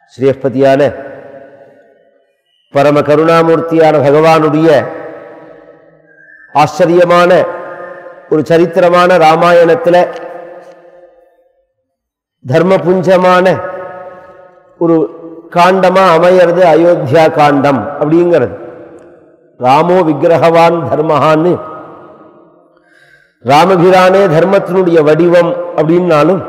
ஸ்ரீஹஸ்பதியான பரம கருணாமூர்த்தியான பகவானுடைய ஆச்சரியமான ஒரு சரித்திரமான ராமாயணத்தில் தர்மபுஞ்சமான ஒரு காண்டமா அமையிறது அயோத்தியா காண்டம் அப்படிங்கிறது ராமோ விக்கிரகவான் தர்மஹான்னு ராமபிரானே தர்மத்தினுடைய வடிவம் அப்படின்னாலும்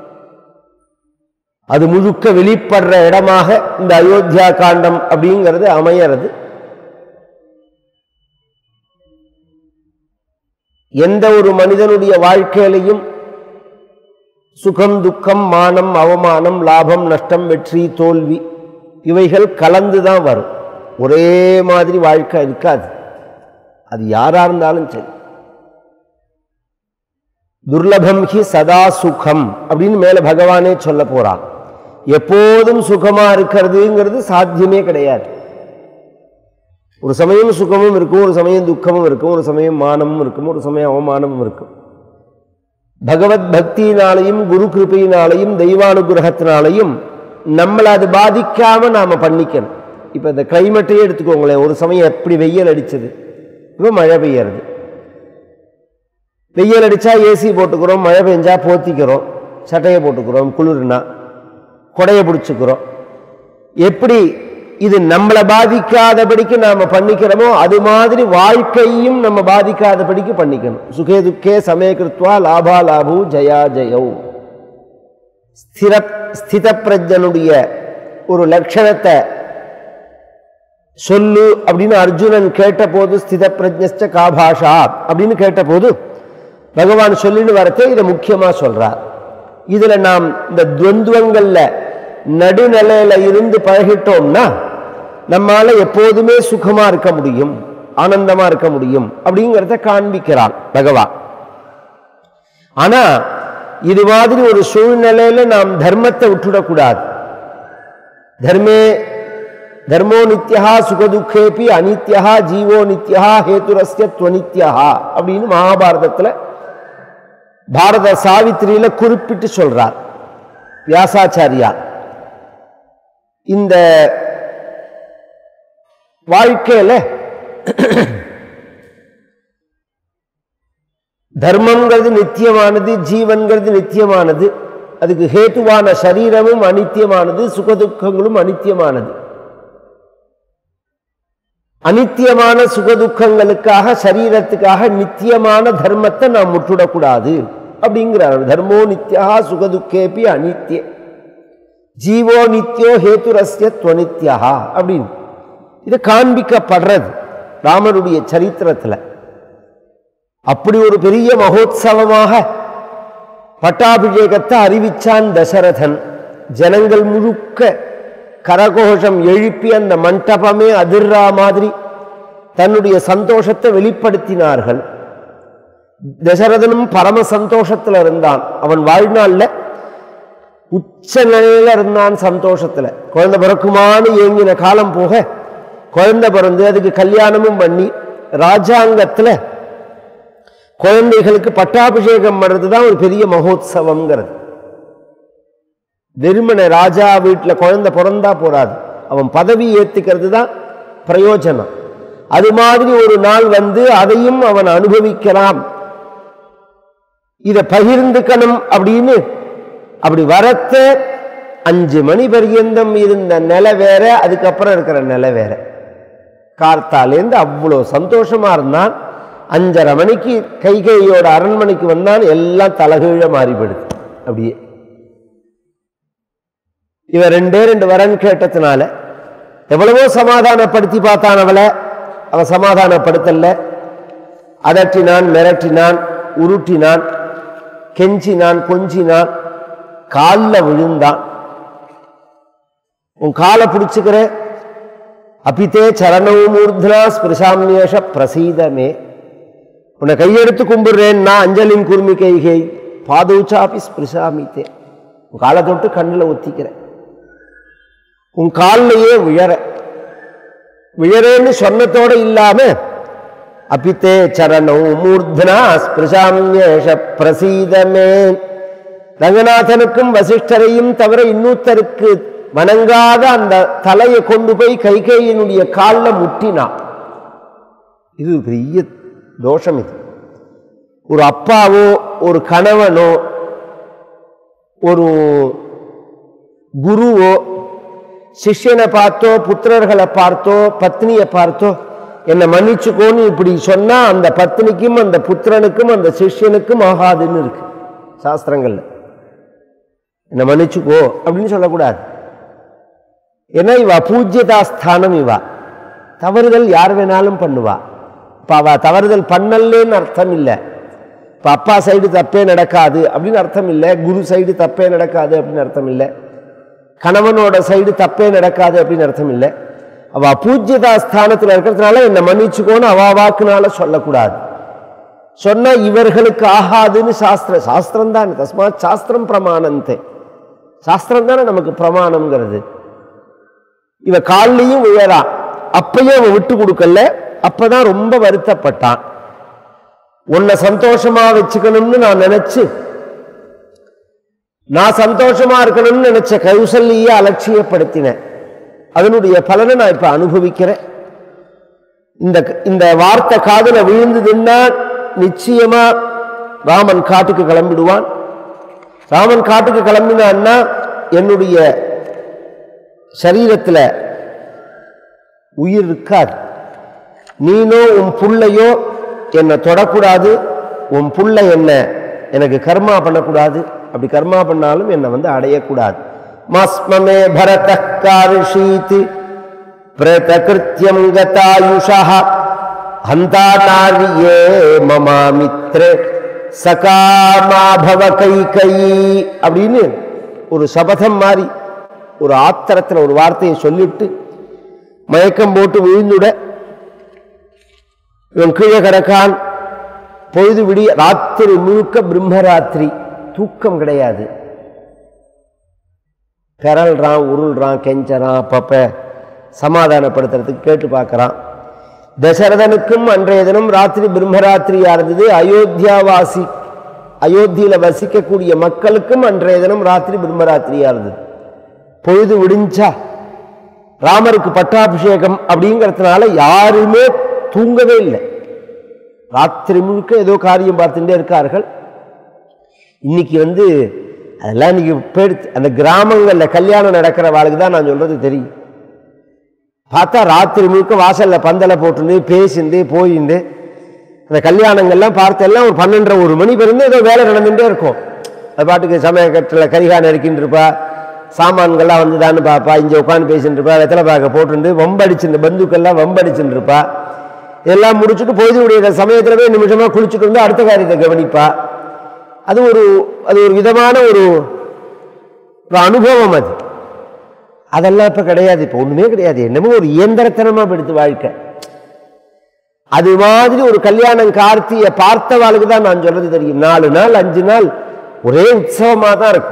அது முழுக்க வெளிப்படுற இடமாக இந்த அயோத்தியா காண்டம் அப்படிங்கிறது அமையறது எந்த ஒரு மனிதனுடைய வாழ்க்கையிலையும் சுகம் துக்கம் மானம் அவமானம் லாபம் நஷ்டம் வெற்றி தோல்வி இவைகள் கலந்து தான் வரும் ஒரே மாதிரி வாழ்க்கை இருக்காது அது யாரா இருந்தாலும் சரி துர்லபம் ஹி சதா சுகம் அப்படின்னு மேல பகவானே சொல்ல போறான் எப்போதும் சுகமா இருக்கிறதுங்கிறது சாத்தியமே கிடையாது ஒரு சமயம் சுகமும் இருக்கும் ஒரு சமயம் துக்கமும் இருக்கும் ஒரு சமயம் மானமும் இருக்கும் ஒரு சமயம் அவமானமும் இருக்கும் பகவத் பக்தியினாலையும் குரு கிருபையினாலையும் தெய்வானுகிரகத்தினாலையும் நம்மளை அது பாதிக்காம நாம பண்ணிக்கணும் இப்போ இந்த கிளைமேட்டையே எடுத்துக்கோங்களேன் ஒரு சமயம் எப்படி வெயில் அடிச்சது இப்போ மழை பெய்யறது வெயில் அடித்தா ஏசி போட்டுக்கிறோம் மழை பெஞ்சா போத்திக்கிறோம் சட்டையை போட்டுக்கிறோம் குளிர்னா கொடையை பிடிச்சிக்கிறோம் எப்படி இது நம்மளை பாதிக்காதபடிக்கு நாம் பண்ணிக்கிறோமோ அது மாதிரி வாழ்க்கையும் நம்ம பாதிக்காதபடிக்கு பண்ணிக்கணும் சுகே துக்கே சமயகிருத்வா லாபா லாபு ஜயா ஜெயௌ ஸ்திர ஸ்தித பிரஜனுடைய ஒரு லட்சணத்தை சொல்லு அப்படின்னு அர்ஜுனன் கேட்டபோது ஸ்தித பிரஜ்னஸ்ட காபாஷா அப்படின்னு கேட்டபோது பகவான் சொல்லின்னு வரத்தே இதை முக்கியமாக சொல்றார் இதுல நாம் இந்த துவந்துவங்கள்ல நடுநிலையில இருந்து பழகிட்டோம்னா நம்மால எப்போதுமே சுகமா இருக்க முடியும் ஆனந்தமா இருக்க முடியும் அப்படிங்கிறத காண்பிக்கிறான் பகவான் ஆனா இது மாதிரி ஒரு சூழ்நிலையில நாம் தர்மத்தை விட்டுடக்கூடாது தர்மே தர்மோ நித்யா சுகதுக்கேபி அனித்யா ஜீவோ நித்யா ஹேதுரஸ்ய துவனித்யா அப்படின்னு மகாபாரதத்துல பாரத சாவித்திரியில குறிப்பிட்டு சொல்றார் வியாசாச்சாரியா இந்த வாழ்க்கையில தர்மங்கிறது நித்தியமானது ஜீவன்கிறது நித்தியமானது அதுக்கு ஹேத்துவான சரீரமும் அனித்தியமானது சுகதுக்கங்களும் அனித்தியமானது அனித்தியமான சுகதுக்கங்களுக்காக சரீரத்துக்காக நித்தியமான தர்மத்தை நாம் முட்டுடக்கூடாது அப்படிங்கிறார் தர்மோ நித்யா சுகதுக்கேபி அனித்திய ஜீவோ நித்யோ ஹேத்துரஸ்ய துவனித்யா அப்படின்னு இது காண்பிக்கப்படுறது ராமருடைய சரித்திரத்தில் அப்படி ஒரு பெரிய மகோத்சவமாக பட்டாபிஷேகத்தை அறிவிச்சான் தசரதன் ஜனங்கள் முழுக்க கரகோஷம் எழுப்பி அந்த மண்டபமே அதிர்றா மாதிரி தன்னுடைய சந்தோஷத்தை வெளிப்படுத்தினார்கள் தசரதனும் பரம சந்தோஷத்தில் இருந்தான் அவன் வாழ்நாள்ல உச்ச நிலையில இருந்தான் சந்தோஷத்துல குழந்தை பிறக்குமான்னு ஏங்கின காலம் போக குழந்தை பிறந்து அதுக்கு கல்யாணமும் பண்ணி ராஜாங்கத்துல குழந்தைகளுக்கு பட்டாபிஷேகம் வர்றது தான் ஒரு பெரிய மகோத்சவம்ங்கிறது வெறுமனை ராஜா வீட்டில் குழந்தை பிறந்தா போறாது அவன் பதவி ஏத்துக்கிறது தான் பிரயோஜனம் அது மாதிரி ஒரு நாள் வந்து அதையும் அவன் அனுபவிக்கலாம் இதை பகிர்ந்துக்கணும் அப்படின்னு அப்படி வரத்த அஞ்சு மணி பர்யந்தம் இருந்த நிலை வேற அதுக்கப்புறம் இருக்கிற நிலை வேற கார்த்தாலேருந்து அவ்வளோ சந்தோஷமா இருந்தான் அஞ்சரை மணிக்கு கைகையோட அரண்மனைக்கு வந்தான் எல்லாம் தலகீழ மாறிப்படுது அப்படியே இவன் ரெண்டே ரெண்டு வரன் கேட்டதுனால எவ்வளவோ சமாதானப்படுத்தி பார்த்தான் அவளை அவன் சமாதானப்படுத்தல அதட்டினான் மிரட்டினான் உருட்டினான் கெஞ்சினான் கொஞ்சினான் காலில் விழுந்தான் உன் காலை பிடிச்சுக்கிற அபித்தே சரணவும் மூர்தனா ஸ்பிருஷாமியேஷ பிரசீதமே உன்னை கையெடுத்து கும்பிடுறேன்னா அஞ்சலின் குருமி கைகை பாதூச்சாப்பி ஸ்பிருஷாமித்தே உன் காலை தொட்டு கண்ணில் ஒத்திக்கிறேன் உன் காலிலேயே விழற விழறேன்னு சொன்னத்தோட இல்லாம அபித்தே சரணம் மூர்தனா ஸ்பிருஷாமியேஷ பிரசீதமே ரங்கநாதனுக்கும் வசிஷ்டரையும் தவிர இன்னொருத்தருக்கு வணங்காத அந்த தலையை கொண்டு போய் கைகேயினுடைய காலில் முட்டினான் இது பெரிய தோஷம் இது ஒரு அப்பாவோ ஒரு கணவனோ ஒரு குருவோ சிஷ்யனை பார்த்தோ புத்திரர்களை பார்த்தோ பத்னியை பார்த்தோ என்னை மன்னிச்சுக்கோன்னு இப்படி சொன்னா அந்த பத்னிக்கும் அந்த புத்திரனுக்கும் அந்த சிஷ்யனுக்கும் ஆகாதுன்னு இருக்கு சாஸ்திரங்கள்ல என்னை மன்னிச்சுக்கோ அப்படின்னு சொல்லக்கூடாது ஏன்னா இவா பூஜ்யதா ஸ்தானம் இவா தவறுதல் யார் வேணாலும் பண்ணுவா இப்போ அவ தவறுதல் பண்ணலேன்னு அர்த்தம் இல்லை இப்போ அப்பா சைடு தப்பே நடக்காது அப்படின்னு அர்த்தம் இல்லை குரு சைடு தப்பே நடக்காது அப்படின்னு அர்த்தம் இல்லை கணவனோட சைடு தப்பே நடக்காது அப்படின்னு அர்த்தம் இல்லை அவ பூஜ்யதா ஸ்தானத்தில் இருக்கிறதுனால என்னை மன்னிச்சுக்கோன்னு அவ வாக்குனால சொல்லக்கூடாது சொன்னா இவர்களுக்கு ஆகாதுன்னு சாஸ்திர சாஸ்திரம் தான் தஸ்மாத் சாஸ்திரம் பிரமாணந்தே சாஸ்திரம் தானே நமக்கு பிரமாணம்ங்கிறது இவ கால்லையும் விழறான் அப்பயும் அவன் விட்டு கொடுக்கல அப்பதான் ரொம்ப வருத்தப்பட்டான் உன்னை சந்தோஷமா வச்சுக்கணும்னு நான் நினைச்சு நான் சந்தோஷமா இருக்கணும்னு நினைச்ச கௌசல்ய அலட்சியப்படுத்தினேன் அதனுடைய பலனை நான் இப்ப அனுபவிக்கிறேன் இந்த இந்த வார்த்தை காதுல விழுந்ததுன்னா நிச்சயமா ராமன் காட்டுக்கு கிளம்பிடுவான் ராமன் காட்டுக்கு கிளம்பினான்னா என்னுடைய சரீரத்தில் உயிர் இருக்காது நீனோ உன் புள்ளையோ என்னை தொடக்கூடாது உன் புள்ள என்ன எனக்கு கர்மா பண்ணக்கூடாது அப்படி கர்மா பண்ணாலும் என்னை வந்து அடையக்கூடாது மாஸ்மமே பரத காரிஷீத் பிரதகிருத்தியம் கதாயுஷா ஹந்தா நாரியே மமா மித்ரே சகாமாபவ கை கை அப்படின்னு ஒரு சபதம் மாதிரி ஒரு ஆத்திரத்தில் ஒரு வார்த்தையை சொல்லிட்டு மயக்கம் போட்டு விழுந்துட இவன் கீழே கிடக்கான் பொழுது விடிய ராத்திரி முழுக்க பிரம்மராத்திரி தூக்கம் கிடையாது பெறல்றான் உருள்றான் கெஞ்சறான் அப்பப்ப சமாதானப்படுத்துறதுக்கு கேட்டு பார்க்கறான் தசரதனுக்கும் அன்றைய தினம் ராத்திரி பிரம்மராத்திரியா இருந்தது அயோத்தியாவாசி அயோத்தியில வசிக்கக்கூடிய மக்களுக்கும் அன்றைய தினம் ராத்திரி பிரம்மராத்திரியா இருந்தது பொழுது விடிஞ்சா ராமருக்கு பட்டாபிஷேகம் அப்படிங்கிறதுனால யாருமே தூங்கவே இல்லை ராத்திரி முழுக்க ஏதோ காரியம் பார்த்துட்டே இருக்கார்கள் இன்னைக்கு வந்து அதெல்லாம் இன்னைக்கு போயிடுத்து அந்த கிராமங்களில் கல்யாணம் நடக்கிற வாழ்க்கை தான் நான் சொல்றது தெரியும் பார்த்தா ராத்திரி முழுக்க வாசல்ல பந்தலை போட்டுண்டு பேசிண்டு போயிண்டு அந்த கல்யாணங்கள்லாம் பார்த்தெல்லாம் ஒரு பன்னெண்டரை ஒரு மணி பிறந்து ஏதோ வேலை நடந்துகிட்டே இருக்கும் அது பாட்டுக்கு சமயக்கட்டில் கரிகா நறுக்கின்னு இருப்பா சாமான்கள்லாம் வந்துதான்னு பார்ப்பா இங்கே உட்காந்து பேசிட்டு இருப்பா வெத்தலை பாக்க போட்டுண்டு வம்படிச்சுட்டு பந்துக்கெல்லாம் வம்படிச்சுட்டு இருப்பா இதெல்லாம் முடிச்சுட்டு பொழுது விடிய சமயத்தில் போய் நிமிஷமாக குளிச்சுட்டு வந்து அடுத்த காரியத்தை கவனிப்பா அது ஒரு அது ஒரு விதமான ஒரு ஒரு அனுபவம் அது அதெல்லாம் இப்போ கிடையாது இப்போ ஒன்றுமே கிடையாது என்னமோ ஒரு இயந்திரத்தனமாக எடுத்து வாழ்க்கை அது மாதிரி ஒரு கல்யாணம் கார்த்தியை பார்த்தவாளுக்கு தான் நான் சொல்றது தெரியும் நாலு நாள் அஞ்சு நாள் ஒரே உற்சவமாக தான் இருக்கும்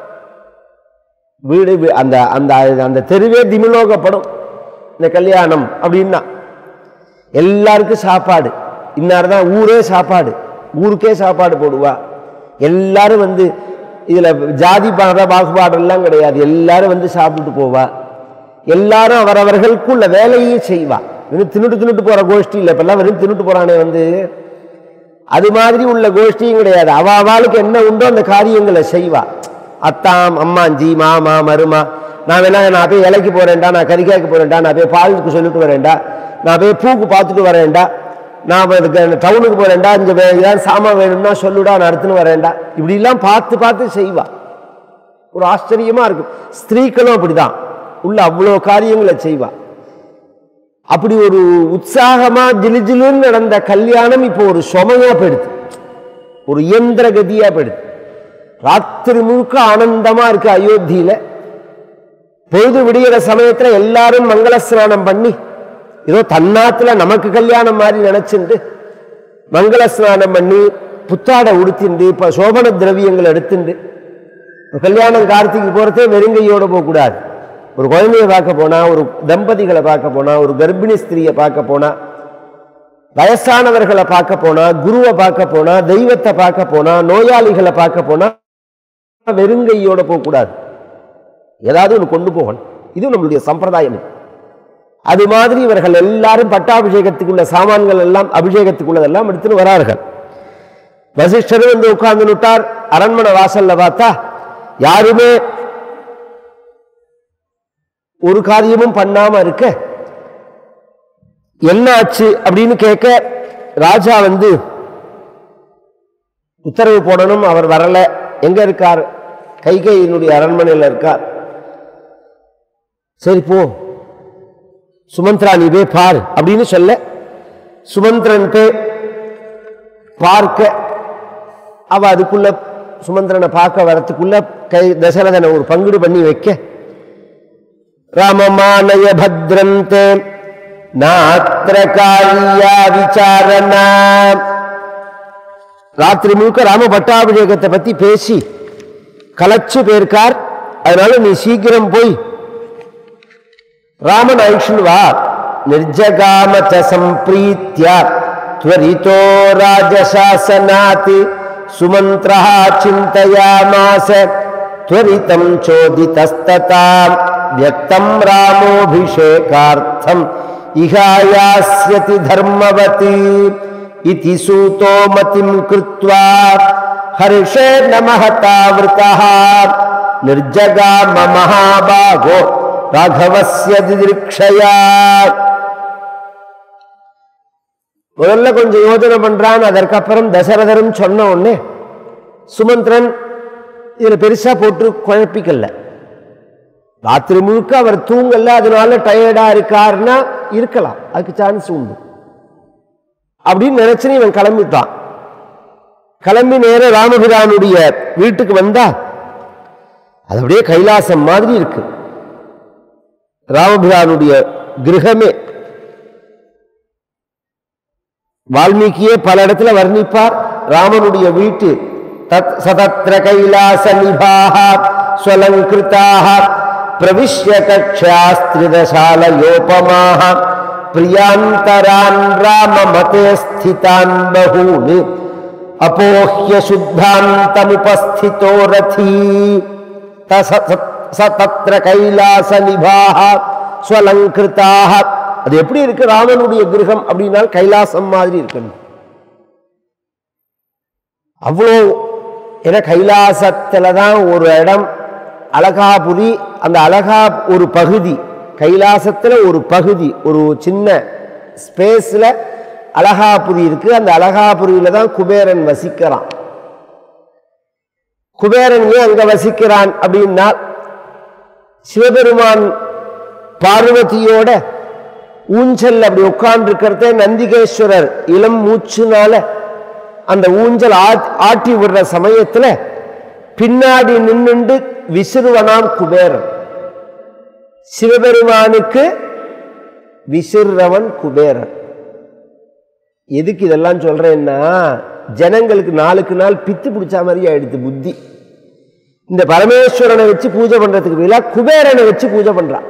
வீடு வி- அந்த அந்த அந்த தெருவே திமிலோகப்படும் இந்த கல்யாணம் அப்படின்னா எல்லாருக்கும் சாப்பாடு இன்னார் தான் ஊரே சாப்பாடு ஊருக்கே சாப்பாடு போடுவா எல்லாரும் வந்து இதில் ஜாதி பாட பாகுபாடெல்லாம் கிடையாது எல்லாரும் வந்து சாப்பிட்டுட்டு போவா எல்லாரும் அவரவர்களுக்குள்ள வேலையே செய்வா வெறும் தின்னுட்டு தின்னுட்டு போற கோஷ்டி இல்லை இப்பெல்லாம் வெறும் தின்னுட்டு போறானே வந்து அது மாதிரி உள்ள கோஷ்டியும் கிடையாது அவ அவளுக்கு என்ன உண்டோ அந்த காரியங்களை செய்வா அத்தாம் அம்மாஞ்சி மாமா மருமா நான் வேணா நான் போய் இலைக்கு போறேன்டா நான் கறிக்காய்க்கு போறேன்டா நான் போய் பாலுக்கு சொல்லிட்டு வரேன்டா நான் போய் பூக்கு பார்த்துட்டு வரேன்டா நான் இதுக்கு டவுனுக்கு போறேன்டா இங்க வே- ஏதாவது சாமான் வேணும்னா சொல்லுடா நான் எடுத்துன்னு வரேன்டா இப்படிலாம் பார்த்து பார்த்து செய்வா ஒரு ஆச்சரியமா இருக்கும் ஸ்திரீக்களும் அப்படிதான் உள்ள அவ்வளோ காரியங்களை செய்வா அப்படி ஒரு உற்சாகமா ஜிலுஜிலுன்னு நடந்த கல்யாணம் இப்போ ஒரு சுமையா போயிடுது ஒரு இயந்திர கதியா போயிடுது ராத்திரி முழுக்க ஆனந்தமா இருக்கு அயோத்தியில பொழுது விடிகிற சமயத்துல எல்லாரும் மங்கள ஸ்நானம் பண்ணி ஏதோ தன்னாத்துல நமக்கு கல்யாணம் மாதிரி நினைச்சுண்டு மங்கள ஸ்நானம் பண்ணி புத்தாடை உடுத்திண்டு இப்ப சோபன திரவியங்கள் எடுத்துண்டு ஒரு கல்யாணம் கார்த்திகை போறதே வெறுங்கையோட போகக்கூடாது ஒரு குழந்தைய பார்க்க போனா ஒரு தம்பதிகளை பார்க்க போனா ஒரு கர்ப்பிணி ஸ்திரியை பார்க்க போனா வயசானவர்களை பார்க்க போனா குருவை பார்க்க போனா தெய்வத்தை பார்க்க போனா நோயாளிகளை பார்க்க போனா வெறுங்கையோட போகக்கூடாது ஏதாவது ஒன்று கொண்டு போகணும் இது நம்மளுடைய சம்பிரதாயம் இது. அது மாதிரி இவர்கள் எல்லாரும் பட்டாபிஷேகத்துக்குள்ள சாமான்கள் எல்லாம் அபிஷேகத்துக்குள்ளதெல்லாம் எடுத்துட்டு வரார்கள் வசிஷ்டரும் வந்து உட்கார்ந்து விட்டார் அரண்மனை வாசல்ல பார்த்தா யாருமே ஒரு காரியமும் பண்ணாம இருக்க என்ன ஆச்சு அப்படின்னு கேட்க ராஜா வந்து உத்தரவு போடணும் அவர் வரல எங்க இருக்கார் கைகையினுடைய அரண்மனையில் இருக்கார் சரி போ சுமந்த்ரா நீ போய் பாரு அப்படின்னு சொல்ல சுமந்திரன் போய் பார்க்க அவ அதுக்குள்ள சுமந்திரனை பார்க்க வரத்துக்குள்ள கை தசரதனை ஒரு பங்குடு பண்ணி வைக்க ராமமானய பத்ரந்தே நாத்திர காரியா விசாரணா ராத்திரி முழுக்க ராம பட்டாபிஷேகத்தை பத்தி பேசி கலைச்சு போயிருக்கார் அதனால நீ சீக்கிரம் போய் ராமன் ஐஷன் வா நிர்ஜகாம ச சம்பிரீத்ய त्वरितो राजशासनात् सुमन्त्रः चिन्तयामास त्वरितं चोदितस्तता व्यक्तं रामोऽभिषेकार्थम् इहायास्यति धर्मवती इति सूतो मतिं कृत्वा हर्षेण महतावृतः निर्जगाम महाभागो राघवस्य दिदृक्षया முதல்ல கொஞ்சம் யோஜனை பண்றான் அதற்கப்புறம் தசரதரும் சொன்ன உடனே சுமந்திரன் இதுல பெருசா போட்டு குழப்பிக்கல ராத்திரி முழுக்க அவர் தூங்கல அதனால டயர்டா இருக்காருன்னா இருக்கலாம் அதுக்கு சான்ஸ் உண்டு அப்படின்னு நினைச்சுன்னு இவன் கிளம்பிட்டான் கிளம்பி நேர ராமபிரானுடைய வீட்டுக்கு வந்தா அது அப்படியே கைலாசம் மாதிரி இருக்கு ராமபிரானுடைய கிரகமே வால்மீகியே பல இடத்துல வர்ணிப்பார் ராமனுடைய வீட்டு தத் சதத்ர கைலாச நிபாக ஸ்வலங்கிருதாக பிரவிஷ்ய கக்ஷாஸ்திரிதசாலயோபமாக பிரியாந்தரான் ராமமதே ஸ்திதான் பகூன் அபோஹ்ய சுத்தாந்தமுபஸ்திதோ ரதீ தச- ச தத்ர கைலாச நிபாக ஸ்வலங்கிருதாக அது எப்படி இருக்கு ராமனுடைய கிரகம் அப்படின்னா கைலாசம் மாதிரி இருக்கணும் அவ்வளோ ஏன்னா கைலாசத்துல தான் ஒரு இடம் அழகாபுரி அந்த அழகா ஒரு பகுதி கைலாசத்துல ஒரு பகுதி ஒரு சின்ன ஸ்பேஸ்ல அழகாபுரி இருக்கு அந்த அழகாபுரியில தான் குபேரன் வசிக்கிறான் குபேரன் ஏன் அங்க வசிக்கிறான் அப்படின்னா சிவபெருமான் பார்வதியோட ஊஞ்சல் அப்படி உட்கார்ந்து இருக்கிறத நந்திகேஸ்வரர் இளம் மூச்சுனால அந்த ஊஞ்சல் ஆ- ஆட்டி விடுற சமயத்துல பின்னாடி நின்னுண்டு விசிறுவனாம் குபேரன் சிவபெருமானுக்கு விசிறவன் குபேரன் எதுக்கு இதெல்லாம் சொல்றேன்னா ஜனங்களுக்கு நாளுக்கு நாள் பித்து பிடிச்ச மாதிரி ஆயிடுது புத்தி இந்த பரமேஸ்வரனை வச்சு பூஜை பண்றதுக்கு பதிலா குபேரனை வச்சு பூஜை பண்றான்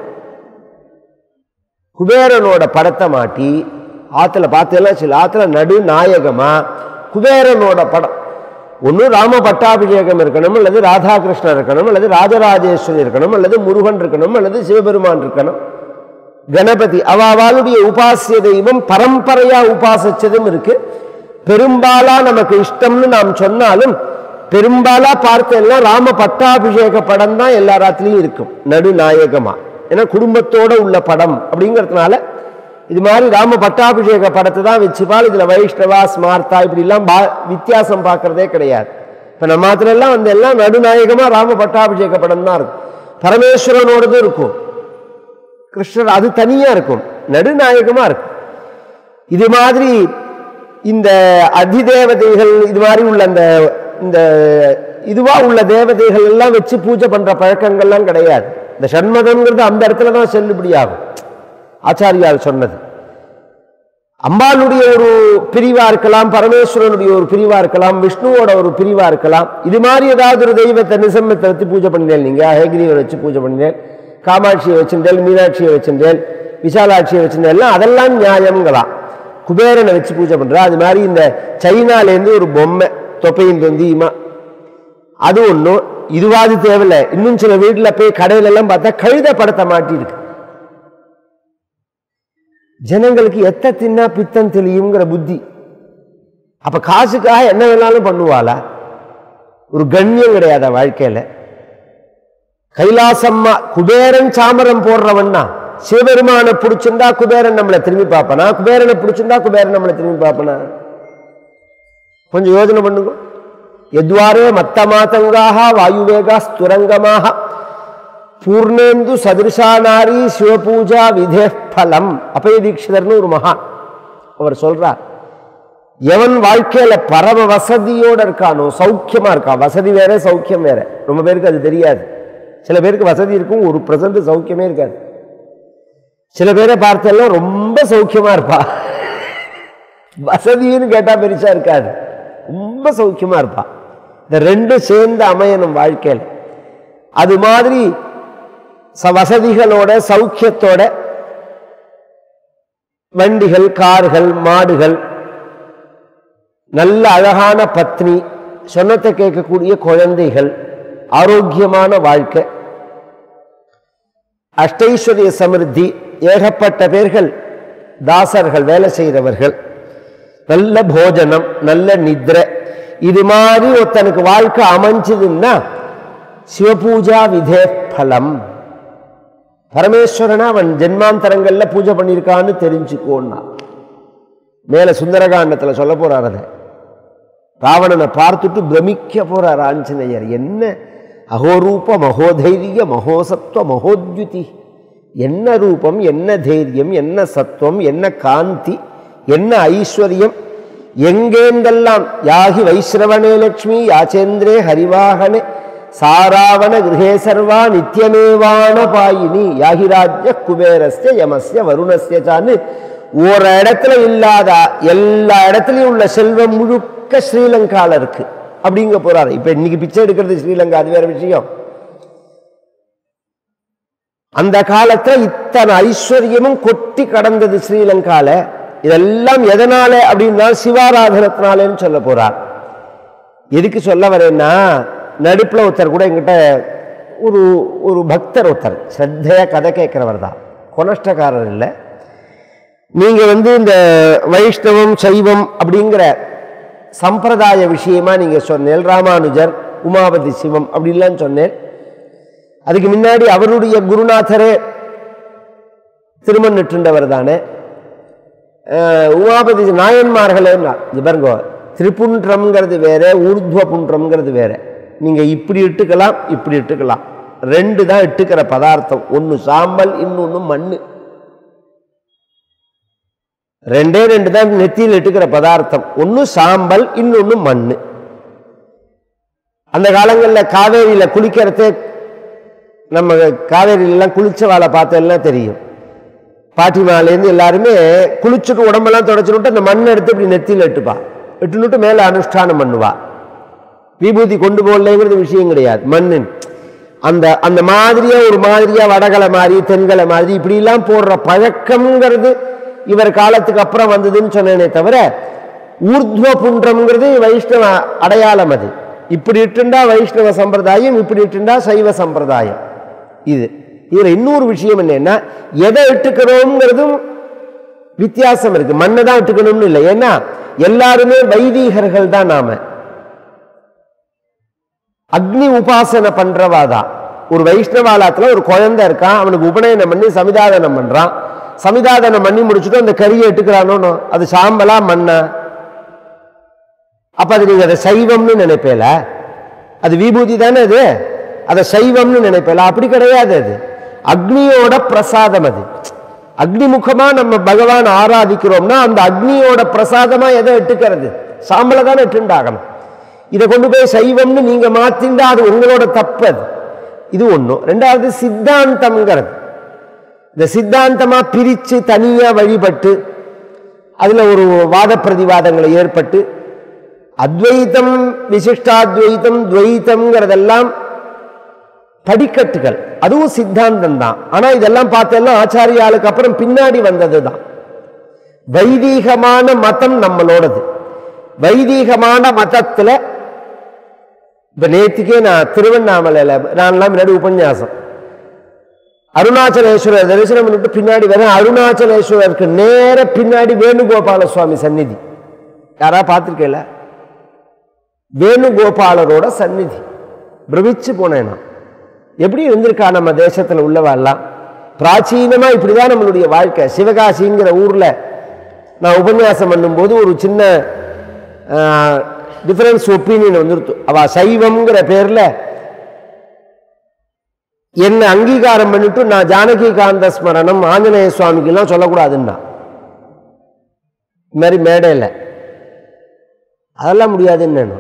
குபேரனோட படத்தை மாட்டி ஆத்துல பார்த்தெல்லாம் சில ஆத்துல நடு நாயகமா குபேரனோட படம் ஒன்று ராம பட்டாபிஷேகம் இருக்கணும் அல்லது ராதாகிருஷ்ணர் இருக்கணும் அல்லது ராஜராஜேஸ்வரி இருக்கணும் அல்லது முருகன் இருக்கணும் அல்லது சிவபெருமான் இருக்கணும் கணபதி அவாவாளுடைய உபாசிய தெய்வம் பரம்பரையா உபாசிச்சதும் இருக்கு பெரும்பாலா நமக்கு இஷ்டம்னு நாம் சொன்னாலும் பெரும்பாலா பார்த்த எல்லாம் ராம பட்டாபிஷேக படம் தான் எல்லா ராத்திலையும் இருக்கும் நடுநாயகமா ஏன்னா குடும்பத்தோட உள்ள படம் அப்படிங்கிறதுனால இது மாதிரி ராம பட்டாபிஷேக படத்தை தான் வச்சுப்பால் இதுல வைஷ்ணவா ஸ்மார்த்தா இப்படி எல்லாம் பா- வித்தியாசம் பார்க்கறதே கிடையாது இப்ப நம்ம மாத்திரம் எல்லாம் வந்து எல்லாம் நடுநாயகமா ராம பட்டாபிஷேக படம் தான் இருக்கும் பரமேஸ்வரனோடதும் இருக்கும் கிருஷ்ணர் அது தனியா இருக்கும் நடுநாயகமா இருக்கும் இது மாதிரி இந்த அதிதேவதைகள் இது மாதிரி உள்ள அந்த இந்த இதுவா உள்ள தேவதைகள் எல்லாம் வச்சு பூஜை பண்ற பழக்கங்கள்லாம் கிடையாது இந்த சண்மதம்ங்கிறது அந்த இடத்துல தான் செல்லுபடியாகும் ஆச்சாரியால் சொன்னது அம்பாளுடைய ஒரு பிரிவா இருக்கலாம் பரமேஸ்வரனுடைய ஒரு பிரிவா இருக்கலாம் விஷ்ணுவோட ஒரு பிரிவா இருக்கலாம் இது மாதிரி ஏதாவது ஒரு தெய்வத்தை நிசம்மத்தை வச்சு பூஜை பண்ணினேன் நீங்க ஹேகிரியை வச்சு பூஜை பண்ணினேன் காமாட்சியை வச்சிருந்தேன் மீனாட்சியை வச்சிருந்தேன் விசாலாட்சியை வச்சிருந்தேன் எல்லாம் அதெல்லாம் நியாயங்களாம் குபேரனை வச்சு பூஜை பண்றா அது மாதிரி இந்த சைனாலேருந்து ஒரு பொம்மை தொப்பையும் தொந்தியுமா அது ஒன்றும் இதுவாது தேவையில்லை இன்னும் சில வீட்டுல போய் கடையில எல்லாம் பார்த்தா கழுத படத்தை மாட்டிருக்கு ஜனங்களுக்கு எத்த தின்னா பித்தம் தெளியுங்கிற புத்தி அப்ப காசுக்காக என்ன வேணாலும் பண்ணுவாளா ஒரு கண்ணியம் கிடையாதா வாழ்க்கையில கைலாசம்மா குபேரன் சாமரம் போடுறவன்னா சிவபெருமானை பிடிச்சிருந்தா குபேரன் நம்மளை திரும்பி பார்ப்பனா குபேரனை பிடிச்சிருந்தா குபேரன் நம்மளை திரும்பி பார்ப்பனா கொஞ்சம் யோசனை பண்ணுங்க எத்வாரே மத்த மாதங்காக வாயுவேகா ஸ்துரங்கமாக பூர்ணேந்து சதிருஷானாரி சிவபூஜா விதே பலம் அபய தீட்சிதர்னு ஒரு மகான் அவர் சொல்றார் எவன் வாழ்க்கையில பரம வசதியோட இருக்கானோ சௌக்கியமா இருக்கான் வசதி வேற சௌக்கியம் வேற ரொம்ப பேருக்கு அது தெரியாது சில பேருக்கு வசதி இருக்கும் ஒரு பிரசன்ட் சௌக்கியமே இருக்காது சில பேரை பார்த்தெல்லாம் ரொம்ப சௌக்கியமா இருப்பா வசதின்னு கேட்டா பெருசா இருக்காது ரொம்ப சௌக்கியமா இருப்பா இந்த ரெண்டும் சேர்ந்து அமையணும் வாழ்க்கையில் அது மாதிரி ச வசதிகளோட சௌக்கியத்தோட வண்டிகள் கார்கள் மாடுகள் நல்ல அழகான பத்னி சொன்னத்தை கேட்கக்கூடிய குழந்தைகள் ஆரோக்கியமான வாழ்க்கை அஷ்டைஸ்வரிய சமிருத்தி ஏகப்பட்ட பேர்கள் தாசர்கள் வேலை செய்கிறவர்கள் நல்ல போஜனம் நல்ல நித்ரை இது மாதிரி ஒருத்தனுக்கு வாழ்க்கை அமைஞ்சதுன்னா சிவபூஜா விதே பலம் பரமேஸ்வரனா அவன் ஜென்மாந்தரங்கள்ல பூஜை பண்ணியிருக்கான்னு தெரிஞ்சுக்கோன்னா மேல சுந்தரகாண்டத்துல சொல்ல போறார் அதை ராவணனை பார்த்துட்டு பிரமிக்க போறார் ஆஞ்சநேயர் என்ன அகோரூப மகோதைரிய மகோசத்வ மகோத்யுதி என்ன ரூபம் என்ன தைரியம் என்ன சத்துவம் என்ன காந்தி என்ன ஐஸ்வர்யம் எங்கேந்தெல்லாம் யாகி வைஸ்ரவணே லக்ஷ்மி யாச்சேந்திரே ஹரிவாகனே சாராவண கிரகே சர்வா நித்தியமேவான பாயினி யாகிராஜ்ய குபேரஸ்ய யமஸ்ய வருணஸ்ய சான்னு ஒரு இடத்துல இல்லாத எல்லா இடத்துலயும் உள்ள செல்வம் முழுக்க ஸ்ரீலங்கால இருக்கு அப்படிங்க போறாரு இப்ப இன்னைக்கு பிச்சை எடுக்கிறது ஸ்ரீலங்கா அது வேற விஷயம் அந்த காலத்துல இத்தனை ஐஸ்வர்யமும் கொட்டி கடந்தது ஸ்ரீலங்கால இதெல்லாம் எதனால அப்படின்னா சிவாராதனத்தினாலேன்னு சொல்ல போறார் எதுக்கு சொல்ல வரேன்னா நடுப்புல ஒருத்தர் கூட எங்கிட்ட ஒரு ஒரு பக்தர் ஒருத்தர் ஸ்ரத்தையா கதை கேட்கிறவர் தான் கொனஷ்டக்காரர் இல்லை நீங்க வந்து இந்த வைஷ்ணவம் சைவம் அப்படிங்கிற சம்பிரதாய விஷயமா நீங்க சொன்னேன் ராமானுஜர் உமாபதி சிவம் அப்படின்லாம் சொன்னேன் அதுக்கு முன்னாடி அவருடைய குருநாதரே திருமணிட்டுண்டவர் தானே அஹ், உமாபதி நாயன்மார்களே இது பாருங்க திரிபுன்றம்ங்கிறது வேற ஊர்துவ புன்றம்ங்கிறது வேற நீங்க இப்படி இட்டுக்கலாம் இப்படி இட்டுக்கலாம் ரெண்டு தான் இட்டுக்கிற பதார்த்தம் ஒன்று சாம்பல் இன்னொன்று மண்ணு ரெண்டே ரெண்டு தான் நெத்தியில் இட்டுக்கிற பதார்த்தம் ஒன்று சாம்பல் இன்னொன்று மண்ணு அந்த காலங்களில் காவேரியில் குளிக்கிறதே நம்ம காவேரியிலலாம் குளிச்சவாளை பார்த்தெல்லாம் தெரியும் பாட்டிமாலேருந்து எல்லாருமே குளிச்சுட்டு உடம்பெல்லாம் தொடச்சுட்டு அந்த மண்ணை எடுத்து இப்படி நெத்தியில் இட்டுப்பா இட்டுனுட்டு மேலே அனுஷ்டானம் பண்ணுவா விபூதி கொண்டு போகலைங்கிறது விஷயம் கிடையாது மண்ணின் அந்த அந்த மாதிரியா ஒரு மாதிரியா வடகலை மாதிரி தென்கலை மாதிரி இப்படிலாம் போடுற பழக்கம்ங்கிறது இவர் காலத்துக்கு அப்புறம் வந்ததுன்னு சொன்னேனே தவிர ஊர்துவ புன்றம்ங்கிறது வைஷ்ணவ அடையாளம் அது இப்படி இட்டுண்டா வைஷ்ணவ சம்பிரதாயம் இப்படி இட்டுண்டா சைவ சம்பிரதாயம் இது இதுல இன்னொரு விஷயம் என்னன்னா எதை இட்டுக்கிறோங்கிறதும் வித்தியாசம் இருக்கு மண்ணை தான் இட்டுக்கணும்னு இல்லை ஏன்னா எல்லாருமே வைதீகர்கள் தான் நாம அக்னி உபாசனை பண்றவாதான் ஒரு வைஷ்ணவாலத்துல ஒரு குழந்தை இருக்கான் அவனுக்கு உபநயனம் பண்ணி சமிதாதனம் பண்றான் சமிதாதனம் பண்ணி முடிச்சுட்டு அந்த கரியை எடுக்கிறானோ அது சாம்பலா மண்ணா அப்ப அது நீங்க அதை சைவம்னு நினைப்பேல அது விபூதி தானே அது அதை சைவம்னு நினைப்பேல அப்படி கிடையாது அது அக்னியோட பிரசாதம் அது அக்னிமுகமா நம்ம பகவான் ஆராதிக்கிறோம்னா அந்த அக்னியோட பிரசாதமா எதை எட்டுக்கிறது சாம்பலை தானே எட்டுண்டாகணும் இதை கொண்டு போய் சைவம்னு நீங்க மாத்திண்டா அது உங்களோட தப்பு அது இது ஒண்ணும் ரெண்டாவது சித்தாந்தம்ங்கிறது இந்த சித்தாந்தமா பிரிச்சு தனியா வழிபட்டு அதுல ஒரு வாத பிரதிவாதங்களை ஏற்பட்டு அத்வைத்தம் விசிஷ்டாத்வைத்தம் துவைத்தம்ங்கிறதெல்லாம் படிக்கட்டுகள் அதுவும் சித்தாந்தம் தான் ஆனா இதெல்லாம் பார்த்தெல்லாம் ஆச்சாரியாளுக்கு அப்புறம் பின்னாடி வந்தது தான் வைதீகமான மதம் நம்மளோடது வைதீகமான மதத்துல இப்போ நேற்றுக்கே நான் திருவண்ணாமலையில் நான்லாம் முன்னாடி உபன்யாசம் அருணாச்சலேஸ்வரர் தரிசனம் பண்ணிட்டு பின்னாடி வர அருணாச்சலேஸ்வரருக்கு நேர பின்னாடி வேணுகோபால சுவாமி சந்நிதி யாரா பார்த்துருக்கேல வேணுகோபாலரோட சந்நிதி பிரமிச்சு போனேன் நான் எப்படி இருந்திருக்கா நம்ம தேசத்தில் உள்ளவாள்லாம் பிராச்சீனமா இப்படிதான் நம்மளுடைய வாழ்க்கை சிவகாசிங்கிற ஊர்ல நான் உபன்யாசம் பண்ணும்போது ஒரு சின்ன டிஃபரன்ஸ் ஒப்பீனியன் வந்துருத்து அவ சைவம்ங்கிற பேர்ல என்னை அங்கீகாரம் பண்ணிட்டு நான் ஜானகி காந்த ஸ்மரணம் ஆஞ்சநேய சுவாமிக்கெல்லாம் சொல்லக்கூடாதுன்னா இது மாதிரி மேடையில் அதெல்லாம் முடியாதுன்னு நான்.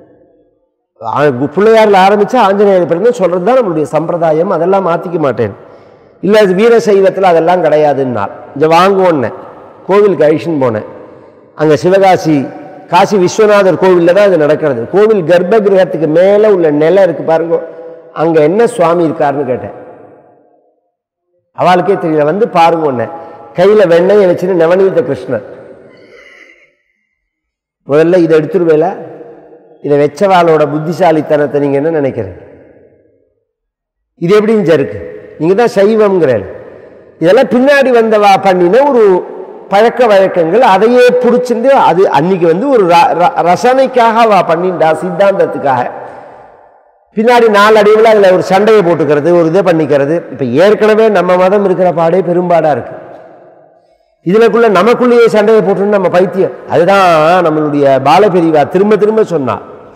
ஆ- பிள்ளையாரில் ஆரம்பிச்சா ஆஞ்சநேயர் பிறந்து சொல்றது தான் நம்மளுடைய சம்பிரதாயம் அதெல்லாம் மாற்றிக்க மாட்டேன் இல்லை அது வீர சைவத்தில் அதெல்லாம் கிடையாதுன்னா இங்கே வாங்குவோன்னே கோவிலுக்கு அழிச்சுன்னு போனேன் அங்கே சிவகாசி காசி விஸ்வநாதர் கோவிலில் தான் இது நடக்கிறது கோவில் கர்ப்ப கிரகத்துக்கு மேலே உள்ள நிலம் இருக்கு பாருங்க அங்கே என்ன சுவாமி இருக்காருன்னு கேட்டேன் அவளுக்கே தெரியல வந்து பாருங்க ஒன்று கையில் வெண்ணெயை வச்சுன்னு நவநீத கிருஷ்ணர் முதல்ல இதை எடுத்துருவேல இதை வெச்சவாளோட புத்திசாலித்தனத்தை நீங்கள் என்ன நினைக்கிறீங்க இது எப்படின்னு இருக்கு நீங்கள் தான் சைவம்ங்கிறேன் இதெல்லாம் பின்னாடி வந்தவா பண்ணின ஒரு பழக்க வழக்கங்கள் அதையே பிடிச்சிருந்து அது அன்னைக்கு வந்து ஒரு ர- ர- ரசனைக்காக அவ பண்ணிண்டா சித்தாந்தத்துக்காக பின்னாடி நாளடைவில் அதில் ஒரு சண்டையை போட்டுக்கிறது ஒரு இதை பண்ணிக்கிறது இப்போ ஏற்கனவே நம்ம மதம் இருக்கிற பாடே பெரும்பாடாக இருக்கு இதுலக்குள்ள நமக்குள்ளேயே சண்டையை போட்டு நம்ம பைத்தியம் அதுதான் நம்மளுடைய பாலபெரிவா திரும்ப திரும்ப சொன்னா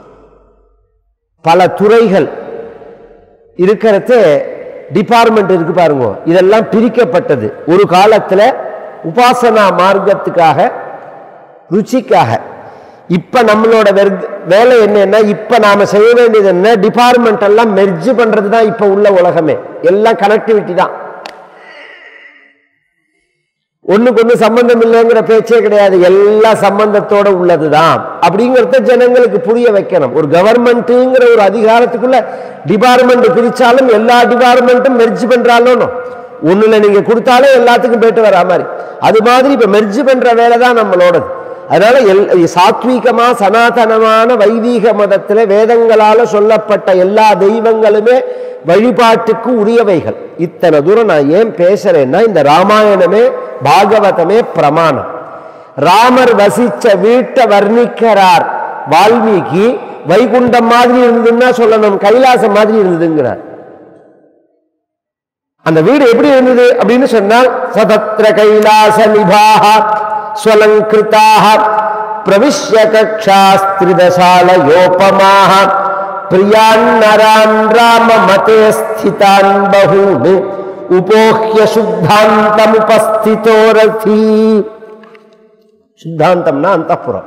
பல துறைகள் இருக்கிறது டிபார்ட்மெண்ட் இருக்கு பாருங்க இதெல்லாம் பிரிக்கப்பட்டது ஒரு காலத்துல உபாசனா மார்க்கத்துக்காக ருச்சிக்காக இப்ப நம்மளோட வெர்க்- வேலை என்னன்னா இப்ப நாம செய்ய வேண்டியது என்ன டிபார்ட்மெண்ட் எல்லாம் மெர்ஜ் பண்றது தான் இப்ப உள்ள உலகமே எல்லாம் கனெக்டிவிட்டி தான் ஒண்ணுக்கு ஒண்ணு சம்பந்தம் இல்லைங்கிற பேச்சே கிடையாது எல்லா சம்பந்தத்தோட உள்ளதுதான் அப்படிங்கிறத ஜனங்களுக்கு புரிய வைக்கணும் ஒரு கவர்மெண்ட்டுங்கிற ஒரு அதிகாரத்துக்குள்ள டிபார்ட்மெண்ட் பிரிச்சாலும் எல்லா டிபார்ட்மெண்ட்டும் மெர்ஜ் பண்றாலும் ஒண்ணுல நீங்க கொடுத்தாலே எல்லாத்துக்கும் போயிட்டு வரா மாதிரி அது மாதிரி இப்ப மெர்ஜ் பண்ற வேலை தான் நம்மளோடது அதனால எல் சாத்வீகமா சனாதனமான வைதீக மதத்துல வேதங்களால சொல்லப்பட்ட எல்லா தெய்வங்களுமே வழிபாட்டுக்கு உரியவைகள் இத்தனை தூரம் நான் ஏன் பேசுறேன்னா இந்த ராமாயணமே பாகவதமே பிரமாணம் ராமர் வசிச்ச வீட்டை வர்ணிக்கிறார் வால்மீகி வைகுண்டம் மாதிரி இருந்ததுன்னா சொல்லணும் கைலாசம் மாதிரி இருந்ததுங்கிறார் அந்த வீடு எப்படி இருந்தது அப்படின்னு சொன்னால் சதத்திர கைலாச நிபாக ஸ்வலங்கிருதாக பிரவிஷ்ய கக்ஷாஸ்திரிதசாலயோபமாக பிரியான் நரான் ராம மதே ஸ்திதான் பகூன் உபோஹ்ய சுத்தாந்தம் உபஸ்திதோ ரதி சுத்தாந்தம்னா அந்தப்புறம்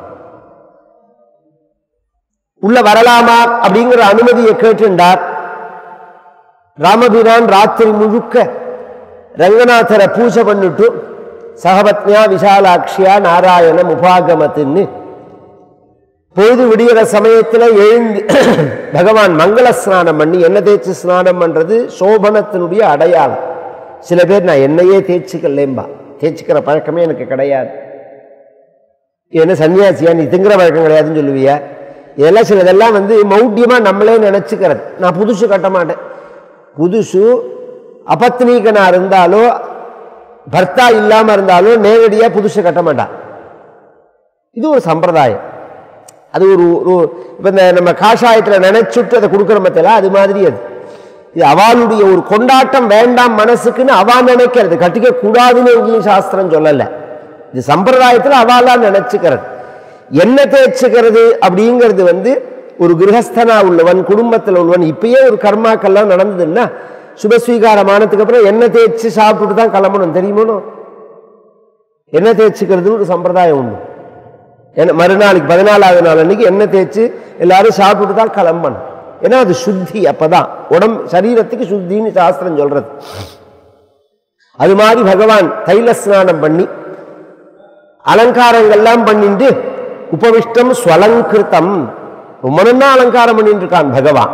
உள்ள வரலாமா அப்படிங்கிற அனுமதியை கேட்டுண்டார் ராமபிரான் ராத்திரி முழுக்க ரங்கநாதரை பூஜை பண்ணிட்டு சகபத்னியா விஷாலாட்சியா நாராயணம் உபாகமத்துன்னு பொழுது விடிகிற சமயத்தில் எழுந்து பகவான் மங்கள ஸ்நானம் பண்ணி எண்ணெய் தேய்ச்சி ஸ்நானம் பண்றது சோபனத்தினுடைய அடையாளம் சில பேர் நான் என்னையே தேய்ச்சிக்கலேம்பா தேய்ச்சிக்கிற பழக்கமே எனக்கு கிடையாது என்ன சன்னியாசியா நீ திங்கிற பழக்கம் கிடையாதுன்னு சொல்லுவியா இதெல்லாம் சிலதெல்லாம் வந்து மௌட்டியமா நம்மளே நினைச்சுக்கிறது நான் புதுசு கட்ட மாட்டேன் புதுசு அபத்னீகனா இருந்தாலோ பர்த்தா இல்லாம இருந்தாலோ நேரடியா புதுசு கட்ட மாட்டான் இது ஒரு சம்பிரதாயம் அது ஒரு ஒரு இப்போ இந்த நம்ம காஷாயத்துல நினைச்சுட்டு அதை கொடுக்குற மத்தியில அது மாதிரி அது இது அவளுடைய ஒரு கொண்டாட்டம் வேண்டாம் மனசுக்குன்னு அவா நினைக்கிறது கட்டிக்க கூடாதுன்னு எங்கேயும் சாஸ்திரம் சொல்லலை இது சம்பிரதாயத்துல அவாளா நினைச்சுக்கிறது என்ன தேய்ச்சுக்கிறது அப்படிங்கிறது வந்து ஒரு கிரகஸ்தனா உள்ளவன் குடும்பத்தில் உள்ளவன் இப்பயே ஒரு கர்மாக்கள்லாம் நடந்ததுன்னா சுபஸ்வீகாரமானதுக்கு அப்புறம் எண்ணெய் தேய்ச்சி சாப்பிட்டுட்டு தான் கிளம்பணும் தெரியுமோ எண்ணெய் தேய்ச்சிக்கிறதுன்னு ஒரு சம்பிரதாயம் உண்டு என்ன மறுநாளைக்கு பதினாலாவது நாள் அன்னைக்கு எண்ணெய் தேய்ச்சி எல்லாரும் சாப்பிட்டுட்டு தான் கிளம்பணும் ஏன்னா அது சுத்தி அப்பதான் உடம்பு சரீரத்துக்கு சுத்தின்னு சாஸ்திரம் சொல்றது அது மாதிரி பகவான் தைல ஸ்நானம் பண்ணி அலங்காரங்கள்லாம் பண்ணிட்டு உபவிஷ்டம் ஸ்வலங்கிருத்தம் ரொம்ப நல்லா அலங்காரம் பண்ணிட்டு இருக்கான் பகவான்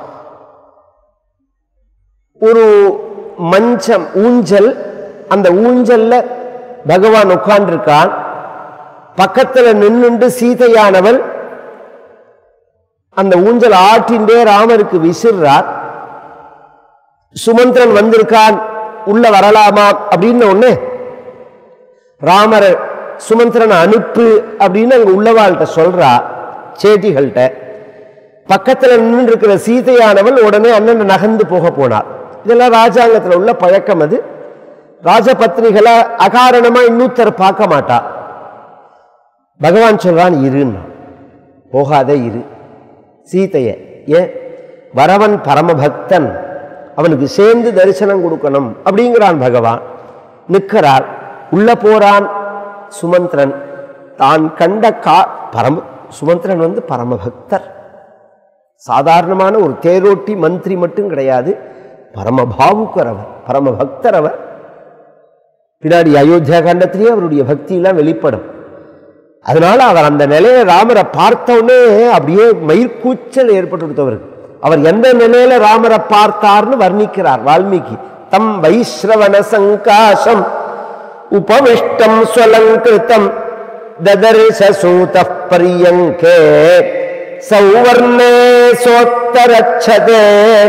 ஒரு மஞ்சம் ஊஞ்சல் அந்த ஊஞ்சல்ல பகவான் உட்கார்ந்திருக்கான் பக்கத்துல நின்னுண்டு சீதையானவள் அந்த ஊஞ்சல் ஆட்டின்றே ராமருக்கு விசிறார் சுமந்திரன் வந்திருக்கான் உள்ள வரலாமா அப்படின்னு ஒண்ணு ராமர் சுமந்திரன் அனுப்பு அப்படின்னு அங்க உள்ளவாள்கிட்ட சொல்றா சேட்டிகள்கிட்ட பக்கத்துல நின்று இருக்கிற சீதையானவள் உடனே அண்ணன் நகர்ந்து போக போனார் இதெல்லாம் ராஜாங்கத்துல உள்ள பழக்கம் அது ராஜபத்னிகளை அகாரணமா இன்னொருத்தர் பார்க்க மாட்டா பகவான் சொல்றான் இருன்னா போகாத இரு சீதைய ஏன் வரவன் பரமபக்தன் அவனுக்கு சேர்ந்து தரிசனம் கொடுக்கணும் அப்படிங்கிறான் பகவான் நிற்கிறார் உள்ள போறான் சுமந்திரன் தான் கண்ட கா பரம சுமந்திரன் வந்து பரமபக்தர் சாதாரணமான ஒரு தேரோட்டி மந்திரி மட்டும் கிடையாது பரமபாவுக்கர் அவர் பரமபக்தர் அவர் பின்னாடி அயோத்தியா காண்டத்திலேயே அவருடைய பக்தியெல்லாம் வெளிப்படும் அதனால அவர் அந்த நிலையில ராமரை பார்த்த உடனே அப்படியே மயிர்கூச்சல் ஏற்பட்டு கொடுத்தவருக்கு அவர் எந்த நிலையில ராமரை பார்த்தார்னு வர்ணிக்கிறார் வால்மீகி தம் வைஸ்ரவண சங்காசம் உபவிஷ்டம் ஸ்வலங்கிருத்தம் ததர்ஷ சூத பரியங்கே சௌவர்ணே சோத்தரச்சதே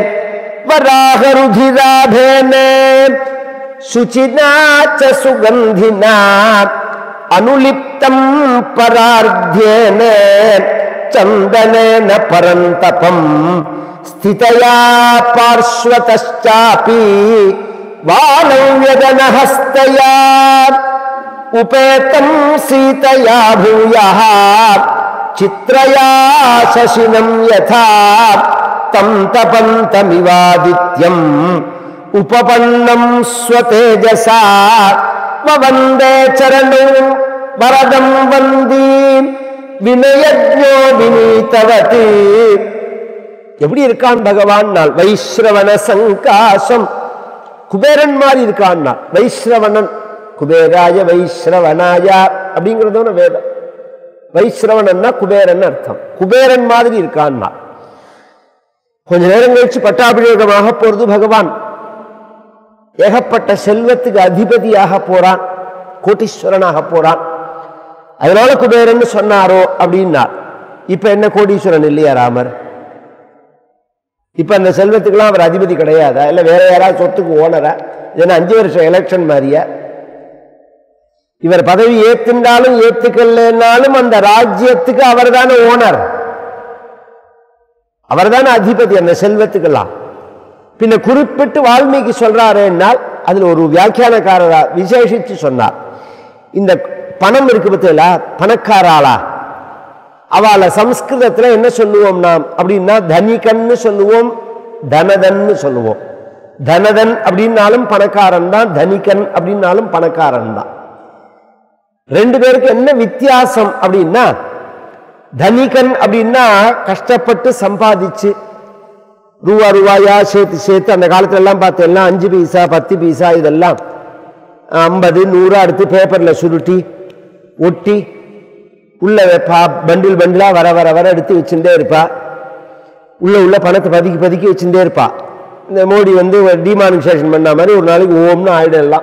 வராகருதிராபேனே शुचिना च सुगन्धिना अनुलिप्तं परार्ध्येन चन्दनेन परन्तपम् स्थितया पार्श्वतश्चापि वालव्यदनहस्तया उपेतं सीतया भूयः चित्रया शशिनं यथा तं तपन्तमिवादित्यम् उपपन्नं स्वतेजसा वन्दे चरणौ वरदं वन्दी வினயஜோ வினீதவதி எப்படி இருக்கான் பகவான் நாள் வைஸ்ரவண சங்காசம் குபேரன் மாதிரி இருக்கான் நாள் வைஸ்ரவணன் குபேராய வைஸ்ரவனாய அப்படிங்கிறதோட வேதம் வைஸ்ரவணன்னா குபேரன் அர்த்தம் குபேரன் மாதிரி இருக்கான் நாள் கொஞ்ச நேரம் கழிச்சு பட்டாபிஷேகமாக போறது பகவான் ஏகப்பட்ட செல்வத்துக்கு அதிபதியாக போறான் கோட்டீஸ்வரனாக போறான் அதனால குபேரன் சொன்னாரோ அப்படின்னார் இப்ப என்ன கோடீஸ்வரன் இல்லையா ராமர் இப்ப அந்த செல்வத்துக்கெல்லாம் அவர் அதிபதி கிடையாதா இல்ல வேற யாராவது சொத்துக்கு ஓனரா ஏன்னா அஞ்சு வருஷம் எலெக்ஷன் மாதிரியா இவர் பதவி ஏத்துண்டாலும் ஏத்துக்கலனாலும் அந்த ராஜ்யத்துக்கு அவர் தானே ஓனர் அவர் தானே அதிபதி அந்த செல்வத்துக்கெல்லாம் பின்ன குறிப்பிட்டு வால்மீகி சொல்றாருன்னால் அதுல ஒரு வியாக்கியானக்காரரா விசேஷிச்சு சொன்னார் இந்த பணம் இருக்கு பத்தியா பணக்காராளா அவளை சம்ஸ்கிருதத்துல என்ன சொல்லுவோம் நாம் அப்படின்னா தனிகன்னு சொல்லுவோம் தனதன்னு சொல்லுவோம் தனதன் அப்படின்னாலும் பணக்காரன் தான் தனிகன் அப்படின்னாலும் பணக்காரன் தான் ரெண்டு பேருக்கு என்ன வித்தியாசம் அப்படின்னா தனிகன் அப்படின்னா கஷ்டப்பட்டு சம்பாதிச்சு ரூபா ரூபாயா சேர்த்து சேர்த்து அந்த காலத்துல எல்லாம் பார்த்தேன்னா அஞ்சு பைசா பத்து பைசா இதெல்லாம் ஐம்பது நூறு அடுத்து பேப்பரில் சுருட்டி ஒட்டி உள்ள வைப்பா பண்டில் பண்டிலாக வர வர வர எடுத்து வச்சுட்டே இருப்பா உள்ள உள்ள பணத்தை பதுக்கி பதுக்கி வச்சுட்டே இருப்பா இந்த மோடி வந்து டிமானிசேஷன் பண்ண மாதிரி ஒரு நாளைக்கு ஓம்னு ஆயிடும் எல்லாம்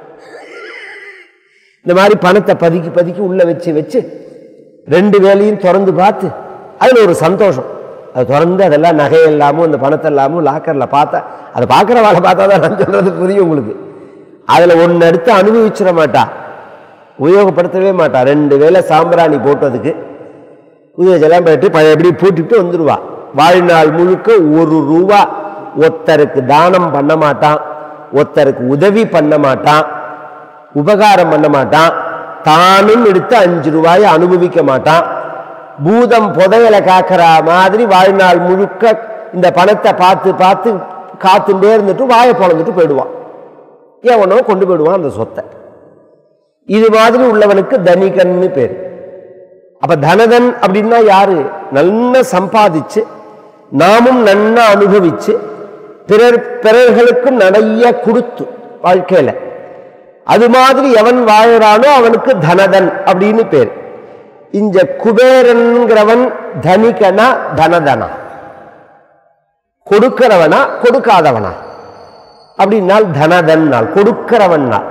இந்த மாதிரி பணத்தை பதுக்கி பதுக்கி உள்ள வச்சு வச்சு ரெண்டு வேலையும் திறந்து பார்த்து அதில் ஒரு சந்தோஷம் அது திறந்து அதெல்லாம் நகை இல்லாமல் அந்த பணத்தை இல்லாமல் லாக்கரில் பார்த்தா அதை பார்க்குற வேலை பார்த்தா தான் நான் சொல்கிறது புரியும் உங்களுக்கு அதில் ஒன்று எடுத்து அனுபவிச்சிட மாட்டா உபயோகப்படுத்தவே மாட்டா ரெண்டு வேளை சாம்பிராணி போட்டதுக்கு உதவிச்செல்லாம் போயிட்டு பழையபடி பூட்டிட்டு வந்துடுவா வாழ்நாள் முழுக்க ஒரு ரூபா ஒருத்தருக்கு தானம் பண்ண மாட்டான் ஒருத்தருக்கு உதவி பண்ண மாட்டான் உபகாரம் பண்ண மாட்டான் தானும் எடுத்து அஞ்சு ரூபாயை அனுபவிக்க மாட்டான் பூதம் புதையலை காக்கிற மாதிரி வாழ்நாள் முழுக்க இந்த பணத்தை பார்த்து பார்த்து காத்துட்டே இருந்துட்டு வாயை பொழந்துட்டு போயிடுவான் எவனோ கொண்டு போயிடுவான் அந்த சொத்தை இது மாதிரி உள்ளவனுக்கு தனிகன்னு பேர் அப்ப தனதன் அப்படின்னா யாரு நல்லா சம்பாதிச்சு நாமும் நன்னா அனுபவிச்சு பிறர் பிறர்களுக்கும் நிறைய கொடுத்து வாழ்க்கையில அது மாதிரி எவன் வாழறானோ அவனுக்கு தனதன் அப்படின்னு பேர் இந்த குபேரன்கிறவன் தனிகனா தனதனா கொடுக்கிறவனா கொடுக்காதவனா அப்படின்னால் தனதன் நாள் கொடுக்கிறவன் நாள்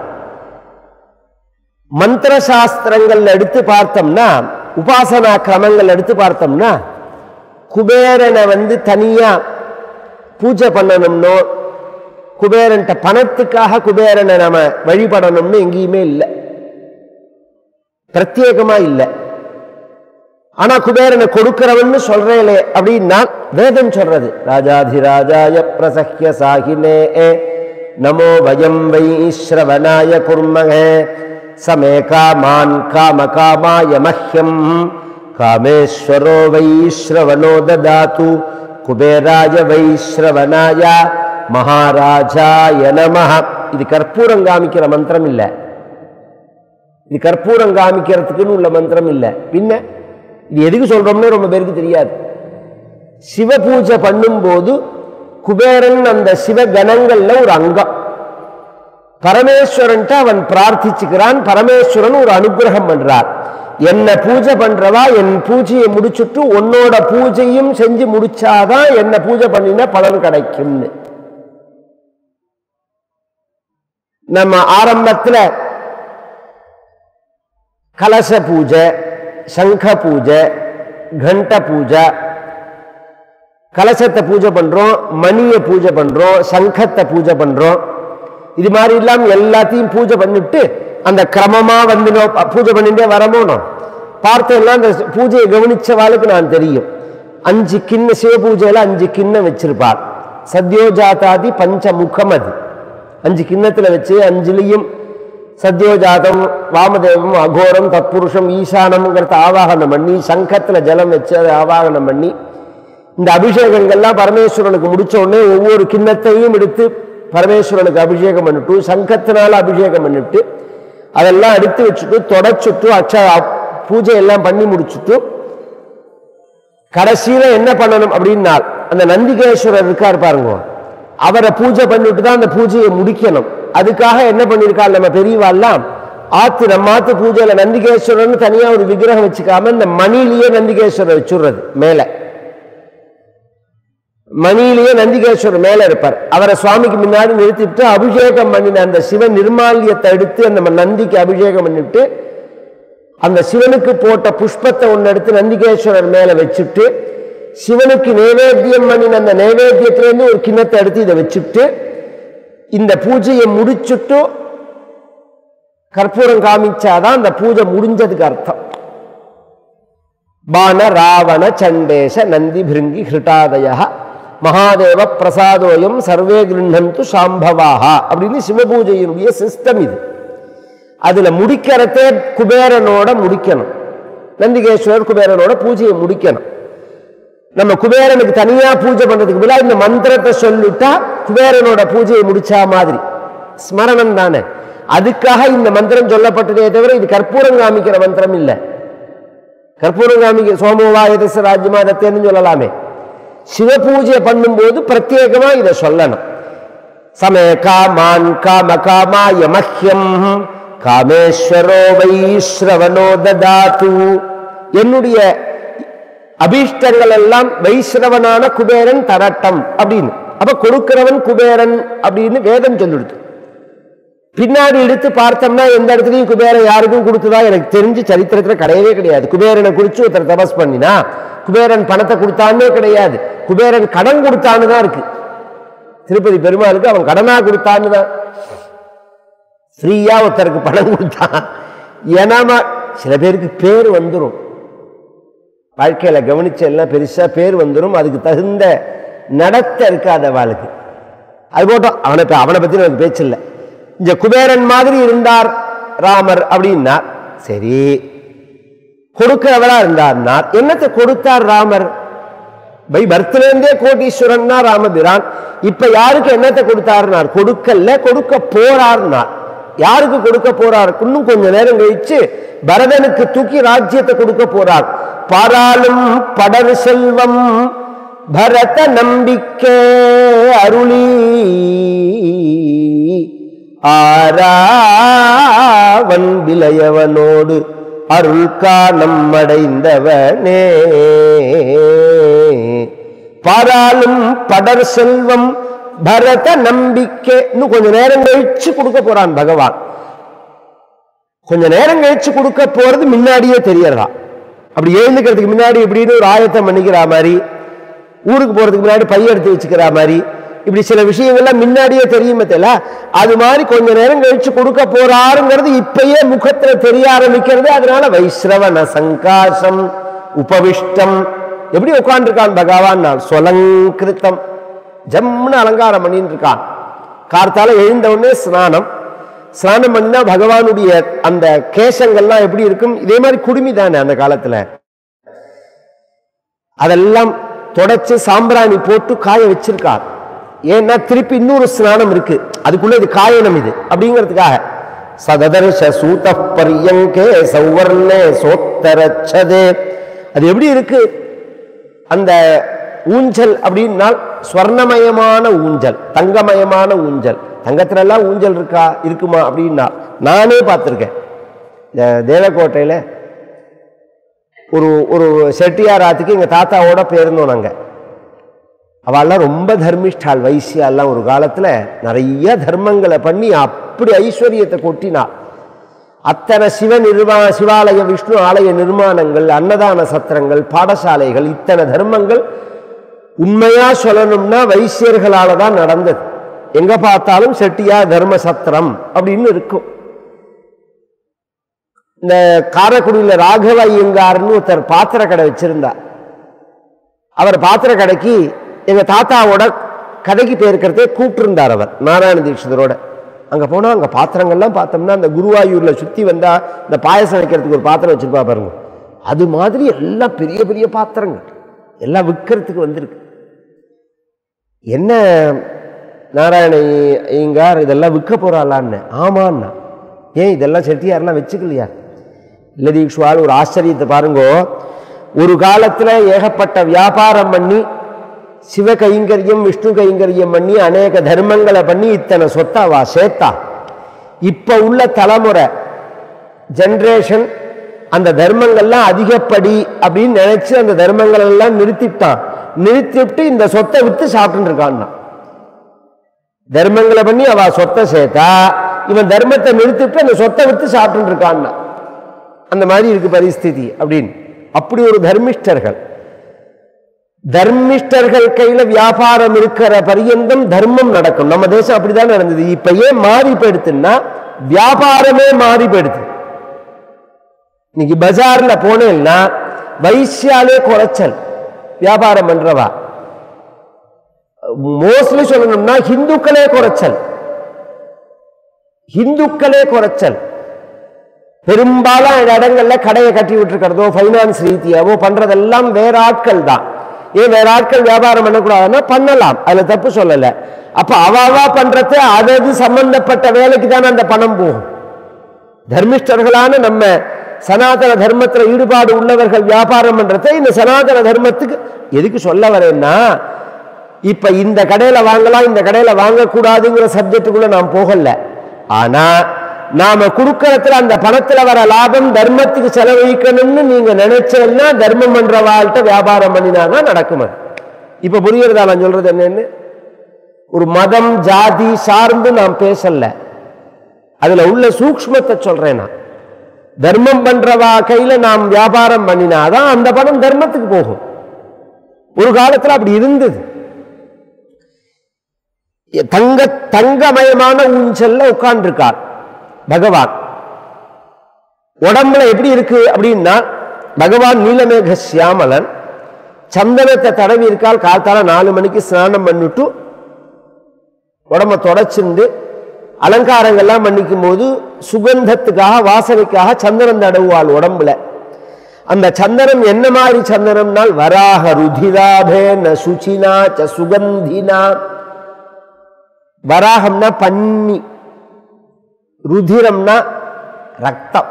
மந்திர சாஸ்திரங்கள் எடுத்து பார்த்தோம்னா உபாசனா கிரமங்கள் எடுத்து பார்த்தோம்னா குபேரனை வந்து தனியா பூஜை பண்ணணும்னோ குபேரன்ட்ட பணத்துக்காக குபேரனை நம்ம வழிபடணும்னு எங்கேயுமே இல்லை பிரத்யேகமா இல்லை ஆனா குபேரனை கொடுக்கிறவன்னு சொல்றேலே அப்படின்னா வேதம் சொல்றது ராஜாதிராஜாய பிரசஹ்ய சாகினே நமோ வயம் வை ஸ்ரவணாய குர்மகே சமே காமான் காம காமாய மஹ்யம் காமேஸ்வரோ வை ஸ்ரவணோ ததாத்து குபேராய வை ஸ்ரவணாய மகாராஜாய நமஹ இது கற்பூரம் காமிக்கிற மந்திரம் இல்லை இது கற்பூரம் காமிக்கிறதுக்குன்னு உள்ள மந்திரம் இல்லை பின்ன இது எதுக்கு சொல்றோம்னு ரொம்ப பேருக்கு தெரியாது சிவ பூஜை பண்ணும்போது குபேரன் அந்த சிவகணங்கள்ல ஒரு அங்கம் பரமேஸ்வரன்ட்ட அவன் பிரார்த்திச்சுக்கிறான் பரமேஸ்வரன் ஒரு அனுகிரகம் பண்றார் என்ன பூஜை பண்றவா என் பூஜையை முடிச்சுட்டு உன்னோட பூஜையும் செஞ்சு முடிச்சாதான் என்ன பூஜை பண்ணினா பலன் கிடைக்கும்னு நம்ம ஆரம்பத்துல கலச பூஜை சங்க பூஜை கண்ட பூஜை கலசத்தை பூஜை பண்றோம் மணியை பூஜை பண்றோம் சங்கத்தை பூஜை பண்றோம் இது மாதிரி இல்லாம எல்லாத்தையும் பூஜை பண்ணிட்டு அந்த கிரமமா வந்து நோ- பூஜை பண்ணிட்டே வரமோனோ பார்த்தெல்லாம் அந்த பூஜையை கவனிச்சவாளுக்கு நான் தெரியும் அஞ்சு கிண்ண சிவ பூஜையில அஞ்சு கிண்ணம் வச்சிருப்பாள் சத்யோஜாதாதி பஞ்சமுகம் அது அஞ்சு கிண்ணத்துல வச்சு அஞ்சுலையும் சத்யோஜாதம் வாமதேவம் அகோரம் தத்புருஷம் ஈசானம்ங்கிறத ஆவாகனம் பண்ணி சங்கத்துல ஜலம் வச்சு அதை ஆவாகனம் பண்ணி இந்த அபிஷேகங்கள்லாம் பரமேஸ்வரனுக்கு முடிச்ச உடனே ஒவ்வொரு கிண்ணத்தையும் எடுத்து பரமேஸ்வரனுக்கு அபிஷேகம் பண்ணிட்டு சங்கத்தினால அபிஷேகம் பண்ணிட்டு அதெல்லாம் எடுத்து வச்சுட்டு தொடச்சுட்டு அச்ச பூஜை எல்லாம் பண்ணி முடிச்சுட்டு கடைசியில என்ன பண்ணணும் அப்படின்னா அந்த நந்திகேஸ்வரர் இருக்கார் பாருங்க அவரை பூஜை பண்ணிட்டு தான் அந்த பூஜையை முடிக்கணும் அதுக்காக என்ன பண்ணியிருக்காள் நம்ம பெரியவாள்லாம் ஆத்து நம்ம ஆத்து பூஜையில நந்திகேஸ்வரர்னு தனியா ஒரு விக்கிரகம் வச்சுக்காம இந்த மணிலேயே நந்திகேஸ்வரர் வச்சுடுறது மேல மணியிலேயே நந்திகேஸ்வரர் மேல இருப்பார் அவரை சுவாமிக்கு முன்னாடி நிறுத்திட்டு அபிஷேகம் பண்ணின அந்த சிவ நிர்மால்யத்தை எடுத்து அந்த நந்திக்கு அபிஷேகம் பண்ணிட்டு அந்த சிவனுக்கு போட்ட புஷ்பத்தை ஒன்று எடுத்து நந்திகேஸ்வரர் மேல வச்சுட்டு சிவனுக்கு நைவேத்தியம் பண்ணின அந்த நைவேத்தியத்திலேருந்து ஒரு கிண்ணத்தை எடுத்து இதை வச்சுட்டு இந்த பூஜையை முடிச்சுட்டு கற்பூரம் காமிச்சாதான் அந்த பூஜை முடிஞ்சதுக்கு அர்த்தம் பான ராவண சண்டேச நந்தி பிருங்கி ஹிருட்டாதய மகாதேவ பிரசாதோயம் சர்வே கிருண்ணந்து சாம்பவாக அப்படின்னு சிவபூஜையினுடைய சிஸ்டம் இது அதுல முடிக்கிறதே குபேரனோட முடிக்கணும் நந்திகேஸ்வரர் குபேரனோட பூஜையை முடிக்கணும் நம்ம குபேரனுக்கு தனியா பூஜை பண்றதுக்கு பதிலா இந்த மந்திரத்தை சொல்லிட்டா குபேரனோட பூஜையை முடிச்சா மாதிரி ஸ்மரணம் தானே அதுக்காக இந்த மந்திரம் சொல்லப்பட்டதே தவிர இது கற்பூரம் காமிக்கிற மந்திரம் இல்லை கற்பூரம் காமிக்க சோமோவா எதச ராஜ்யமா தத்தேன்னு சொல்லலாமே சிவ பூஜை பண்ணும்போது பிரத்யேகமா இதை சொல்லணும் சமே காமான் காம காமாய மஹ்யம் காமேஸ்வரோ வைஸ்ரவனோ ததாத்து என்னுடைய அபீஷ்டங்கள் எல்லாம் வைஸ்ரவனான குபேரன் தரட்டம் அப்படின்னு அப்ப கொடுக்கிறவன் குபேரன் அப்படின்னு வேதம் சொல்லிடுது பின்னாடி எடுத்து பார்த்தோம்னா எந்த இடத்துலையும் குபேரன் யாருக்கும் கொடுத்ததா எனக்கு தெரிஞ்சு சரித்திரத்துல கிடையவே கிடையாது குபேரனை குறிச்சு ஒருத்தர் தபஸ் பண்ணினா குபேரன் பணத்தை கொடுத்தான்னே கிடையாது குபேரன் கடன் கொடுத்தான்னு தான் இருக்கு திருப்பதி பெருமாளுக்கு அவன் கடனா கொடுத்தான்னு தான் ஃப்ரீயா ஒருத்தருக்கு பணம் கொடுத்தான் ஏனாமா சில பேருக்கு பேர் வந்துடும் வாழ்க்கையில கவனிச்ச எல்லாம் பெருசா பேர் வந்துடும் அதுக்கு தகுந்த நடத்த இருக்காத வாழ்க்கை அது போட்டோம் அவனை ப- அவனை பத்தி எனக்கு பேச்சு இல்லை இந்த குபேரன் மாதிரி இருந்தார் ராமர் அப்படின்னா சரி கொடுக்கிறவரா இருந்தார்னா என்னத்தை கொடுத்தார் ராமர் பை பர்த்லேருந்தே கோட்டீஸ்வரன் ராமபிரான் இப்ப யாருக்கு என்னத்தை கொடுத்தாருனார் கொடுக்கல கொடுக்க போறார்னார் யாருக்கு கொடுக்க போறார் இன்னும் கொஞ்ச நேரம் கழிச்சு பரதனுக்கு தூக்கி ராஜ்யத்தை கொடுக்க போறார் பாராளும் படர் செல்வம் பரத நம்பிக்கை அருளி ஆராவன் விளையவனோடு அருள் காணம் அடைந்தவனே பாராளும் படர் செல்வம் பரத நம்பிக்கை இன்னும் கொஞ்ச நேரம் கழிச்சு கொடுக்க போறான் பகவான் கொஞ்ச நேரம் கழிச்சு கொடுக்க போறது முன்னாடியே தெரியறதா அப்படி எழுந்துக்கிறதுக்கு முன்னாடி இப்படின்னு ஒரு ஆயத்தம் பண்ணிக்கிற மாதிரி ஊருக்கு போறதுக்கு முன்னாடி பை எடுத்து வச்சுக்கிற மாதிரி இப்படி சில விஷயங்கள்லாம் முன்னாடியே தெரியுமே தெரியல அது மாதிரி கொஞ்ச நேரம் கழிச்சு கொடுக்க போறாருங்கிறது இப்பயே முகத்துல தெரிய ஆரம்பிக்கிறது அதனால வைஸ்ரவண சங்காசம் உபவிஷ்டம் எப்படி உட்கார்ந்துருக்கான் பகவான் நான் சொலங்கிருத்தம் ஜம்னு அலங்காரம் பண்ணிட்டு இருக்கான் கார்த்தால எழுந்த உடனே ஸ்நானம் ஸ்நானம் பண்ணினா பகவானுடைய அந்த கேசங்கள்லாம் எப்படி இருக்கும் இதே மாதிரி குடுமி தானே அந்த காலத்துல அதெல்லாம் தொடச்சு சாம்பிராணி போட்டு காய வச்சிருக்கார் ஏன்னா திருப்பி இன்னொரு ஸ்நானம் இருக்கு அதுக்குள்ள இது காயனம் இது அப்படிங்கிறதுக்காக சததர்ஷ சூத பரியங்கே சௌவர்ணே சோத்தரச்சதே அது எப்படி இருக்கு அந்த ஊஞ்சல் அப்படின்னால் ஸ்வர்ணமயமான ஊஞ்சல் தங்கமயமான ஊஞ்சல் தங்கத்துல எல்லாம் ஊஞ்சல் இருக்கா இருக்குமா அப்படின்னா நானே பார்த்துருக்கேன் இந்த தேவக்கோட்டையில் ஒரு ஒரு செட்டியார் ஆத்துக்கு எங்கள் தாத்தாவோட போயிருந்தோம் நாங்கள் அவள்லாம் ரொம்ப தர்மிஷ்டாள் வைசியாலாம் ஒரு காலத்தில் நிறைய தர்மங்களை பண்ணி அப்படி ஐஸ்வர்யத்தை கொட்டினாள் அத்தனை சிவ நிர்மா சிவாலய விஷ்ணு ஆலய நிர்மாணங்கள் அன்னதான சத்திரங்கள் பாடசாலைகள் இத்தனை தர்மங்கள் உண்மையா சொல்லணும்னா வைசியர்களால தான் நடந்தது எங்க பார்த்தாலும் செட்டியா தர்ம சத்திரம் அப்படின்னு இருக்கும் இந்த காரைக்குடியில ராகவ ஐயங்கார்னு ஒருத்தர் பாத்திர கடை வச்சிருந்தார் அவர் பாத்திர கடைக்கு எங்க தாத்தாவோட கதைக்கு போயிருக்கிறதே கூப்பிட்டிருந்தார் அவர் நாராயண தீட்சிதரோட அங்க போனா அங்க பாத்திரங்கள்லாம் பார்த்தோம்னா அந்த குருவாயூர்ல சுத்தி வந்தா இந்த பாயசம் வைக்கிறதுக்கு ஒரு பாத்திரம் வச்சிருப்பா பாருங்க அது மாதிரி எல்லாம் பெரிய பெரிய பாத்திரங்கள் எல்லாம் விற்கிறதுக்கு வந்திருக்கு என்ன நாராயண ஐயங்கார் இதெல்லாம் விற்க போறாளான்னு ஆமான்னா ஏன் இதெல்லாம் செட்டியாரெல்லாம் வச்சுக்கலையா இல்லை தீக்ஷுவால் ஒரு ஆச்சரியத்தை பாருங்கோ ஒரு காலத்துல ஏகப்பட்ட வியாபாரம் பண்ணி சிவ கைங்கரியம் விஷ்ணு கைங்கரியம் பண்ணி அநேக தர்மங்களை பண்ணி இத்தனை சொத்தாவா சேர்த்தா இப்ப உள்ள தலைமுறை ஜென்ரேஷன் அந்த தர்மங்கள்லாம் அதிகப்படி அப்படின்னு நினைச்சு அந்த தர்மங்கள் எல்லாம் நிறுத்திட்டான் நிறுத்திவிட்டு இந்த சொத்தை வித்து சாப்பிட்டு இருக்கான்னா தர்மங்களை பண்ணி அவ சொத்தை சேர்த்தா இவன் தர்மத்தை நிறுத்திட்டு அந்த சொத்தை வித்து சாப்பிட்டு இருக்கான்னா அந்த மாதிரி இருக்கு பரிஸ்திதி அப்படின்னு அப்படி ஒரு தர்மிஷ்டர்கள் தர்மிஷ்டர்கள் கையில வியாபாரம் இருக்கிற பரியந்தம் தர்மம் நடக்கும் நம்ம தேசம் அப்படிதான் நடந்தது இப்ப ஏன் மாறி போயிடுத்துன்னா வியாபாரமே மாறி போயிடுது இன்னைக்கு பஜார்ல போனேன்னா வைசியாலே குறைச்சல் வியாபாரம் பண்றவா மோஸ்ட்லி சொல்லணும்னா ஹிந்துக்களே குறைச்சல் ஹிந்துக்களே குறைச்சல் பெரும்பாலும் இடங்கள்ல கடையை கட்டி விட்டுருக்கிறதோ ஃபைனான்ஸ் ரீதியாவோ பண்றதெல்லாம் வேற ஆட்கள் தான் ஏன் வேற ஆட்கள் வியாபாரம் பண்ணக்கூடாதுன்னா பண்ணலாம் அதுல தப்பு சொல்லல அப்ப அவாவா பண்றது அதது சம்பந்தப்பட்ட வேலைக்கு தானே அந்த பணம் போகும் தர்மிஷ்டர்களான நம்ம சனாதன தர்மத்துல ஈடுபாடு உள்ளவர்கள் வியாபாரம் பண்றதை இந்த சனாதன தர்மத்துக்கு எதுக்கு சொல்ல வரேன்னா இப்ப இந்த கடையில வாங்கலாம் இந்த கடையில வாங்கக்கூடாதுங்கிற சப்ஜெக்டுக்குள்ள நான் போகல ஆனா நாம கொடுக்கறதுல அந்த பணத்துல வர லாபம் தர்மத்துக்கு செலவழிக்கணும்னு நீங்க நினைச்சேன்னா தர்மம் பண்ற வாழ்க்கை வியாபாரம் பண்ணினாதான் நடக்கும் அது இப்ப புரியுறதா நான் சொல்றது என்னன்னு ஒரு மதம் ஜாதி சார்ந்து நான் பேசல அதுல உள்ள சூக்ஷ்மத்தை சொல்றேன் நான் தர்மம் பண்றவா கையில நாம் வியாபாரம் பண்ணினாதான் அந்த பணம் தர்மத்துக்கு போகும் ஒரு காலத்துல அப்படி இருந்தது தங்க தங்கமயமான ஊஞ்சல்ல உட்கார்ந்துருக்கார் பகவான் உடம்புல எப்படி இருக்கு அப்படின்னா பகவான் நீலமேக சியாமலன் சந்தனத்தை தடவி இருக்கால் காத்தால நாலு மணிக்கு ஸ்நானம் பண்ணிட்டு உடம்ப தொடச்சிருந்து அலங்காரங்கள்லாம் பண்ணிக்கும் போது சுகந்தத்துக்காக வாசனைக்காக சந்தனம் தடவுவாள் உடம்புல அந்த சந்தனம் என்ன மாதிரி சந்தனம்னால் வராக ருதிராபேன சுச்சினா ச சுகந்தினா வராகம்னா பன்னி ருதிரம்னா ரத்தம்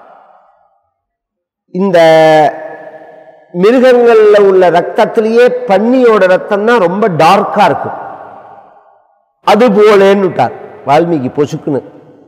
இந்த மிருகங்கள்ல உள்ள ரத்தத்திலேயே பன்னியோட ரத்தம் தான் ரொம்ப டார்க்கா இருக்கும் அது போலேன்னு விட்டார் வால்மீகி பொசுக்குன்னு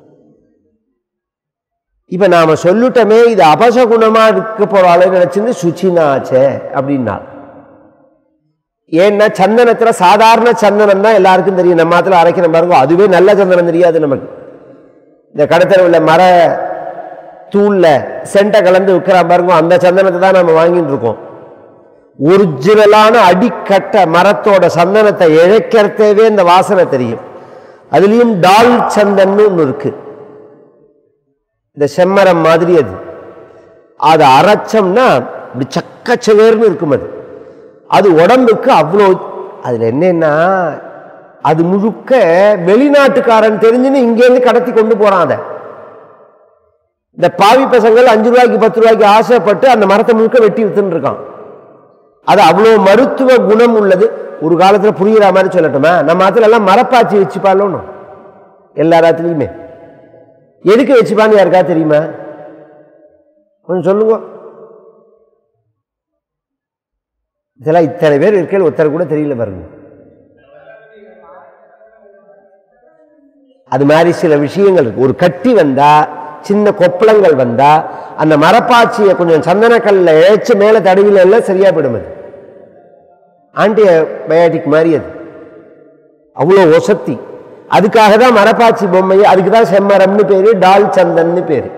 இப்ப நாம சொல்லிட்டோமே இது அபசகுணமா இருக்க போறாளே நினைச்சுன்னு சுச்சினாச்சே அப்படின்னா ஏன்னா சந்தனத்துல சாதாரண சந்தனம் தான் எல்லாருக்கும் தெரியும் நம்ம மாத்துல அரைக்கிற பாருங்க அதுவே நல்ல சந்தனம் தெரியாது நமக்கு இந்த கடத்தல உள்ள மர தூள்ல சென்ட்டை கலந்து விற்கிறான் பாருங்க அந்த சந்தனத்தை தான் நம்ம வாங்கிட்டு இருக்கோம் ஒரிஜினலான அடிக்கட்ட மரத்தோட சந்தனத்தை இழைக்கிறதேவே இந்த வாசனை தெரியும் அதுலேயும் டால் சந்தன்னு ஒன்று இருக்கு இந்த செம்மரம் மாதிரி அது அதை அரைச்சோம்னா இப்படி சக்கச்சவேர்னு இருக்கும் அது அது உடம்புக்கு அவ்வளோ அதில் என்னன்னா அது முழுக்க வெளிநாட்டுக்காரன் தெரிஞ்சுன்னு இங்கேருந்து கடத்தி கொண்டு போறான் அதை இந்த பாவி பசங்கள் அஞ்சு ரூபாய்க்கு பத்து ரூபாய்க்கு ஆசைப்பட்டு அந்த மரத்தை முழுக்க வெட்டி வித்துன்னு இருக்கான் அது அவ்வளோ மருத்துவ குணம் உள்ளது ஒரு காலத்தில் புரியுற மாதிரி சொல்லட்டுமா நம்ம ஆத்துல எல்லாம் மரப்பாச்சி வச்சுப்பாலும் எல்லா ராத்துலையுமே எதுக்கு வச்சுப்பான்னு யாருக்கா தெரியுமா கொஞ்சம் சொல்லுங்க இதெல்லாம் இத்தனை பேர் இருக்கையில் ஒருத்தர் கூட தெரியல பாருங்க அது மாதிரி சில விஷயங்கள் இருக்கு ஒரு கட்டி வந்தா சின்ன கொப்பளங்கள் வந்தா அந்த மரப்பாச்சியை கொஞ்சம் சந்தனக்கல்ல இழைச்சு மேலே தடவில எல்லாம் சரியா போயிடும் அது ஆன்டிபயோட்டிக் மாதிரி அது அவ்வளோ ஒசத்தி அதுக்காக தான் மரப்பாச்சி பொம்மை அதுக்கு தான் செம்மரம்னு பேரு டால் சந்தன்னு பேரு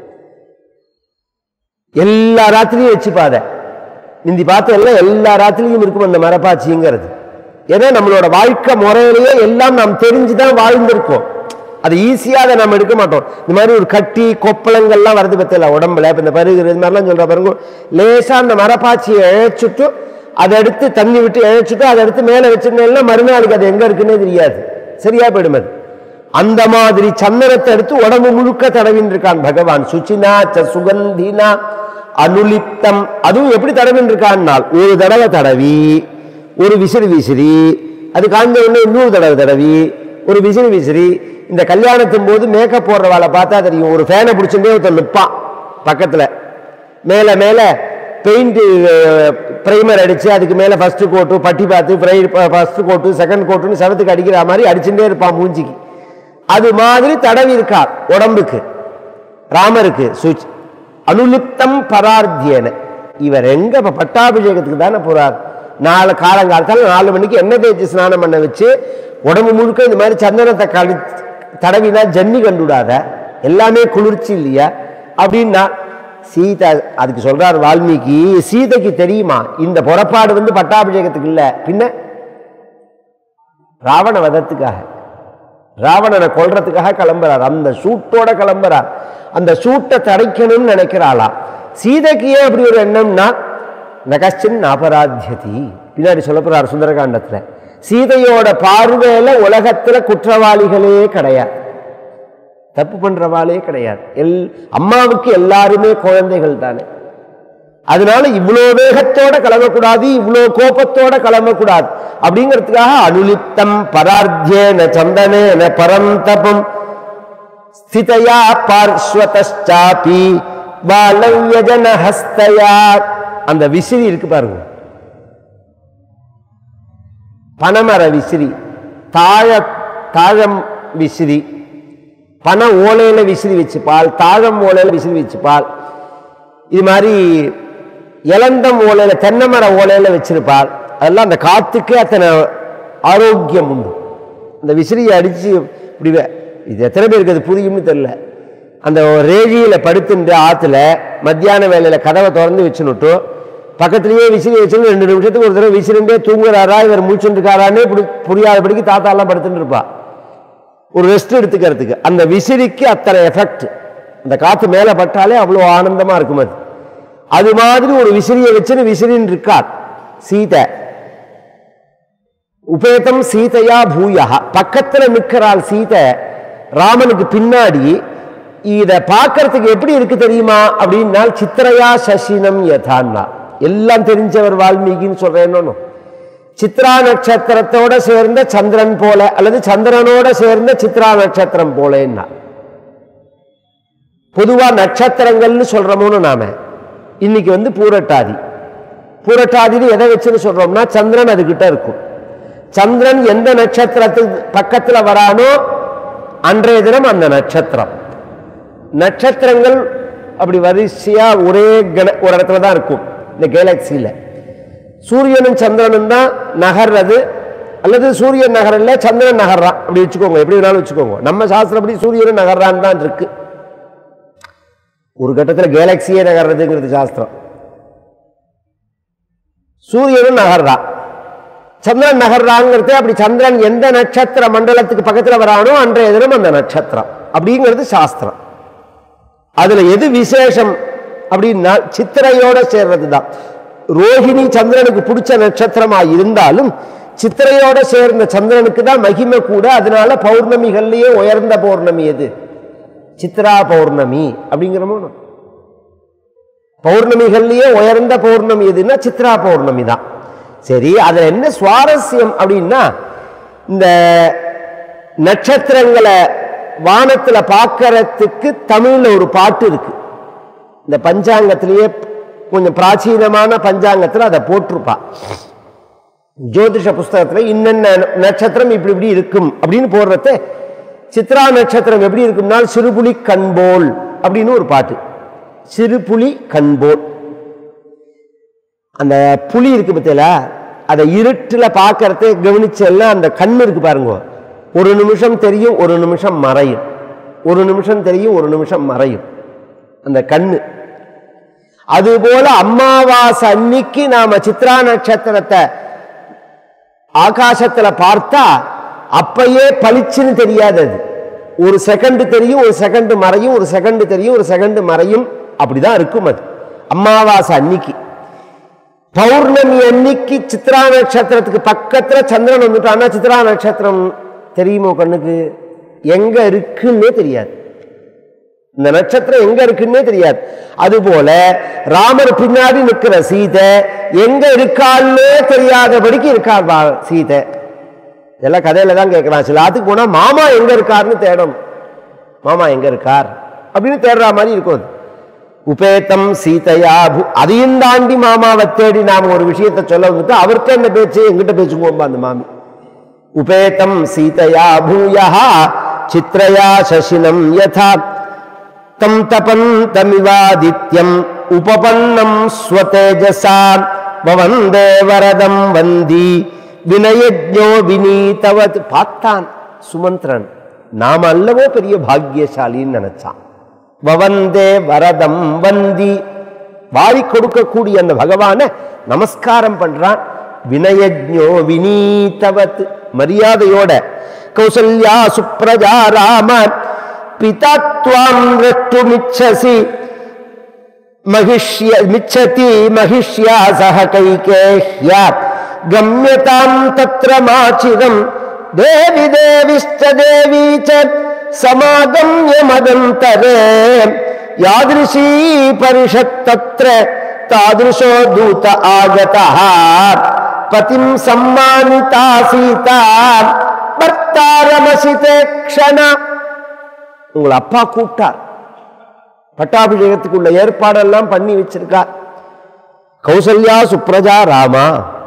எல்லா ராத்திரியும் வச்சுப்பாத முந்தி பார்த்த எல்லாம் எல்லா ராத்திரியும் இருக்கும் அந்த மரப்பாச்சிங்கிறது ஏன்னா நம்மளோட வாழ்க்கை முறையிலேயே எல்லாம் நாம் தெரிஞ்சுதான் வாழ்ந்திருக்கோம் அது ஈஸியாக அதை நம்ம எடுக்க மாட்டோம் இந்த மாதிரி ஒரு கட்டி கொப்பளங்கள்லாம் வருது பத்தில உடம்புல இப்போ இந்த பருகு இது மாதிரிலாம் சொல்ற பாருங்க லேசா அந்த மரப்பாச்சியை இழைச்சிட்டு அதை எடுத்து தண்ணி விட்டு இழைச்சிட்டு அதை எடுத்து மேலே வச்சிருந்தேன்னா மறுநாளுக்கு அது எங்க இருக்குன்னே தெரியாது சரியா போயிடும் அது அந்த மாதிரி சந்தனத்தை எடுத்து உடம்பு முழுக்க தடவின்னு இருக்கான் பகவான் சுச்சினா ச சுகந்தினா அனுலிப்தம் அதுவும் எப்படி தடவின்னு இருக்கான்னால் ஒரு தடவை தடவி ஒரு விசிறி விசிறி அது காஞ்ச உடனே இன்னொரு தடவை தடவி ஒரு விசிறி விசிறி இந்த கல்யாணத்தின் போது மேக்கப் போடுறவாளை பார்த்தா தெரியும் ஒரு ஃபேனை பிடிச்சிட்டே ஒருத்தன் நிற்பான் பக்கத்துல மேலே மேலே பெயிண்ட் ப்ரைமர் அடிச்சு அதுக்கு மேலே ஃபர்ஸ்ட் கோட்டு பட்டி பார்த்து ஃப்ரை ஃபர்ஸ்ட் கோட்டு செகண்ட் கோட்டுன்னு செவத்துக்கு அடிக்கிற மாதிரி அடிச்சுட்டே இருப்பான் மூஞ்சிக்கு அது மாதிரி தடவி இருக்கார் உடம்புக்கு ராமருக்கு சுச் அனுலிப்தம் பரார்த்தியன இவர் எங்க இப்ப பட்டாபிஷேகத்துக்கு தானே போறார் நாலு காலங்காலத்தால் நாலு மணிக்கு எண்ணெய் தேய்ச்சி ஸ்நானம் பண்ண வச்சு உடம்பு முழுக்க இந்த மாதிரி சந்தனத்தை கழி தடவினா ஜன்னி கண்டுடாத எல்லாமே குளிர்ச்சி இல்லையா அப்படின்னா சீதா அதுக்கு சொல்றார் வால்மீகி சீதைக்கு தெரியுமா இந்த புறப்பாடு வந்து பட்டாபிஷேகத்துக்கு இல்ல பின்ன ராவண வதத்துக்காக ராவணனை கொல்றதுக்காக கிளம்புறார் அந்த சூட்டோட கிளம்புறார் அந்த சூட்டை தடைக்கணும்னு நினைக்கிறாளா சீதைக்கு ஏன் அப்படி ஒரு எண்ணம்னா நகச்சின் அபராத்தியதி பின்னாடி சொல்ல போறார் சுந்தரகாண்டத்துல சீதையோட பார்வையில உலகத்துல குற்றவாளிகளே கிடையாது தப்பு பண்றவாளே கிடையாது எல் அம்மாவுக்கு எல்லாருமே குழந்தைகள் தானே அதனால இவ்வளோ வேகத்தோட கிளம்பக்கூடாது இவ்வளோ கோபத்தோட கிளம்பக்கூடாது அப்படிங்கிறதுக்காக அனுலிப்தம் பரார்த்தியேன சந்தனேன பரந்தபம் ஸ்திதயா பார்ஸ்வதாபி பாலவ்யஜன ஹஸ்தயா அந்த விசிறி இருக்கு பாருங்க பனமர விசிறி தாழ தாழம் விசிறி பன ஓலையில விசிறி வச்சுப்பால் தாழம் ஓலையில விசிறி வச்சுப்பால் இது மாதிரி இளந்தம் ஓலையில தென்னை மர ஓலையில வச்சிருப்பார் அதெல்லாம் அந்த காத்துக்கு அத்தனை ஆரோக்கியம் உண்டு அந்த விசிறியை அடிச்சு இப்படி வே- இது எத்தனை பேருக்கு அது புரியும்னு தெரியல அந்த ரேழியில படுத்துட்டு ஆத்துல மத்தியான வேலையில கதவை திறந்து வச்சுனுட்டு பக்கத்துலயே விசிறி வச்சுன்னு ரெண்டு நிமிஷத்துக்கு ஒரு தடவை விசிறிண்டே தூங்குறாரா இவர் முடிச்சுட்டு இருக்காரான்னே புரி- புரியாதபடிக்கு தாத்தா எல்லாம் படுத்துட்டு இருப்பா ஒரு ரெஸ்ட் எடுத்துக்கிறதுக்கு அந்த விசிறிக்கு அத்தனை எஃபெக்ட் அந்த காத்து மேலே பட்டாலே அவ்வளோ ஆனந்தமா இருக்கும் அது அது மாதிரி ஒரு விசிறியை வச்சுன்னு விசிறின்னு இருக்கார் சீதை உபேதம் சீதையா பூயா பக்கத்துல நிற்கிறாள் சீதை ராமனுக்கு பின்னாடி இத பார்க்கறதுக்கு எப்படி இருக்கு தெரியுமா அப்படின்னால் சித்திரையா சசினம் யதான்னா எல்லாம் தெரிஞ்சவர் வால்மீகின்னு சொல்றேன்னு சித்ரா நட்சத்திரத்தோட சேர்ந்த சந்திரன் போல அல்லது சந்திரனோட சேர்ந்த சித்ரா நட்சத்திரம் போலேன்னா பொதுவா நட்சத்திரங்கள்னு சொல்றோமோன்னு நாம இன்னைக்கு வந்து பூரட்டாதி பூரட்டாதின்னு எதை வச்சுன்னு சொல்றோம்னா சந்திரன் அதுகிட்ட இருக்கும் சந்திரன் எந்த நட்சத்திரத்துக்கு பக்கத்துல வரானோ அன்றைய தினம் அந்த நட்சத்திரம் நட்சத்திரங்கள் அப்படி வரிசையா ஒரே கண ஒரு இடத்துல தான் இருக்கும் இந்த கேலக்சியில சூரியனும் சந்திரனும் தான் நகர்றது அல்லது சூரியன் நகரல சந்திரன் நகர்றான் அப்படி வச்சுக்கோங்க எப்படி வேணாலும் வச்சுக்கோங்க நம்ம சாஸ்திரப்படி சூரியனும் நகர்றான்னு தான் இருக்கு ஒரு கட்டத்தில் கேலக்சியே நகர்றதுங்கிறது சாஸ்திரம் சூரியனும் நகர்றான் சந்திரன் நகர்றாங்கிறது அப்படி சந்திரன் எந்த நட்சத்திர மண்டலத்துக்கு பக்கத்துல வரானோ அன்றைய தினம் அந்த நட்சத்திரம் அப்படிங்கிறது சாஸ்திரம் அதுல எது விசேஷம் அப்படின்னா சித்திரையோட சேர்றது தான் ரோஹிணி சந்திரனுக்கு பிடிச்ச நட்சத்திரமா இருந்தாலும் சித்திரையோட சேர்ந்த சந்திரனுக்கு தான் மகிமை கூட அதனால பௌர்ணமிகள்லயே உயர்ந்த பௌர்ணமி எது சித்ரா பௌர்ணமி அப்படிங்கிறமோ பௌர்ணமிகள்லயே உயர்ந்த பௌர்ணமி எதுன்னா சித்ரா பௌர்ணமி தான் சரி அதுல என்ன சுவாரஸ்யம் அப்படின்னா இந்த நட்சத்திரங்களை வானத்துல பார்க்கறதுக்கு தமிழ்ல ஒரு பாட்டு இருக்கு இந்த பஞ்சாங்கத்திலேயே கொஞ்சம் பிராச்சீனமான பஞ்சாங்கத்துல அதை போட்டிருப்பா ஜோதிஷ புஸ்தகத்துல இன்னென்ன நட்சத்திரம் இப்படி இப்படி இருக்கும் அப்படின்னு போடுறத சித்ரா நட்சத்திரம் எப்படி இருக்கும்னா சிறுபுலி கண்போல் அப்படின்னு ஒரு பாட்டு சிறுபுலி கண்போல் அந்த புலி இருக்கு பத்தியில அதை இருட்டில் பார்க்கறத கவனிச்செல்லாம் அந்த கண் இருக்கு பாருங்க ஒரு நிமிஷம் தெரியும் ஒரு நிமிஷம் மறையும் ஒரு நிமிஷம் தெரியும் ஒரு நிமிஷம் மறையும் அந்த கண்ணு அதுபோல அமாவாசை அன்னைக்கு நாம சித்ரா நட்சத்திரத்தை ஆகாசத்துல பார்த்தா அப்பயே பளிச்சுன்னு தெரியாது அது ஒரு செகண்ட் தெரியும் ஒரு செகண்ட் மறையும் ஒரு செகண்ட் தெரியும் ஒரு செகண்ட் மறையும் அப்படிதான் இருக்கும் அது அமாவாசை அன்னைக்கு பௌர்ணமி அன்னைக்கு சித்ரா நட்சத்திரத்துக்கு பக்கத்துல சந்திரன் வந்துட்டான்னா சித்ரா நட்சத்திரம் தெரியுமோ கண்ணுக்கு எங்க இருக்குன்னே தெரியாது இந்த நட்சத்திரம் எங்க இருக்குன்னே தெரியாது அதுபோல ராமர் பின்னாடி நிற்கிற சீதை எங்க இருக்காள்னே தெரியாதபடிக்கு இருக்கார் வா- சீதை இதெல்லாம் கதையில தான் கேட்கலாம் சில ஆத்துக்கு போனா மாமா எங்க இருக்காருன்னு தேடணும் மாமா எங்க இருக்கார் அப்படின்னு தேடுற மாதிரி இருக்கும் அது உபேத்தம் சீதையா பூ- அதையும் தாண்டி மாமாவை தேடி நாம ஒரு விஷயத்தை சொல்ல வந்துட்டு அவர்கிட்ட என்ன பேச்சு எங்கிட்ட பேச்சுக்குவோம்பா அந்த மாமி உபேத்தம் சீதையா பூயா சித்ரயா சசினம் யதா தம் தபந்தமிவாதித்யம் உபபன்னம் ஸ்வதேஜசா வவந்தே வரதம் வந்தி வினயஜோ வினீதவத் பார்த்தான் சுமந்திரன் நாம அல்லவோ பெரிய பாக்கியசாலின்னு நினைச்சான் வவந்தே வரதம் வந்தி வாரி கொடுக்கக்கூடிய அந்த பகவானை நமஸ்காரம் பண்றான் வினயஜோ வினீதவத் மரியாதையோட கௌசல்யா சுப்ரஜா ராம பிதா துவாம் ரஷ்டுமிச்சசி महिष्य मिच्छति महिष्या सह कैकेह्या गम्यतां तत्र माचिरं देवि देविश्च देवी च समागम्य मदन्तरे यादृशी परिषत्तत्र तादृशो दूत आगतः पतिं सम्मानिता सीता भर्तारमसिते क्षण உங்களை அப்பா கூப்பிட்டார் பட்டாபிஷேகத்துக்குள்ள ஏற்பாடெல்லாம் பண்ணி வச்சிருக்கார் கௌசல்யா சுப்ரஜா ராமா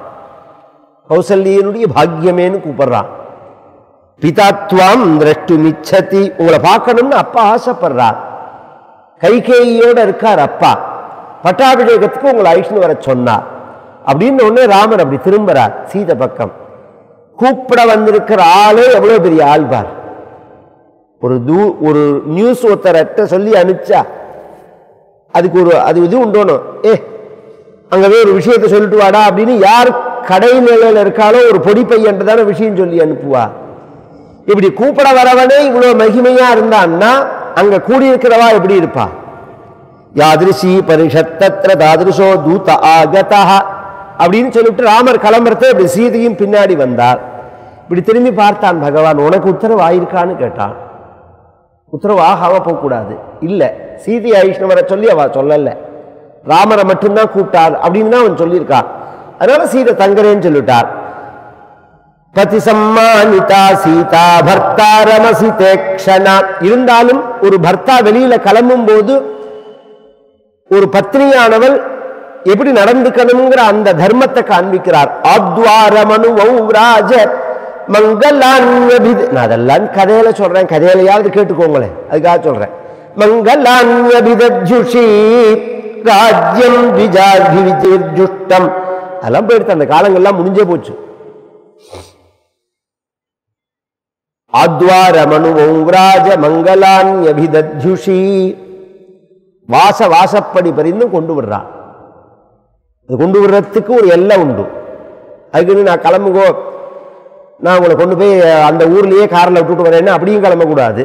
கௌசல்யனுடைய பாக்கியமேன்னு கூப்பிடுறான் பிதாத்வாம் திரஷ்டுமிச்சதி உங்களை பார்க்கணும்னு அப்பா ஆசைப்படுறார் கைகேயியோட இருக்கார் அப்பா பட்டாபிஷேகத்துக்கு உங்களை ஐஷ்ணு வர சொன்னார் அப்படின்னு உடனே ராமர் அப்படி திரும்புறார் சீதை பக்கம் கூப்பிட வந்திருக்கிற ஆளே எவ்வளவு பெரிய ஆள் பார் ஒரு தூ ஒரு நியூஸ் ஒருத்தர்கிட்ட சொல்லி அனுப்பிச்சா அதுக்கு ஒரு அது இது உண்டோணும் ஏ அங்கவே ஒரு விஷயத்தை சொல்லிட்டு வாடா அப்படின்னு யார் கடை நிலையில இருக்காளோ ஒரு பொடி பையன் தானே விஷயம் சொல்லி அனுப்புவா இப்படி கூப்பிட வரவனே இவ்வளவு மகிமையா இருந்தான்னா அங்க கூடியிருக்கிறவா எப்படி இருப்பா யாதிருஷி பரிஷத்தத்திர தாதிருஷோ தூத ஆகதா அப்படின்னு சொல்லிட்டு ராமர் கிளம்புறத இப்படி சீதையும் பின்னாடி வந்தார் இப்படி திரும்பி பார்த்தான் பகவான் உனக்கு உத்தரவு ஆயிருக்கான்னு கேட்டான் உத்தரவு ஆகாம போகக்கூடாது இல்ல சீதை ஐஷ்ணவரை சொல்லி அவ சொல்லல ராமரை மட்டும்தான் கூப்பிட்டார் அப்படின்னு தான் அவன் சொல்லியிருக்கான் அதனால சீதை தங்குறேன்னு சொல்லிட்டார் பதி சம்மானிதா சீதா பர்த்தா ரமசி தேக்ஷனா இருந்தாலும் ஒரு பர்த்தா வெளியில கிளம்பும் போது ஒரு பத்னியானவள் எப்படி நடந்துக்கணுங்கிற அந்த தர்மத்தை காண்பிக்கிறார் ஆத்வாரமனு ராஜ மங்களான்யபித நான் அதெல்லாம் கதையில சொல்றேன் கதையிலையாவது கேட்டுக்கோங்களேன் அதுக்காக சொல்றேன் மங்களான்யபிதஜுஷி ராஜ்யம் விஜாகி விஜுஷ்டம் அதெல்லாம் போயிடுத்து அந்த காலங்கள்லாம் முடிஞ்சே போச்சு ஆத்வாரமனு ராஜ மங்களான்யபிதஜுஷி வாச வாசப்படி பரிந்தும் கொண்டு விடுறான் அது கொண்டு வர்றதுக்கு ஒரு எல்லை உண்டு அதுக்குன்னு நான் கிளம்புங்கோ நான் உங்களை கொண்டு போய் அந்த ஊர்லயே காரில் விட்டுட்டு வரேன்னு அப்படியும் கிளம்பக்கூடாது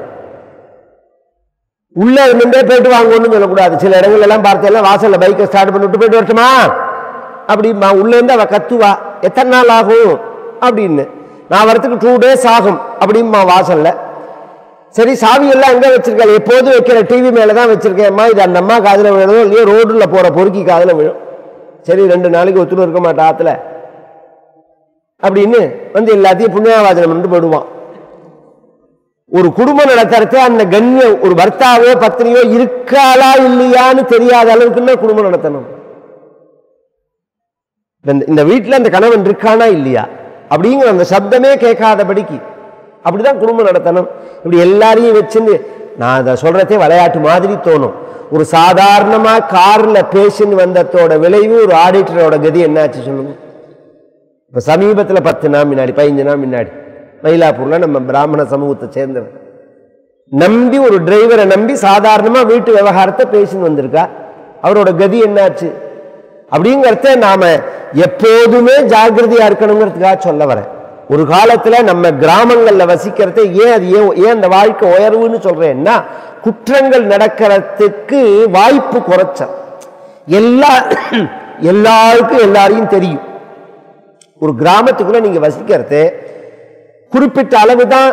உள்ள நின்றே போயிட்டு வாங்கன்னு சொல்லக்கூடாது சில இடங்கள் எல்லாம் பார்த்தெல்லாம் வாசல்ல பைக்கை ஸ்டார்ட் பண்ணி விட்டு போயிட்டு வரட்டுமா அப்படிமா உள்ள இருந்து அவ கத்துவா எத்தனை நாள் ஆகும் அப்படின்னு நான் வரத்துக்கு டூ டேஸ் ஆகும் அப்படிமா வாசல்ல சரி சாவி எல்லாம் எங்க வச்சிருக்கேன் எப்போதும் வைக்கிற டிவி மேல தான் வச்சிருக்கேன்மா இது அந்த அம்மா காதுல விழுதோ இல்லையோ ரோடுல போற பொறுக்கி காதுல விழும் சரி ரெண்டு நாளைக்கு ஒத்துணும் இருக்க மாட்டா ஆத்துல அப்படின்னு வந்து எல்லாத்தையும் புண்ணியவாதனம் பண்ணிட்டு போயிடுவான் ஒரு குடும்பம் நடத்துறதே அந்த கண்ணியம் ஒரு பர்த்தாவோ பத்னியோ இருக்காளா இல்லையான்னு தெரியாத அளவுக்குன்னா குடும்பம் நடத்தணும் இந்த- இந்த வீட்டில் அந்த கணவன் இருக்கானா இல்லையா அப்படிங்கிற அந்த சப்தமே கேட்காதபடிக்கு அப்படிதான் குடும்பம் நடத்தணும் இப்படி எல்லாரையும் வச்சுன்னு நான் அதை சொல்றதே விளையாட்டு மாதிரி தோணும் ஒரு சாதாரணமா கார்ல பேசின்னு வந்ததோட விளைவு ஒரு ஆடிட்டரோட கதி என்னாச்சு சொல்லுங்க இப்ப சமீபத்துல பத்து நாள் முன்னாடி பதினஞ்சு நாள் முன்னாடி மயிலாப்பூர்ல நம்ம பிராமண சமூகத்தை சேர்ந்தவர் நம்பி ஒரு டிரைவரை நம்பி சாதாரணமா வீட்டு விவகாரத்தை பேசின்னு வந்திருக்கா அவரோட கதி என்னாச்சு அப்படிங்கிறத நாம எப்போதுமே ஜாக்கிரதையா இருக்கணுங்கிறதுக்காக சொல்ல வரேன் ஒரு காலத்துல நம்ம கிராமங்கள்ல வசிக்கிறத ஏன் அது ஏன் ஏன் அந்த வாழ்க்கை உயர்வுன்னு சொல்றேன்னா குற்றங்கள் நடக்கிறதுக்கு வாய்ப்பு குறைச்ச எல்லா எல்லாருக்கும் எல்லாரையும் தெரியும் ஒரு கிராமத்துக்குள்ள நீங்க வசிக்கிறது குறிப்பிட்ட அளவு தான்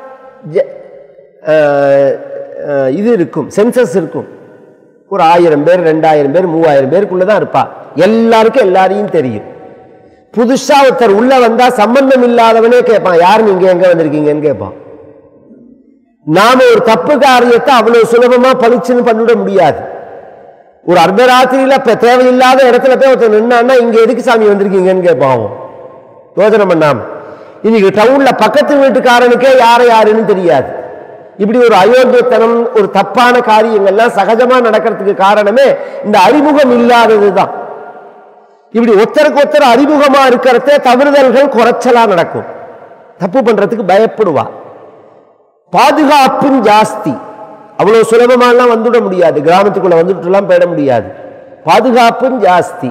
இது இருக்கும் சென்சஸ் இருக்கும் ஒரு ஆயிரம் பேர் ரெண்டாயிரம் பேர் மூவாயிரம் பேருக்குள்ள தான் இருப்பா எல்லாருக்கும் எல்லாரையும் தெரியும் புதுசா ஒருத்தர் உள்ள வந்தா சம்பந்தம் இல்லாதவனே கேட்பான் யார் நீங்க எங்க வந்திருக்கீங்கன்னு கேட்பான் நாம ஒரு தப்பு காரியத்தை அவ்வளவு சுலபமா பளிச்சுன்னு பண்ணிவிட முடியாது ஒரு அர்த்தராத்திரியில இப்ப தேவையில்லாத இடத்துல போய் ஒருத்தர் நின்னான்னா இங்க எதுக்கு சாமி வந்திருக்கீங்கன்னு கேட்பான் அவன். யோசனை பண்ணாம இன்னைக்கு டவுன்ல பக்கத்து வீட்டுக்காரனுக்கே யார யாருன்னு தெரியாது இப்படி ஒரு அயோக்கியத்தனம் ஒரு தப்பான காரியங்கள்லாம் சகஜமா நடக்கிறதுக்கு காரணமே இந்த அறிமுகம் இல்லாததுதான் இப்படி ஒருத்தருக்கு ஒருத்தர் அறிமுகமா இருக்கிறதே தவறுதல்கள் குறைச்சலா நடக்கும் தப்பு பண்றதுக்கு பயப்படுவா பாதுகாப்பும் ஜாஸ்தி அவ்வளவு சுலபமாலாம் வந்துட முடியாது கிராமத்துக்குள்ள வந்துட்டுலாம் போயிட முடியாது பாதுகாப்பும் ஜாஸ்தி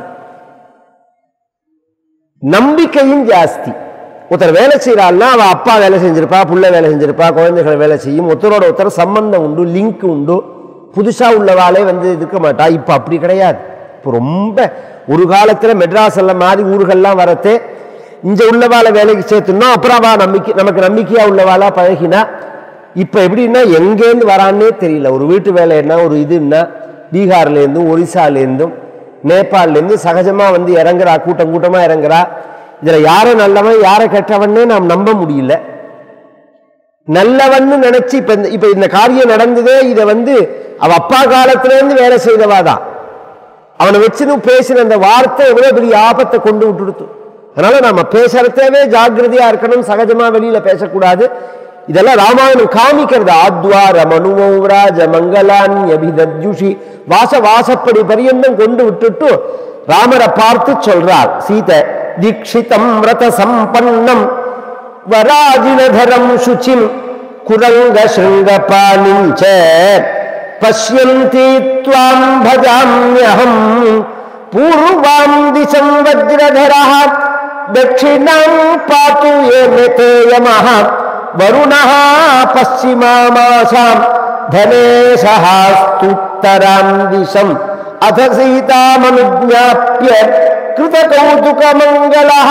நம்பிக்கையும் ஜாஸ்தி ஒருத்தர் வேலை செய்யறாள்னா அவ அப்பா வேலை செஞ்சிருப்பா புள்ள வேலை செஞ்சிருப்பா குழந்தைகள் வேலை செய்யும் ஒருத்தரோட ஒருத்தர் சம்பந்தம் உண்டு லிங்க் உண்டு புதுசா உள்ளவாளே வந்து இருக்க மாட்டா இப்ப அப்படி கிடையாது இப்போ ரொம்ப ஒரு காலத்துல மெட்ராஸ் எல்லாம் மாதிரி ஊர்கள்லாம் வரத்தே இங்க உள்ளவாளை வேலைக்கு சேர்த்துனோம் அப்புறம் அவ நம்பிக்கை நமக்கு நம்பிக்கையா உள்ளவாளா பழகினா இப்ப எப்படின்னா எங்கேருந்து வரான்னே தெரியல ஒரு வீட்டு வேலைன்னா ஒரு இதுன்னா பீகார்ல இருந்தும் ஒரிசால இருந்தும் நேபாள்ல இருந்து சகஜமா வந்து இறங்குறா கூட்டம் கூட்டமா இறங்குறா இதுல யாரை நல்லவன் யாரை கெட்டவன்னே நாம் நம்ப முடியல நல்லவன்னு நினைச்சு இப்ப இந்த- இப்ப இந்த காரியம் நடந்ததே இதை வந்து அவ அப்பா காலத்துல இருந்து வேலை செய்தவாதான் அவனை வச்சுன்னு பேசின அந்த வார்த்தை எவ்வளவு பெரிய ஆபத்தை கொண்டு விட்டுடுத்து அதனால நாம பேசுறதேவே ஜாக்கிரதையா இருக்கணும் சகஜமா வெளியில பேசக்கூடாது இதெல்லாம் ராமாயணம் காமிக்கிறது ஆத்வார மனுவராஜ மங்களான் அபிதத்யுஷி வாச வாசப்படி பரியந்தம் கொண்டு விட்டுட்டு ராமரை பார்த்து சொல்றார் சீதை தீட்சிதம் ரத சம்பன்னம் வராஜினதரம் சுச்சிம் குரங்க சிருங்கபாணிஞ்ச பசியந்தி த்வாம் பஜாம்யஹம் பூர்வாம் திசம் வஜ்ரதரः தட்சிணாம் பாத்து ஏனதே யமः வருணः பश्चिमामासाम् धनेशहास्तुत्तराम् दिशम् अथ सीतामनुज्ञाप्य कृतकौतुकमङ्गलः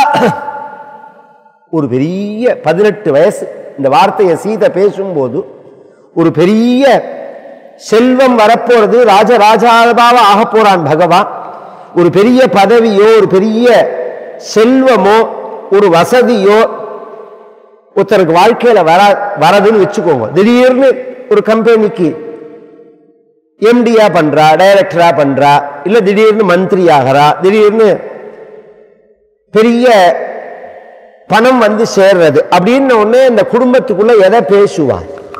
ஒரு பெரிய பதினெட்டு வயசு இந்த வார்த்தையை சீதை பேசும்போது ஒரு பெரிய செல்வம் வரப்போறது ராஜராஜாவாக ஆக போறான் பகவான் ஒரு பெரிய பதவியோ ஒரு பெரிய செல்வமோ ஒரு வசதியோ ஒருத்தருக்கு வாழ்க்கையில வர வரதுன்னு வச்சுக்கோங்க திடீர்னு ஒரு கம்பெனிக்கு எம்டியா பண்றா டைரக்டரா பண்றா இல்ல திடீர்னு மந்திரி ஆகிறா திடீர்னு பெரிய பணம் வந்து சேர்றது அப்படின்னு உடனே இந்த குடும்பத்துக்குள்ள எதை பேசுவா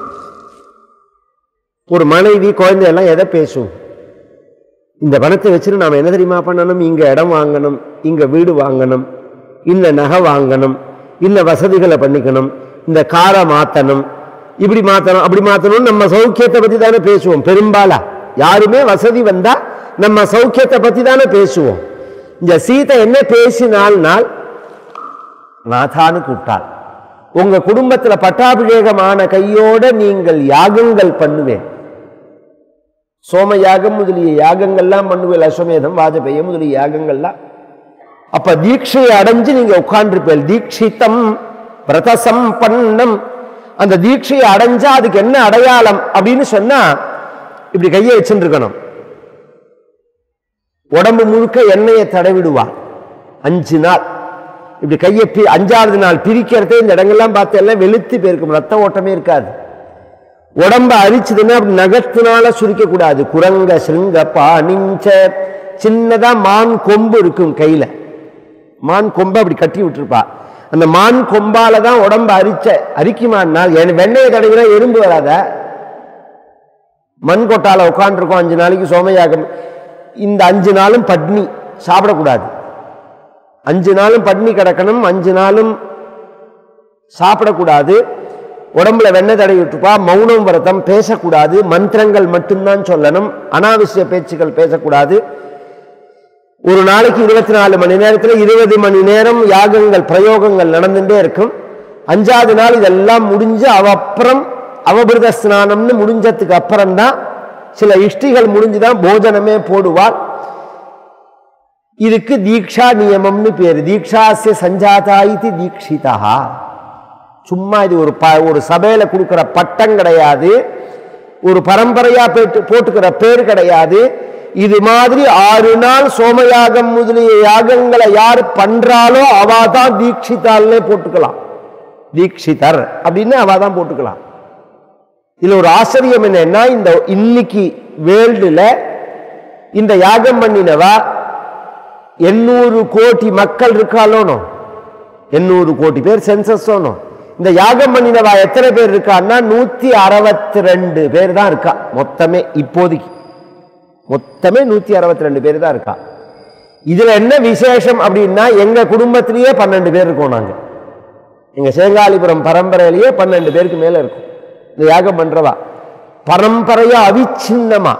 ஒரு மனைவி குழந்தை எல்லாம் எதை பேசும் இந்த பணத்தை வச்சுட்டு நாம என்ன தெரியுமா பண்ணணும் இங்க இடம் வாங்கணும் இங்க வீடு வாங்கணும் இந்த நகை வாங்கணும் இந்த வசதிகளை பண்ணிக்கணும் இந்த காரை மாத்தணும் இப்படி மாத்தணும் அப்படி மாத்தணும் நம்ம சௌக்கியத்தை பத்தி தானே பேசுவோம் பெரும்பாலா யாருமே வசதி வந்தா நம்ம சௌக்கியத்தை பத்தி தானே பேசுவோம் இந்த சீதை என்ன பேசினால்னால் நாதான்னு கூப்பிட்டாள் உங்க குடும்பத்துல பட்டாபிஷேகமான கையோட நீங்கள் யாகங்கள் பண்ணுவேன் சோம யாகம் முதலிய யாகங்கள்லாம் பண்ணுவேன் அஸ்வமேதம் வாஜபேயம் முதலிய யாகங்கள்லாம் அப்ப தீட்சையை அடைஞ்சு நீங்க உட்கார்ந்துருப்பேன் தீட்சிதம் விரதசம் பண்ணம் அந்த தீட்சையை அடைஞ்சா அதுக்கு என்ன அடையாளம் அப்படின்னு சொன்னா இப்படி கையை வச்சுட்டு இருக்கணும் உடம்பு முழுக்க எண்ணெயை தடவிடுவா அஞ்சு நாள் இப்படி கையை பி அஞ்சாவது நாள் பிரிக்கிறதே இந்த இடங்கள்லாம் பார்த்து எல்லாம் வெளுத்து போயிருக்கும் ரத்த ஓட்டமே இருக்காது உடம்ப அரிச்சதுன்னா அப்படி நகத்தினால சுரிக்க கூடாது குரங்க சிருங்க பாணிஞ்ச சின்னதா மான் கொம்பு இருக்கும் கையில மான் கொம்பை அப்படி கட்டி விட்டுருப்பா அந்த மான் கொம்பால தான் உடம்ப அரிச்ச அரிக்குமானால் என் வெண்ணெயை தடவினா எறும்பு வராத மண் கொட்டால உட்காந்துருக்கோம் அஞ்சு நாளைக்கு சோமயாகம் இந்த அஞ்சு நாளும் பட்னி சாப்பிடக்கூடாது அஞ்சு நாளும் பட்னி கிடக்கணும் அஞ்சு நாளும் சாப்பிடக்கூடாது உடம்புல வெண்ணெய் தடவி விட்டுப்பா மௌனம் விரதம் பேசக்கூடாது மந்திரங்கள் மட்டும்தான் சொல்லணும் அனாவசிய பேச்சுக்கள் பேசக்கூடாது ஒரு நாளைக்கு இருபத்தி நாலு மணி நேரத்தில் இருபது மணி நேரம் யாகங்கள் பிரயோகங்கள் நடந்துட்டே இருக்கும் அஞ்சாவது நாள் இதெல்லாம் முடிஞ்சு அவ அப்புறம் அவபிரத ஸ்நானம்னு முடிஞ்சதுக்கு அப்புறம் தான் சில இஷ்டிகள் முடிஞ்சுதான் போஜனமே போடுவாள் இதுக்கு தீக்ஷா நியமம்னு பேரு தீக்ஷாசிய சஞ்சாதா இது தீக்ஷிதா சும்மா இது ஒரு ப ஒரு சபையில கொடுக்கிற பட்டம் கிடையாது ஒரு பரம்பரையா போட்டு போட்டுக்கிற பேர் கிடையாது இது மாதிரி ஆறு நாள் சோமயாகம் முதலிய யாகங்களை யார் பண்றாலோ அவா தான் தீட்சிதால்னே போட்டுக்கலாம் தீட்சிதர் அப்படின்னு அவா தான் போட்டுக்கலாம் இதுல ஒரு ஆச்சரியம் என்னன்னா இந்த இன்னைக்கு வேர்ல்டுல இந்த யாகம் பண்ணினவா எண்ணூறு கோடி மக்கள் இருக்காளோனோ எண்ணூறு கோடி பேர் சென்சஸ் இந்த யாகம் பண்ணினவா எத்தனை பேர் இருக்கான்னா நூத்தி அறுபத்தி ரெண்டு பேர் தான் இருக்கா மொத்தமே இப்போதைக்கு மொத்தமே நூத்தி அறுபத்தி ரெண்டு பேர் தான் இருக்கா இதுல என்ன விசேஷம் அப்படின்னா எங்க குடும்பத்திலேயே பன்னெண்டு பேர் இருக்கோம் நாங்க எங்க சேங்காலிபுரம் பரம்பரையிலேயே பன்னெண்டு பேருக்கு மேல இருக்கும் இந்த யாகம் பண்றவா பரம்பரையா அவிச்சின்னமா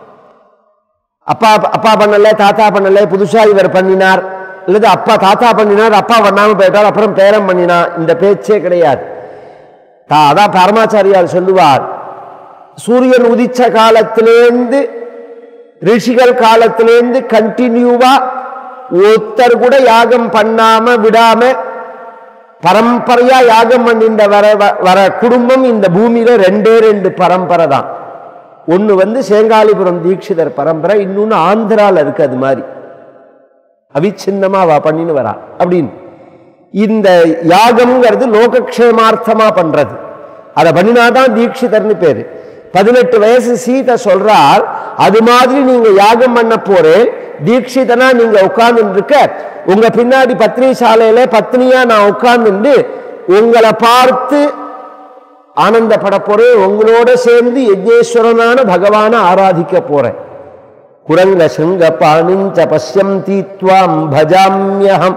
அப்பா அப்பா பண்ணல தாத்தா பண்ணல புதுசா இவர் பண்ணினார் அல்லது அப்பா தாத்தா பண்ணினார் அப்பா பண்ணாம போயிட்டார் அப்புறம் பேரம் பண்ணினா இந்த பேச்சே கிடையாது தா- அதான் பரமாச்சாரியார் சொல்லுவார் சூரியன் உதிச்ச காலத்திலேருந்து ரிஷிகள் காலத்திலேருந்து கண்டினியூவா ஒருத்தர் கூட யாகம் பண்ணாம விடாம பரம்பரையா யாகம் பண்ணின்ற வர வ- வர குடும்பம் இந்த பூமியில ரெண்டே ரெண்டு பரம்பரை தான் ஒண்ணு வந்து சேங்காலிபுரம் தீட்சிதர் பரம்பரை இன்னொன்னு ஆந்திரால இருக்கு அது மாதிரி அவிச்சின்னமா அவ பண்ணின்னு வரா அப்படின்னு இந்த யாகம்ங்கிறது லோகக்ஷேமார்த்தமா பண்றது அதை பண்ணினாதான் தீட்சிதர்னு பேரு பதினெட்டு வயசு சீதை சொல்றார் அது மாதிரி நீங்க யாகம் பண்ண போறேன் தீட்சிதனா நீங்க உட்கார்ந்து இருக்க உங்க பின்னாடி பத்னி சாலையில பத்னியா நான் உட்கார்ந்து உங்களை பார்த்து ஆனந்தப்பட போறேன் உங்களோட சேர்ந்து யஜ்ஞேஸ்வரனான பகவானை ஆராதிக்க போறேன் குரங்க சிங்க பாணிஞ்ச பசியம் தீத்வாம் பஜாமியகம்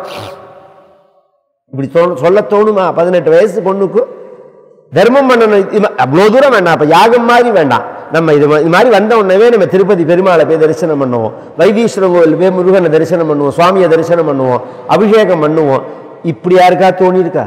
இப்படி தோணு சொல்ல தோணுமா பதினெட்டு வயசு பொண்ணுக்கு தர்மம் பண்ணணும் இது மா- அவ்வளோ தூரம் வேண்டாம் அப்ப யாகம் மாதிரி வேண்டாம் நம்ம இது மா- இது மாதிரி வந்த உடனே நம்ம திருப்பதி பெருமாளை போய் தரிசனம் பண்ணுவோம் வைத்தீஸ்வரன் கோவில் போய் முருகனை தரிசனம் பண்ணுவோம் சுவாமியை தரிசனம் பண்ணுவோம் அபிஷேகம் பண்ணுவோம் இப்படி யாருக்கா தோணியிருக்கா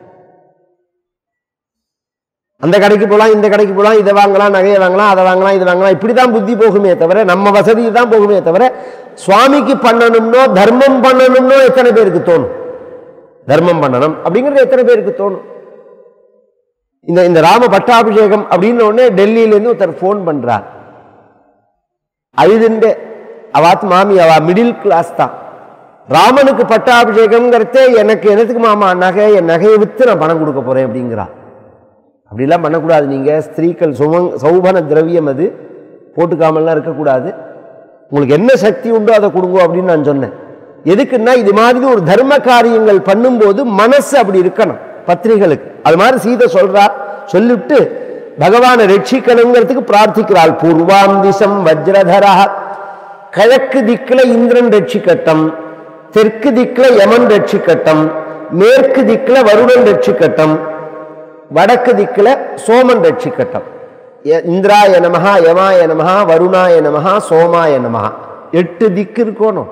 அந்த கடைக்கு போகலாம் இந்த கடைக்கு போகலாம் இதை வாங்கலாம் நகையை வாங்கலாம் அதை வாங்கலாம் இதை வாங்கலாம் இப்படி தான் புத்தி போகுமே தவிர நம்ம வசதி தான் போகுமே தவிர சுவாமிக்கு பண்ணணும்னோ தர்மம் பண்ணணும்னோ எத்தனை பேருக்கு தோணும் தர்மம் பண்ணணும் அப்படிங்கிறது எத்தனை பேருக்கு தோணும் இந்த இந்த ராம பட்டாபிஷேகம் அப்படின்னு உடனே டெல்லியிலேருந்து ஒருத்தர் ஃபோன் பண்றார் அழுதுண்டு அவாத் மாமி அவ மிடில் கிளாஸ் தான் ராமனுக்கு பட்டாபிஷேகம்ங்கிறதே எனக்கு என்னத்துக்கு மாமா நகை என் நகையை வித்து நான் பணம் கொடுக்க போறேன் அப்படிங்கிறா அப்படிலாம் பண்ணக்கூடாது நீங்க ஸ்திரீக்கள் சுமங் சௌபன திரவியம் அது போட்டுக்காமல்லாம் இருக்கக்கூடாது உங்களுக்கு என்ன சக்தி உண்டோ அதை கொடுங்க அப்படின்னு நான் சொன்னேன் எதுக்குன்னா இது மாதிரி ஒரு தர்ம காரியங்கள் பண்ணும்போது மனசு அப்படி இருக்கணும் பத்னிகளுக்கு அது மாதிரி சீதை சொல்றா சொல்லிவிட்டு பகவானை ரட்சிக்கணுங்கிறதுக்கு பிரார்த்திக்கிறாள் பூர்வாம் திசம் வஜ்ரதரா கிழக்கு திக்கில் இந்திரன் ரட்சிக்கட்டும் தெற்கு திக்கில் யமன் ரட்சிக்கட்டும் மேற்கு திக்கில் வருடன் ரட்சிக்கட்டும் வடக்கு திக்கில் சோமன் ரட்சிக்கட்டும் ய- இந்திராய நமஹா யமாய நமஹா வருணாய நமஹா சோமாய நமஹா எட்டு திக்கு இருக்கணும்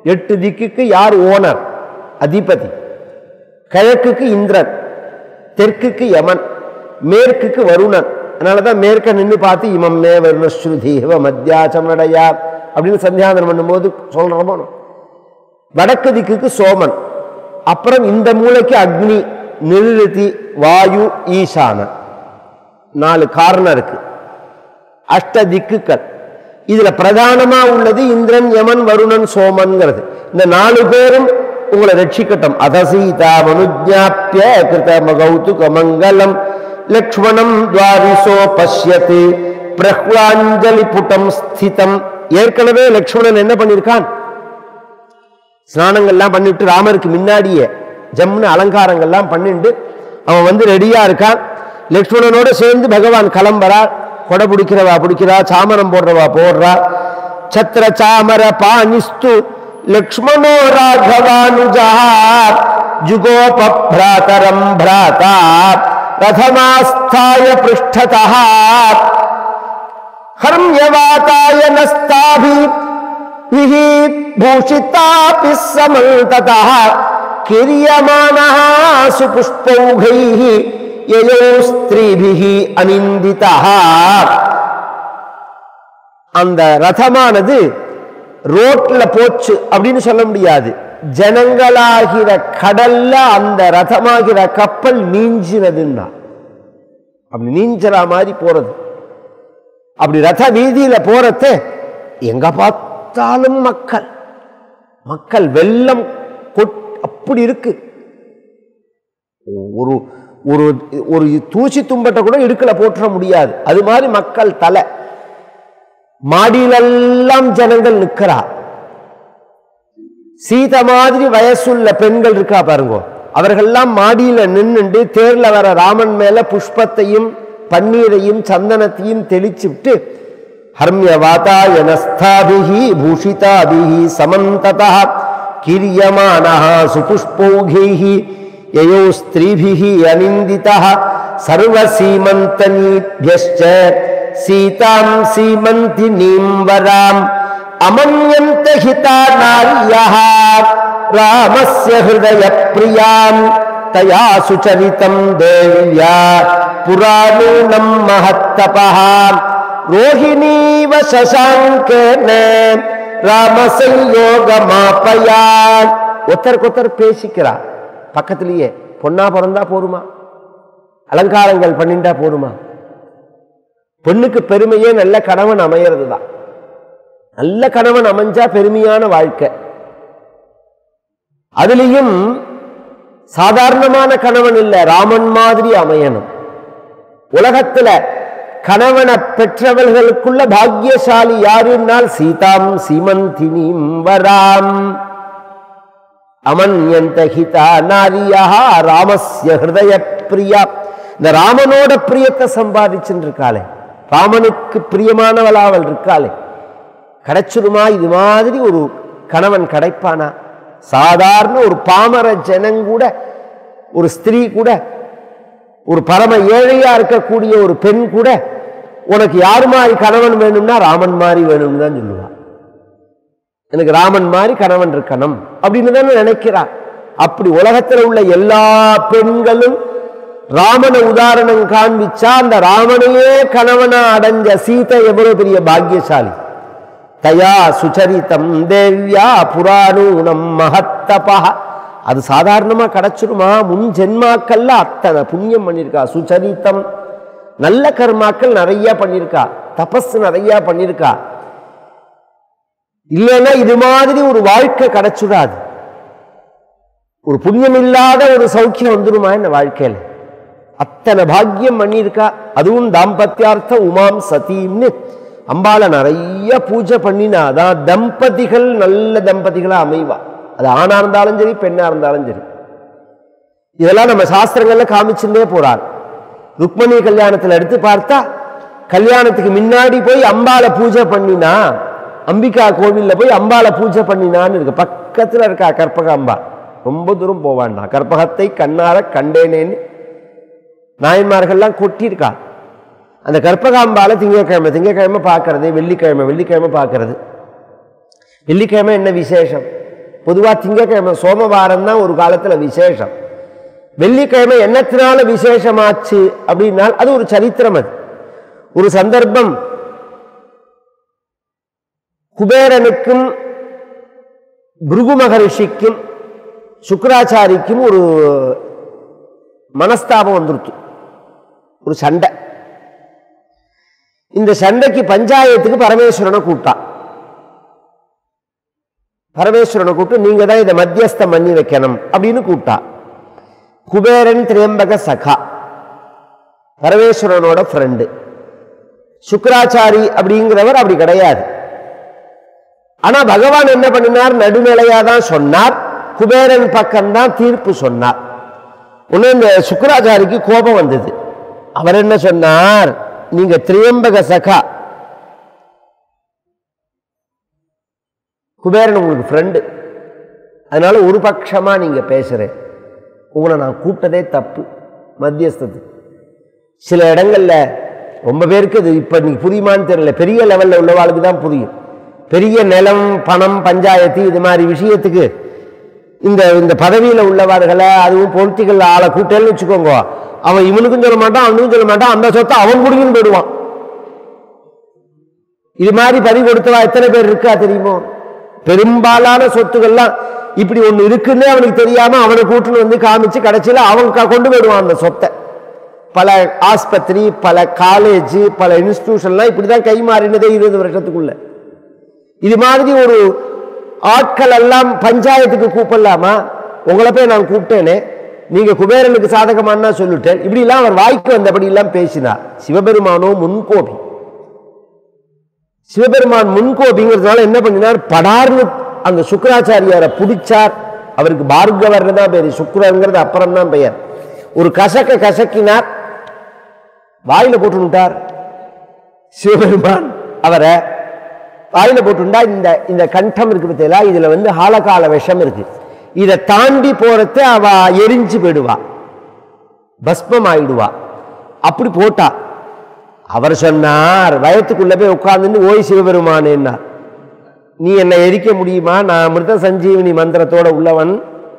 எட்டு திக்குக்கு யார் ஓனர் அதிபதி கிழக்குக்கு இந்திரன் தெற்குக்கு யமன் மேற்குக்கு வருணன் அதனால தான் மேற்க நின்று பார்த்து இமம் மே வருணஸ்ருதீவ மத்தியாச்சமடையா அப்படின்னு சந்தியாதனம் பண்ணும்போது சொல்கிறோமோ வடக்கு திக்குக்கு சோமன் அப்புறம் இந்த மூளைக்கு அக்னி நிருதி வாயு ஈசானன் நாலு காரணம் இருக்கு அஷ்ட திக்குகள் இதுல பிரதானமா உள்ளது இந்திரன் யமன் வருணன் சோமன்கிறது இந்த நாலு பேரும் உங்களை ரட்சிக்கட்டும் அதசீதா மனுஜாப்பிய கிருத மகௌது கமங்கலம் லக்ஷ்மணம் துவாரிசோ பஷ்யத்து பிரஹ்லாஞ்சலி புட்டம் ஸ்திதம் ஏற்கனவே லக்ஷ்மணன் என்ன பண்ணியிருக்கான் ஸ்நானங்கள்லாம் பண்ணிட்டு ராமருக்கு முன்னாடியே ஜம்னு அலங்காரங்கள்லாம் பண்ணிட்டு அவன் வந்து ரெடியா இருக்கான் லக்ஷ்மணனோட சேர்ந்து பகவான் கிளம்புறார் கொடை பிடிக்கிறவா பிடிக்கிறா சாமரம் போடுறவா போடுறா சத்திர சாமர பாணிஸ்து லக்ஷ்மணோ ராഘவானுஜா ஜுகோப பிராதரம் பிராதா ரதமாஸ்தாய பிருஷ்டதா हर्म्यवाताय नस्ताभि विहि भूषितापि समन्ततः किर्यमाणः सुपुष्पौघैः ययो स्त्रीभिः अनिन्दितः அந்த ரதமானது ரோட்ல போச்சு அப்படின்னு சொல்ல முடியாது ஜனங்களாகிற கடல்ல அந்த ரதமாகிற கப்பல் நீஞ்சினதுன்னா அப்படி நீஞ்சற மாதிரி போறது அப்படி ரத வீதியில போறத எங்க பார்த்தாலும் மக்கள் மக்கள் வெள்ளம் கொட் அப்படி இருக்கு ஒரு ஒரு ஒரு தூசி தும்பட்டை கூட இடுக்கல போட்டுற முடியாது அது மாதிரி மக்கள் தலை மாடியிலெல்லாம் ஜனங்கள் நிற்கிறா சீத மாதிரி வயசுள்ள பெண்கள் இருக்கா பாருங்க அவர்கள்லாம் மாடியில நின்னுண்டு தேர்ல வர ராமன் மேல புஷ்பத்தையும் பன்னீரையும் சந்தனத்தையும் தெளிச்சு விட்டு ஹர்மிய வாதாயனஸ்தாபிஹி பூஷிதாபிஹி சமந்ததா கிரியமானः சுபுஷ்பௌகைஹி யயோ ஸ்திரீபிஹி அனிந்திதः சர்வசீமந்தனீभ्यश्च சீதாம் சீமந்தினீம் வராம் அமன்யந்த ஹிதா நாரியः ராமஸ்ய ஹிருதய பிரியாம் தயா சுச்சரிதம் தேவ்யா புராணூனம் மகத்தபः ரோஹிணீவ சசாங்கேன ராமசயோகமாப்பயான் ஒருத்தருக்கு ஒருத்தர் பேசிக்கிறார் பக்கத்திலேயே பொண்ணா பிறந்தா போருமா அலங்காரங்கள் பண்ணிண்டா போருமா பொண்ணுக்கு பெருமையே நல்ல கணவன் அமையிறது தான் நல்ல கணவன் அமைஞ்சா பெருமையான வாழ்க்கை அதுலேயும் சாதாரணமான கணவன் இல்ல ராமன் மாதிரி அமையணும் உலகத்துல கணவனை பெற்றவர்களுக்குள்ள பாக்கியசாலி யாருன்னால் சீதாம் சீமந்தினிம் வராம் அமன்யந்த ஹிதா நாரியா ராமஸ்ய ஹிருதய பிரியா இந்த ராமனோட பிரியத்தை சம்பாதிச்சுட்டு இருக்காளே ராமனுக்கு பிரியமானவளா அவள் இருக்காளே கிடைச்சிருமா இது மாதிரி ஒரு கணவன் கிடைப்பானா சாதாரண ஒரு பாமர ஜனங்கூட ஒரு ஸ்திரீ கூட ஒரு பரம ஏழையா இருக்கக்கூடிய ஒரு பெண் கூட உனக்கு யார் மாதிரி கணவன் வேணும்னா ராமன் மாதிரி வேணும்னு தான் சொல்லுவா எனக்கு ராமன் மாதிரி கணவன் இருக்கணும் அப்படின்னு தானே நினைக்கிறா அப்படி உலகத்தில் உள்ள எல்லா பெண்களும் ராமனை உதாரணம் காண்பிச்சா அந்த ராமனையே கணவனா அடைஞ்ச சீதை எவ்வளவு பெரிய பாக்கியசாலி தயா சுச்சரிதம் தேவ்யா புராணூனம் மகத்தபா அது சாதாரணமா கிடைச்சிருமா முன் ஜென்மாக்கள்ல அத்தனை புண்ணியம் பண்ணியிருக்கா சுச்சரித்தம் நல்ல கர்மாக்கள் நிறைய பண்ணியிருக்கா தபஸ் நிறைய பண்ணியிருக்கா இல்லைன்னா இது மாதிரி ஒரு வாழ்க்கை கிடைச்சுடாது ஒரு புண்ணியம் இல்லாத ஒரு சௌக்கியம் வந்துருமா இந்த வாழ்க்கையில அத்தனை பாக்கியம் பண்ணியிருக்கா அதுவும் தாம்பத்தியார்த்த உமாம் சதீம்னு அம்பால நிறைய பூஜை பண்ணினாதான் தம்பதிகள் நல்ல தம்பதிகளா அமைவா அது ஆணா இருந்தாலும் சரி பெண்ணா இருந்தாலும் சரி இதெல்லாம் நம்ம சாஸ்திரங்கள்ல காமிச்சுட்டே போறார் ருக்மணி கல்யாணத்துல எடுத்து பார்த்தா கல்யாணத்துக்கு முன்னாடி போய் அம்பால பூஜை பண்ணினா அம்பிகா கோவில்ல போய் அம்பால பூஜை பண்ணினான்னு இருக்கு பக்கத்துல இருக்கா கற்பக அம்பா ரொம்ப தூரம் போவாண்டா கற்பகத்தை கண்ணார கண்டேனேன்னு நாயன்மார்கள்லாம் கொட்டியிருக்கா அந்த கற்பகாம்பால திங்கக்கிழமை திங்கக்கிழமை பார்க்கறது வெள்ளிக்கிழமை வெள்ளிக்கிழமை பார்க்கறது வெள்ளிக்கிழமை என்ன விசேஷம் பொதுவாக திங்கக்கிழமை சோமவாரம் தான் ஒரு காலத்தில் விசேஷம் வெள்ளிக்கிழமை என்னத்தினால விசேஷமாச்சு அப்படின்னா அது ஒரு சரித்திரம் அது ஒரு சந்தர்ப்பம் குபேரனுக்கும் பிருகு மகரிஷிக்கும் சுக்கராச்சாரிக்கும் ஒரு மனஸ்தாபம் வந்துருச்சு ஒரு சண்டை இந்த சண்டைக்கு பஞ்சாயத்துக்கு பரமேஸ்வரனை கூப்பிட்டா பரமேஸ்வரனை கூப்பிட்டு நீங்க தான் இதை மத்தியஸ்தம் பண்ணி வைக்கணும் அப்படின்னு கூப்பிட்டா குபேரன் திரியம்பக சகா பரமேஸ்வரனோட ஃப்ரெண்டு சுக்கராச்சாரி அப்படிங்கிறவர் அப்படி கிடையாது ஆனா பகவான் என்ன பண்ணினார் நடுநிலையா தான் சொன்னார் குபேரன் பக்கம்தான் தீர்ப்பு சொன்னார் உடனே இந்த சுக்கராச்சாரிக்கு கோபம் வந்தது அவர் என்ன சொன்னார் நீங்க திரியம்பக சகா குபேரன் உங்களுக்கு ஃப்ரெண்டு அதனால ஒரு பட்சமா நீங்க பேசுறேன் உங்களை நான் கூப்பிட்டதே தப்பு மத்தியஸ்தத்து சில இடங்கள்ல ரொம்ப பேருக்கு இது இப்ப நீங்க புரியுமான்னு தெரியல பெரிய லெவல்ல உள்ளவாளுக்கு தான் புரியும் பெரிய நிலம் பணம் பஞ்சாயத்து இது மாதிரி விஷயத்துக்கு இந்த இந்த பதவியில உள்ளவர்களை அதுவும் பொலிட்டிக்கல் ஆளை கூட்டேன்னு வச்சுக்கோங்க அவன் இவனுக்கும் சொல்ல மாட்டான் அவனுக்கும் சொல்ல மாட்டான் அந்த சொத்தை அவன் குடிக்கணும் போயிடுவான் இது மாதிரி பறி கொடுத்தவா எத்தனை பேர் இருக்கா தெரியுமோ பெரும்பாலான சொத்துக்கள்லாம் இப்படி ஒண்ணு இருக்குன்னே அவனுக்கு தெரியாம அவனை கூட்டுன்னு வந்து காமிச்சு கடைசியில அவன் க- கொண்டு போயிடுவான் அந்த சொத்தை பல ஆஸ்பத்திரி பல காலேஜ் பல இன்ஸ்டிடியூஷன்லாம் இப்படிதான் கை மாறினதே இருபது வருஷத்துக்குள்ள இது மாதிரி ஒரு ஆட்கள் எல்லாம் பஞ்சாயத்துக்கு கூப்பிடலாமா உங்களை போய் நான் கூப்பிட்டேனே நீங்க குபேரனுக்கு சாதகமானா சொல்லிட்டேன் இப்படி எல்லாம் அவர் வாய்க்கு வந்தபடி எல்லாம் பேசினார் சிவபெருமானோ முன்கோபி சிவபெருமான் முன்கோபிங்கிறதுனால என்ன பண்ணினார் படார்னு அந்த சுக்கராச்சாரியாரை பிடிச்சார் அவருக்கு பார்கவர்னு தான் பேரு சுக்கரங்கிறது அப்புறம் தான் பெயர் ஒரு கசக்க கசக்கினார் வாயில போட்டுட்டார் சிவபெருமான் அவரை வாயில போட்டுண்டா இந்த இந்த கண்டம் இருக்கு பார்த்தீங்களா இதுல வந்து ஹாலகால விஷம் இருக்கு இதை தாண்டி போறத அவ எரிஞ்சு போயிடுவா பஸ்மம் ஆயிடுவா அப்படி போட்டா அவர் சொன்னார் வயத்துக்குள்ள போய் உட்கார்ந்துன்னு ஓய் சிவபெருமானேன்னார் நீ என்னை எரிக்க முடியுமா நான் அமிர்த சஞ்சீவனி மந்திரத்தோட உள்ளவன்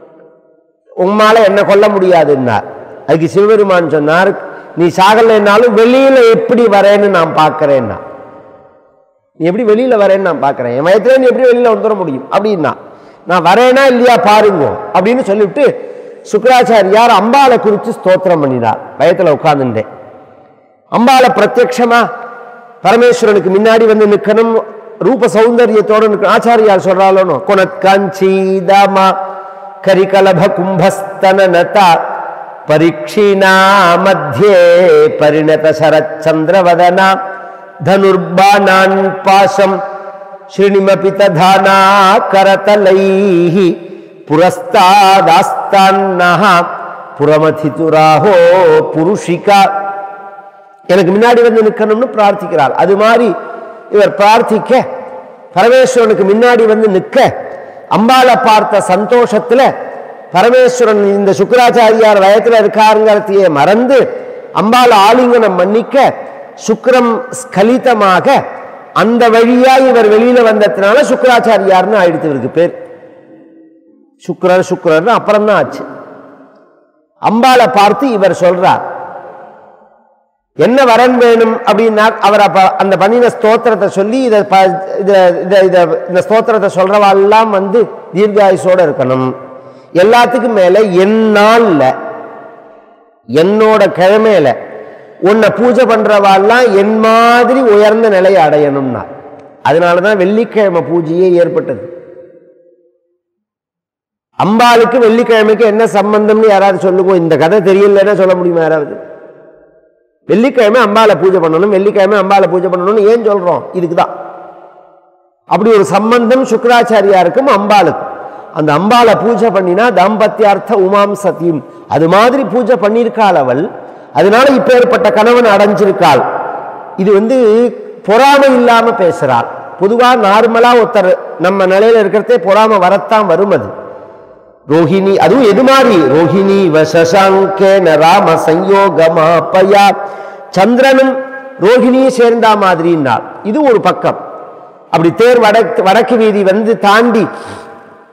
உம்மால என்ன கொல்ல முடியாதுன்னார் அதுக்கு சிவபெருமான் சொன்னார் நீ சாகலைன்னாலும் வெளியில எப்படி வரேன்னு நான் பார்க்கறேன்னா நீ எப்படி வெளியில வரேன்னு நான் பார்க்கறேன் என் வயத்துல நீ எப்படி வெளியில வந்துட முடியும் அப்படின்னா நான் வரேனா இல்லையா பாருங்க அப்படின்னு சொல்லிவிட்டு சுக்கராச்சாரியார் அம்பாளை குறித்து ஸ்தோத்திரம் பண்ணினார் வயத்துல உட்கார்ந்துட்டேன் அம்பாளை பிரத்யக்ஷமா பரமேஸ்வரனுக்கு முன்னாடி வந்து நிக்கணும் ரூப சௌந்தரியத்தோட நிற்கணும் ஆச்சாரியார் சொல்றாலும் குணத்கஞ்சீதமா கரிகலப கும்பஸ்தன நதா பரீட்சிணா மத்தியே பரிணத சரச்சந்திரவதனா தனுர்பாணான் பாசம் ஸ்ரீனிமபி ததானா கரதலைः புரஸ்தாதாஸ்தான்னः புறமதிதுராஹோ புருஷிகா எனக்கு முன்னாடி வந்து நிற்கணும்னு பிரார்த்திக்கிறார் அது மாதிரி இவர் பிரார்த்திக்க பரமேஸ்வரனுக்கு முன்னாடி வந்து நிற்க அம்பாளை பார்த்த சந்தோஷத்துல பரமேஸ்வரன் இந்த சுக்கராச்சாரியார் வயத்துல இருக்காருங்கிறதையே மறந்து அம்பாளை ஆலிங்கனம் மன்னிக்க சுக்கிரம் ஸ்கலிதமாக அந்த வழியா இவர் வெளியில வந்ததுனால சுக்கராச்சாரியார்னு ஆயிடுத்து இவருக்கு பேர் சுக்கிரர் சுக்கிரர்னு அப்புறம் தான் ஆச்சு அம்பாளை பார்த்து இவர் சொல்றார் என்ன வரன் வேணும் அப்படின்னா அவர் அப்ப அந்த பண்ணின ஸ்தோத்திரத்தை சொல்லி இதை ப- இத இத இத இந்த ஸ்தோத்திரத்தை சொல்றவாள்லாம் வந்து தீர்காயுசோட இருக்கணும் எல்லாத்துக்கும் மேல என் நாள்ல என்னோட கிழமையில உன்னை பூஜை பண்றவாள்லாம் என் மாதிரி உயர்ந்த நிலையை அடையணும்னா அதனாலதான் வெள்ளிக்கிழமை பூஜையே ஏற்பட்டது அம்பாளுக்கு வெள்ளிக்கிழமைக்கு என்ன சம்பந்தம்னு யாராவது சொல்லுங்க இந்த கதை தெரியலன்னா சொல்ல முடியுமா யாராவது வெள்ளிக்கிழமை அம்பாளை பூஜை பண்ணணும் வெள்ளிக்கிழமை அம்பாளை பூஜை பண்ணணும்னு ஏன் சொல்றோம் இதுக்கு தான் அப்படி ஒரு சம்பந்தம் சுக்கராச்சாரியாருக்கும் அம்பாளுக்கும் அந்த அம்பாளை பூஜை பண்ணினா தாம்பத்தியார்த்த உமாம் சத்தியம் அது மாதிரி பூஜை பண்ணியிருக்காள் அவள் அதனால இப்பேற்பட்ட கணவன் அடைஞ்சிருக்காள் இது வந்து பொறாமை இல்லாம பேசுறாள் பொதுவா நார்மலா ஒருத்தர் நம்ம நிலையில இருக்கிறதே பொறாமை வரத்தான் வரும் அது ரோஹிணி அதுவும் எது மாதிரி ரோஹிணி வசசாங்கேன ராம சயோகமாப்பயா சந்திரனும் ரோஹிணியும் சேர்ந்தா மாதிரின்னார் இது ஒரு பக்கம் அப்படி தேர் வடக்கு வடக்கு வீதி வந்து தாண்டி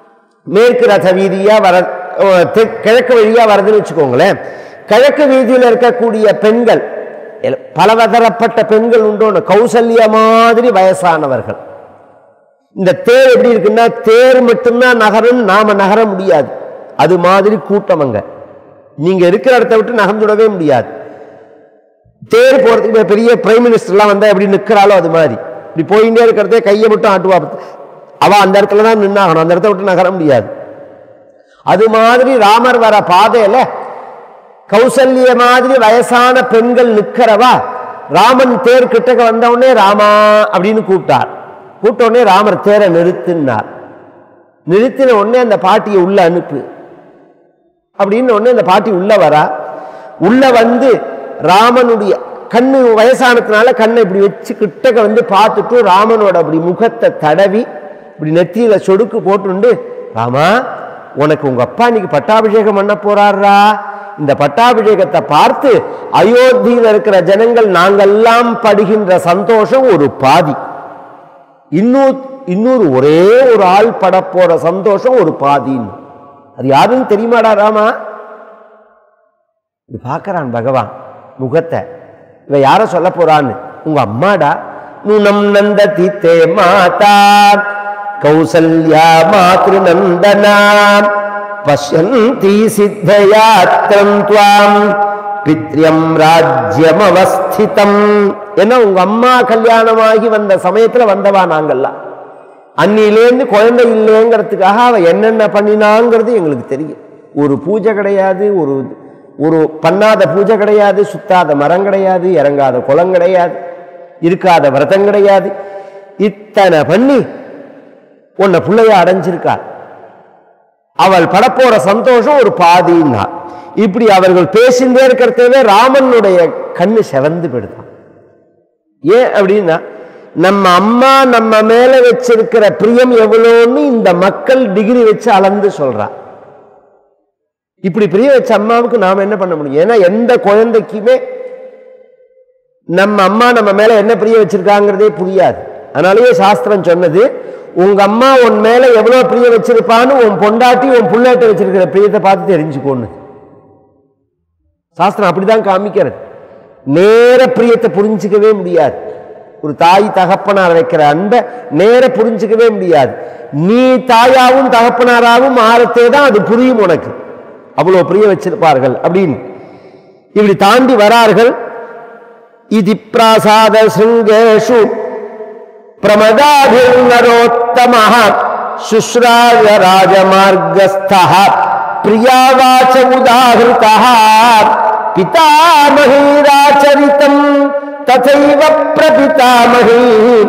மேற்கு ரத வீதியா வர அஹ், தெ- கிழக்கு வழியா வருதுன்னு வச்சுக்கோங்களேன் கிழக்கு வீதியில் இருக்கக்கூடிய பெண்கள் எல்- பலதரப்பட்ட பெண்கள் உண்டோன்னு கௌசல்யா மாதிரி வயசானவர்கள் இந்த தேர் எப்படி இருக்குன்னா தேர் மட்டும்தான் நகரும் நாம நகர முடியாது அது மாதிரி கூட்டம் அங்க நீங்க இருக்கிற இடத்த விட்டு நகர்ந்துடவே முடியாது தேர் போறதுக்கு இப்ப பெரிய பிரைம் மினிஸ்டர்லாம் வந்தா எப்படி நிற்கிறாளோ அது மாதிரி இப்படி போயிட்டே இருக்கிறதே கையை மட்டும் ஆட்டுவா அவ அந்த இடத்துல தான் நின்னாகணும் அந்த இடத்த விட்டு நகர முடியாது அது மாதிரி ராமர் வர பாதையில கௌசல்ய மாதிரி வயசான பெண்கள் நிற்கிறவா ராமன் தேர் கிட்டக்க வந்த உடனே ராமா அப்படின்னு கூப்பிட்டார் கூப்பிட்ட உடனே ராமர் தேரை நிறுத்தினார் நிறுத்தின உடனே அந்த பாட்டியை உள்ள அனுப்பு அப்படின்னு உடனே அந்த பாட்டி உள்ள வரா உள்ள வந்து ராமனுடைய கண்ணு வயசானதுனால கண்ணை இப்படி வச்சு கிட்டக்க வந்து பார்த்துட்டு ராமனோட அப்படி முகத்தை தடவி இப்படி நெத்தியில சொடுக்கு போட்டுண்டு ராமா உனக்கு உங்க அப்பா இன்னைக்கு பட்டாபிஷேகம் பண்ண போறாரா இந்த பட்டாபிஷேகத்தை பார்த்து அயோத்தியில் இருக்கிற ஜனங்கள் நாங்கெல்லாம் படுகின்ற சந்தோஷம் ஒரு பாதி இன்னொரு இன்னொரு ஒரே ஒரு ஆள் பட போற சந்தோஷம் ஒரு பாதின்னு அது யாருன்னு தெரியுமாடா ராமா இது பார்க்கறான் பகவான் முகத்தை இவ யார சொல்ல போறான்னு உங்க அம்மாடா நுணம் நந்ததி தே மாதா கௌசல்யா மாத்ரு நந்தனா பஷ்யந்தி சித்தயாத்திரம் துவாம் பித்ரியம் ராஜ்யம் அவஸ்திதம் ஏன்னா உங்க அம்மா கல்யாணமாகி வந்த சமயத்துல வந்தவா நாங்கெல்லாம் அன்னிலேருந்து குழந்தை இல்லைங்கிறதுக்காக அவ என்னென்ன பண்ணினாங்கிறது எங்களுக்கு தெரியும் ஒரு பூஜை கிடையாது ஒரு ஒரு பண்ணாத பூஜை கிடையாது சுத்தாத மரம் கிடையாது இறங்காத குளம் கிடையாது இருக்காத விரதம் கிடையாது இத்தனை பண்ணி உன்னை பிள்ளைய அடைஞ்சிருக்காள் அவள் படப்போற சந்தோஷம் ஒரு பாதின்னா இப்படி அவர்கள் பேசிட்டே இருக்கிறதே ராமனுடைய கண்ணு செவந்து போயிடுதான் ஏன் அப்படின்னா நம்ம அம்மா நம்ம மேல வச்சிருக்கிற பிரியம் எவ்வளோன்னு இந்த மக்கள் டிகிரி வச்சு அளந்து சொல்றா இப்படி பிரிய வச்ச அம்மாவுக்கு நாம என்ன பண்ண முடியும் ஏன்னா எந்த குழந்தைக்குமே நம்ம அம்மா நம்ம மேல என்ன பிரிய வச்சிருக்காங்கிறதே புரியாது அதனாலேயே சாஸ்திரம் சொன்னது உங்க அம்மா உன் மேல எவ்வளவு பிரிய வச்சிருப்பான்னு உன் பொண்டாட்டி உன் புள்ளாட்ட வச்சிருக்கிற பிரியத்தை பார்த்து தெரிஞ்சுக்கோன்னு சாஸ்திரம் அப்படிதான் காமிக்கிறது நேர பிரியத்தை புரிஞ்சுக்கவே முடியாது ஒரு தாய் தகப்பனார் வைக்கிற அன்பை நேர புரிஞ்சுக்கவே முடியாது நீ தாயாவும் தகப்பனாராவும் ஆரத்தே தான் அது புரியும் உனக்கு அவ்வளோ பிரிய வச்சிருப்பார்கள் அப்படின்னு இப்படி தாண்டி வரார்கள் இது பிராசாத சிருங்கேஷு प्रमदाभिर्नरोत्तमः शुश्राव्य राजमार्गस्थः प्रियावाच उदाहृतः पितामहीराचरितम् तथैव प्रपितामही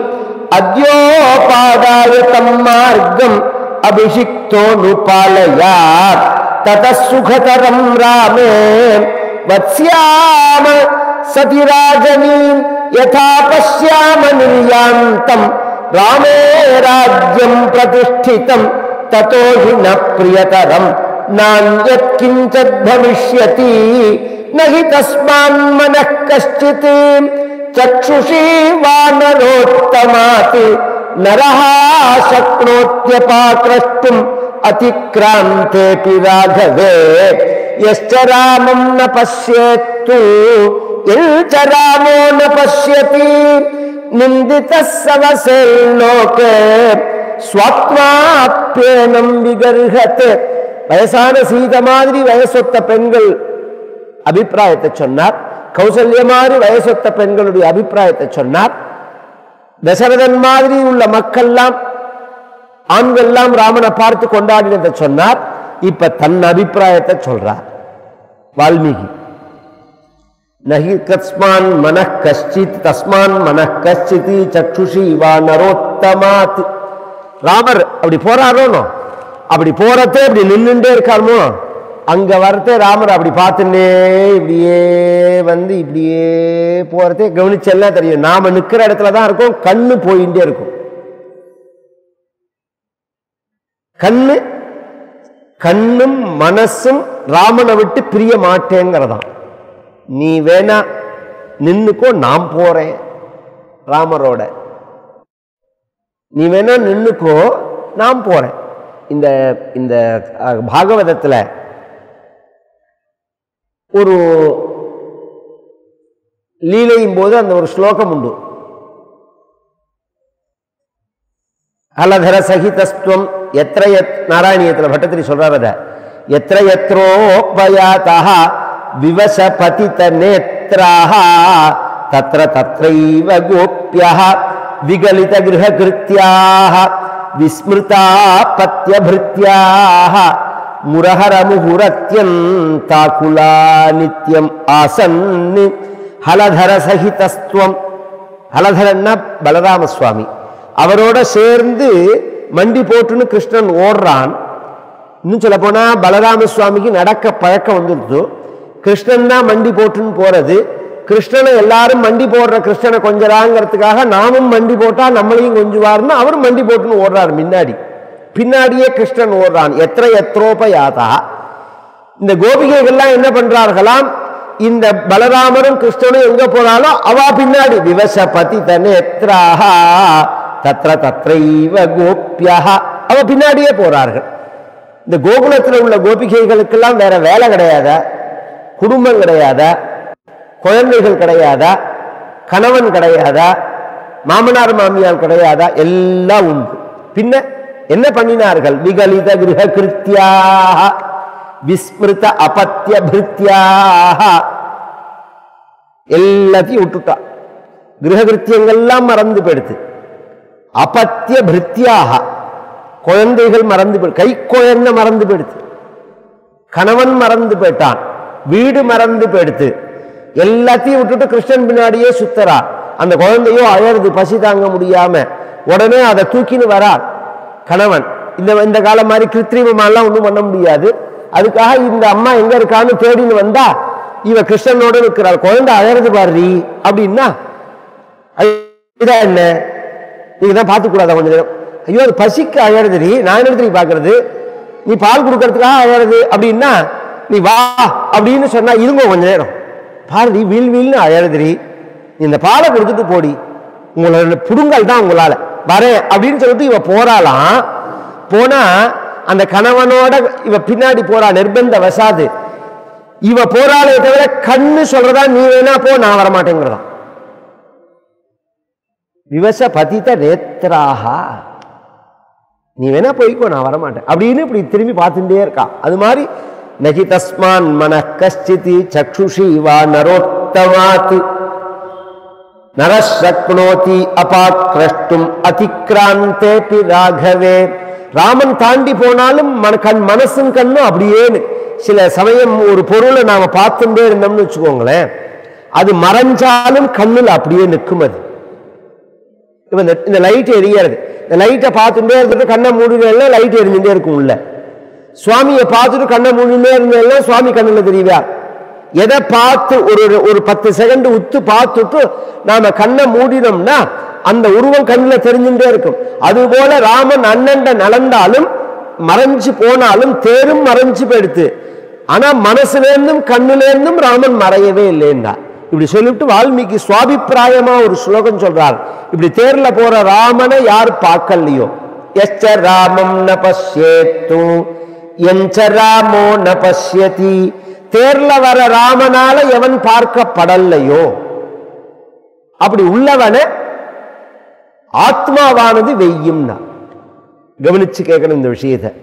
अद्योपादाय तम् मार्गम् अभिषिक्तोऽनुपालयात् ततः सुखतरम् रामे वत्स्याम सति राजनीम् यथा पश्याम निर्यान्तम् रामे राज्यम् प्रतिष्ठितम् ततो हि न प्रियतरम् नान्यत् किञ्चित् भविष्यति न हि तस्मान्मनः कश्चित् चक्षुषी वानरोत्तमात् नरः शक्नोत्यपाक्रष्टुम् अतिक्रान्तेऽपि राघवे यश्च रामम् न पश्येत्तु यश्च रामो न पश्यति निन्दितः सवसेल्लोके ஸ்வாத்மாப்பியனம் விகர்ஹத் வயசான சீத மாதிரி வயசொத்த பெண்கள் அபிப்பிராயத்தை சொன்னார் கௌசல்ய மாதிரி வயசொத்த பெண்களுடைய அபிப்பிராயத்தை சொன்னார் தசரதன் மாதிரி உள்ள மக்கள்லாம் ஆண்கள்லாம் ராமனை பார்த்து கொண்டாடினதை சொன்னார் இப்ப தன் அபிப்பிராயத்தை சொல்றார் வால்மீகி நகி கஸ்மான் மனः கஷ்டித் தஸ்மான் மனः கஷ்டித் சக்ஷுஷி வா நரோத்தமாத் ராமர் அப்படி போறாரோனோ அப்படி போறதே இப்படி நின்னுட்டே இருக்காருமோ அங்க வரத்தே ராமர் அப்படி பார்த்துன்னே இப்படியே வந்து இப்படியே போறதே கவனிச்செல்லாம் தெரியும் நாம நிக்கிற இடத்துல தான் இருக்கோம் கண்ணு போயிட்டே இருக்கும் கண்ணு கண்ணும் மனசும் ராமனை விட்டு பிரிய மாட்டேங்கிறதாம் நீ வேணா நின்னுக்கோ நான் போறேன் ராமரோட நீ வேணா நின்னுக்கோ நான் போறேன் இந்த இந்த அஹ், பாகவதத்துல ஒரு லீலையும் போது அந்த ஒரு ஸ்லோகம் உண்டு அலதர சகிதஸ்துவம் எத்திர எத் நாராயணியத்தில் பட்டத்திரி சொல்றார் அத எத்திர எத்ரோபயாதா விவச பதித நேத்ராக தத்ர தத்ரைவ கோப்யா விகலித கிரக கிருத்தியாக விஸ்மிருதா பத்யபிருத்தியாக முரஹர முகுரத்யந்தாகுலா நித்யம் ஆசன் ஹலதர சகிதஸ்துவம் ஹலதரன்னா பலராம சுவாமி அவரோட சேர்ந்து மண்டி போட்டுன்னு கிருஷ்ணன் ஓடுறான் இன்னும் சொல்ல போனா பலராம சுவாமிக்கு நடக்க பழக்கம் வந்துடுது கிருஷ்ணன் தான் மண்டி போட்டுன்னு போறது கிருஷ்ணனை எல்லாரும் மண்டி போடுற கிருஷ்ணனை கொஞ்சறாங்கிறதுக்காக நாமும் மண்டி போட்டா நம்மளையும் கொஞ்சுவார்னு அவரும் மண்டி போட்டுன்னு ஓடுறாரு முன்னாடி பின்னாடியே கிருஷ்ணன் ஓடுறான் எத்திர எத்ரோப யாதா இந்த கோபிகைகள்லாம் என்ன பண்றார்களாம் இந்த பலராமரும் கிருஷ்ணனும் எங்க போனாலும் அவா பின்னாடி விவச பதி தனேத்ராக தத்ர தத்ரைவ கோப்யா அவ பின்னாடியே போறார்கள் இந்த கோகுலத்தில் உள்ள கோபிகைகளுக்கெல்லாம் வேற வேலை கிடையாதா குடும்பம் கிடையாதா குழந்தைகள் கிடையாதா கணவன் கிடையாதா மாமனார் மாமியார் கிடையாதா எல்லாம் உண்டு பின்ன என்ன பண்ணினார்கள் விகலித கிரக கிருத்தியாக விஸ்மிருத அபத்திய பிருத்தியாக எல்லாத்தையும் விட்டுட்டா கிரககிருத்தியங்கள்லாம் மறந்து போயிடுது அபத்திய பிருத்தியாக குழந்தைகள் மறந்து போய் கை குழந்தை மறந்து போயிடுது கணவன் மறந்து போயிட்டான் வீடு மறந்து போயிடுத்து எல்லாத்தையும் விட்டுட்டு கிருஷ்ணன் பின்னாடியே சுத்தரா அந்த குழந்தையோ அழறது பசி தாங்க முடியாம உடனே அதை தூக்கின்னு வரா கணவன் இந்த இந்த காலம் மாதிரி கிருத்திரிமமாலாம் ஒன்றும் பண்ண முடியாது அதுக்காக இந்த அம்மா எங்க இருக்கான்னு தேடின்னு வந்தா இவ கிருஷ்ணனோட இருக்கிறாள் குழந்தை அழறது பாரு அப்படின்னா இதான் என்ன நீங்க தான் பார்த்துக்க கூடாதா கொஞ்ச நேரம் ஐயோ அது பசிக்கு அழறதுடி நான் எடுத்து நீ பார்க்கறது நீ பால் கொடுக்கறதுக்காக அழறது அப்படின்னா நீ வா அப்படின்னு சொன்னா இருங்க கொஞ்ச நேரம் பாரதி வீல் வீல்னு அழறதுடி நீ இந்த பாலை கொடுத்துட்டு போடி உங்களோட புடுங்கல் தான் உங்களால வரேன் அப்படின்னு சொல்லிட்டு இவ போறாளாம் போனா அந்த கணவனோட இவ பின்னாடி போறா நிர்பந்த வசாது இவ போறாளே தவிர கண்ணு சொல்றதா நீ வேணா போ நான் வரமாட்டேங்கிறதா விவச பதித நேத்ராக நீ வேணா போய்க்கோ நான் வரமாட்டேன் அப்படின்னு இப்படி திரும்பி பார்த்துட்டே இருக்கா அது மாதிரி நகி தஸ்மான் மன கஷ்டிதி சக்ஷுஷி வா நரோத்தமாத் நரசக்னோதி அபாக்கிரஷ்டும் அதிக்ராந்தேபி ராகவே ராமன் தாண்டி போனாலும் மன கண் மனசும் கண்ணும் அப்படியே சில சமயம் ஒரு பொருளை நாம பார்த்துட்டே இருந்தோம்னு வச்சுக்கோங்களேன் அது மறைஞ்சாலும் கண்ணுல அப்படியே நிற்கும் அது இப்ப இந்த இந்த லைட் எரியறது இந்த லைட்டை பார்த்துட்டே இருந்துட்டு கண்ணை மூடினா லைட் எரிஞ்சுட்டே இருக்கும் உள்ள சுவாமியை பார்த்துட்டு கண்ணை மூடினே இருந்தேன்னா சுவாமி கண்ணுல தெரியவா எதை பார்த்து ஒரு ஒரு- ஒரு பத்து செகண்ட் உத்து பார்த்துட்டு நாம கண்ணை மூடினோம்னா அந்த உருவம் கண்ணில் தெரிஞ்சுட்டே இருக்கும் அதுபோல ராமன் அண்ணண்ட நடந்தாலும் மறைஞ்சு போனாலும் தேரும் மறைஞ்சு போயிடுத்து ஆனா மனசுலேருந்தும் கண்ணுலேருந்தும் ராமன் மறையவே இல்லைன்னா இப்படி சொல்லிவிட்டு வால்மீகி சுவாபிப்பிராயமா ஒரு ஸ்லோகம் சொல்றார் இப்படி தேர்ல போற ராமனை யார் பார்க்கலையோ எச்ச ராமம் ந பஷ்யேத்து எஞ்ச ராமோ ந பஷ்யதி தேர்ல வர ராமனால எவன் பார்க்கப்படலையோ அப்படி உள்ளவனை ஆத்மாவானது வெய்யும்னா கவனிச்சு கேட்கணும் இந்த விஷயத்தை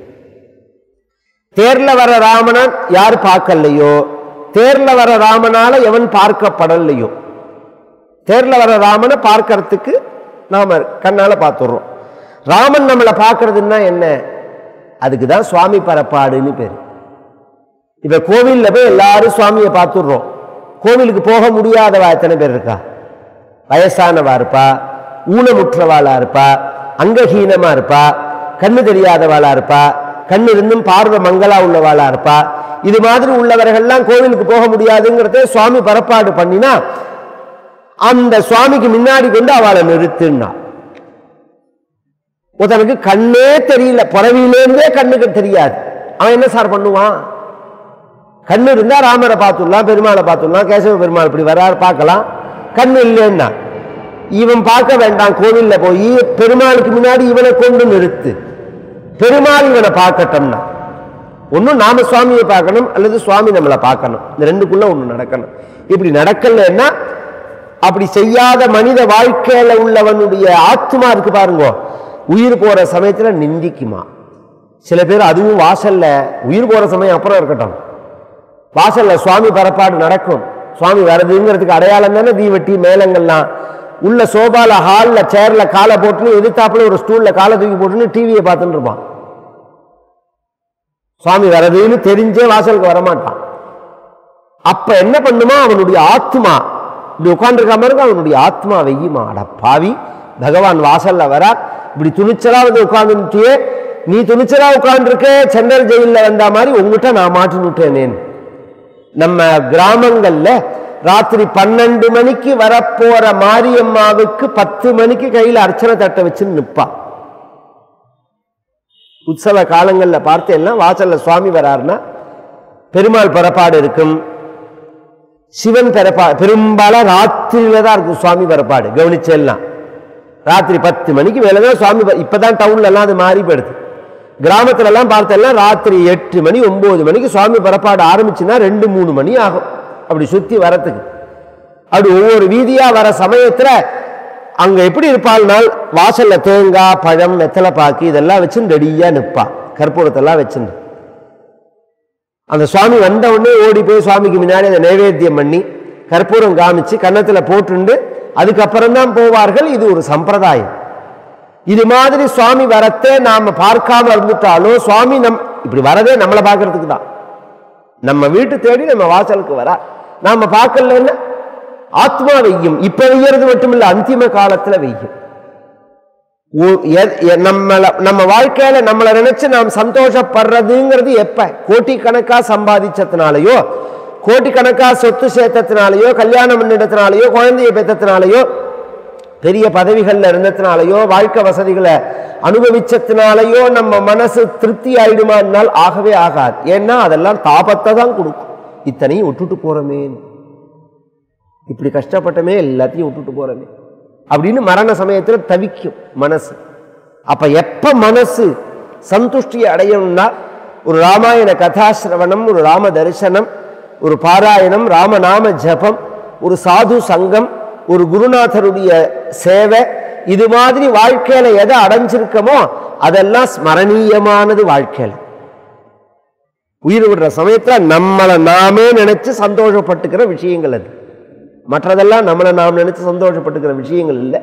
தேர்ல வர ராமனை யார் பார்க்கலையோ தேர்ல வர ராமனால எவன் பார்க்கப்படலையோ தேர்ல வர ராமனை பார்க்கறதுக்கு நாம கண்ணால பார்த்துடுறோம் ராமன் நம்மளை பார்க்கறதுன்னா என்ன அதுக்கு தான் சுவாமி பரப்பாடுன்னு பேர் இப்ப கோவில்ல போய் எல்லாரும் சுவாமியை பார்த்துடுறோம் கோவிலுக்கு போக முடியாதவா எத்தனை பேர் இருக்கா வயசானவா இருப்பா ஊனமுற்றவாளா இருப்பா அங்கஹீனமா இருப்பா கண்ணு தெரியாதவாளா இருப்பா கண்ணு இருந்தும் பார்வை மங்களா உள்ளவாளா இருப்பா இது மாதிரி உள்ளவர்கள்லாம் கோவிலுக்கு போக முடியாதுங்கிறத சுவாமி பரப்பாடு பண்ணினா அந்த சுவாமிக்கு முன்னாடி கொண்டு அவளை நிறுத்துனா ஒருத்தனுக்கு கண்ணே தெரியல பிறவியிலேருந்தே கண்ணுக்கு தெரியாது அவன் என்ன சார் பண்ணுவான் கண்ணு இருந்தா ராமரை பார்த்துடலாம் பெருமாளை பார்த்துடலாம் கேசவ பெருமாள் இப்படி வராரு பார்க்கலாம் கண்ணு இல்லைன்னா இவன் பார்க்க வேண்டாம் கோவில்ல போய் பெருமாளுக்கு முன்னாடி இவனை கொண்டு நிறுத்து பெருமாள் இவனை பார்க்கட்டும்னா ஒன்றும் நாம சுவாமியை பார்க்கணும் அல்லது சுவாமி நம்மளை பார்க்கணும் இந்த ரெண்டுக்குள்ள ஒன்று நடக்கணும் இப்படி நடக்கலைன்னா அப்படி செய்யாத மனித வாழ்க்கையில உள்ளவனுடைய ஆத்மா இருக்கு பாருங்க உயிர் போற சமயத்துல நிந்திக்குமா சில பேர் அதுவும் வாசல்ல உயிர் போற சமயம் அப்புறம் இருக்கட்டும் வாசல்ல சுவாமி பரப்பாடு நடக்கும் சுவாமி வருதுங்கிறதுக்கு அடையாளம் தானே தீவெட்டி மேளங்கள்லாம் உள்ள சோபால ஹால்ல சேர்ல காலை போட்டுன்னு எதிர்த்தாப்புல ஒரு ஸ்டூல்ல காலை தூக்கி போட்டுன்னு டிவியை பார்த்துட்டு இருப்பான் சுவாமி வரதுன்னு தெரிஞ்சே வாசலுக்கு வரமாட்டான் அப்ப என்ன பண்ணுமா அவனுடைய ஆத்மா இப்படி உட்காந்துருக்க மாதிரி அவனுடைய ஆத்மா வெய்யுமா அட பாவி பகவான் வாசல்ல வரார் இப்படி துணிச்சலா வந்து உட்கார்ந்துட்டியே நீ துணிச்சலா உட்கார்ந்துருக்க சென்ட்ரல் ஜெயிலில் வந்த மாதிரி உங்ககிட்ட நான் மாட்டின்னு விட்டேனேன் நம்ம கிராமங்கள்ல ராத்திரி பன்னெண்டு மணிக்கு வரப்போற மாரியம்மாவுக்கு பத்து மணிக்கு கையில அர்ச்சனை தட்டை வச்சுன்னு நிற்பான் உற்சவ காலங்களில் பார்த்தேன்னா வாசல்ல சுவாமி வராருன்னா பெருமாள் பிறப்பாடு இருக்கும் சிவன் பிறப்பா பெரும்பாலும் ராத்திரியில தான் இருக்கும் சுவாமி பிறப்பாடு கவனிச்செல்லாம் ராத்திரி பத்து மணிக்கு மேலே தான் சுவாமி ப- இப்பதான் டவுன்ல எல்லாம் அது மாறி போயிடுது கிராமத்துல எல்லாம் பார்த்தெல்லாம் ராத்திரி எட்டு மணி ஒன்பது மணிக்கு சுவாமி பிறப்பாடு ஆரம்பிச்சுன்னா ரெண்டு மூணு மணி ஆகும் அப்படி சுத்தி வரத்துக்கு அப்படி ஒவ்வொரு வீதியா வர சமயத்துல அங்க எப்படி இருப்பாள்னால் வாசல்ல தேங்காய் பழம் வெத்தலை பாக்கு இதெல்லாம் வச்சு ரெடியா நிற்பா கற்பூரத்தெல்லாம் வச்சுன்னு அந்த சுவாமி வந்த உடனே ஓடி போய் சுவாமிக்கு முன்னாடி அந்த நைவேத்தியம் பண்ணி கற்பூரம் காமிச்சு கன்னத்துல போட்டுண்டு அதுக்கப்புறம் தான் போவார்கள் இது ஒரு சம்பிரதாயம் இது மாதிரி சுவாமி வரத்தை நாம பார்க்காம இருந்துட்டாலும் சுவாமி நம் இப்படி வரதே நம்மளை பார்க்கறதுக்கு தான் நம்ம வீட்டு தேடி நம்ம வாசலுக்கு வரா நாம பார்க்கலன்னா ஆத்மா வெய்யும் இப்ப வெய்யறது மட்டும் இல்ல அந்திம காலத்துல வெய்யும் ஓ- எ- எ- நம்மள நம்ம வாழ்க்கையில நம்மளை நினைச்சு நாம் சந்தோஷப்படுறதுங்கிறது எப்ப கோடிக்கணக்கா சம்பாதிச்சதுனாலயோ கோடிக்கணக்கா சொத்து சேர்த்ததுனாலயோ கல்யாணம் பண்ணிடத்தினாலயோ குழந்தைய பெற்றதுனாலயோ பெரிய பதவிகள்ல இருந்ததுனாலயோ வாழ்க்கை வசதிகளை அனுபவிச்சதுனாலயோ நம்ம மனசு திருப்தி ஆயிடுமானால் ஆகவே ஆகாது ஏன்னா அதெல்லாம் தாபத்தை தான் கொடுக்கும் இத்தனையும் விட்டுட்டு போறோமே இப்படி கஷ்டப்பட்டமே எல்லாத்தையும் விட்டுட்டு போறோமே அப்படின்னு மரண சமயத்துல தவிக்கும் மனசு அப்ப எப்ப மனசு சந்துஷ்டி அடையணும்னா ஒரு ராமாயண கதாசிரவணம் ஒரு ராம தரிசனம் ஒரு பாராயணம் ராமநாம ஜபம் ஒரு சாது சங்கம் ஒரு குருநாதருடைய சேவை இது மாதிரி வாழ்க்கையில எதை அடைஞ்சிருக்கமோ அதெல்லாம் ஸ்மரணீயமானது வாழ்க்கையில உயிர் விடுற சமயத்துல நம்மளை நாமே நினைச்சு சந்தோஷப்பட்டுக்கிற விஷயங்கள் அது மற்றதெல்லாம் நம்மளை நாம் நினைச்சு சந்தோஷப்பட்டுக்கிற விஷயங்கள் இல்லை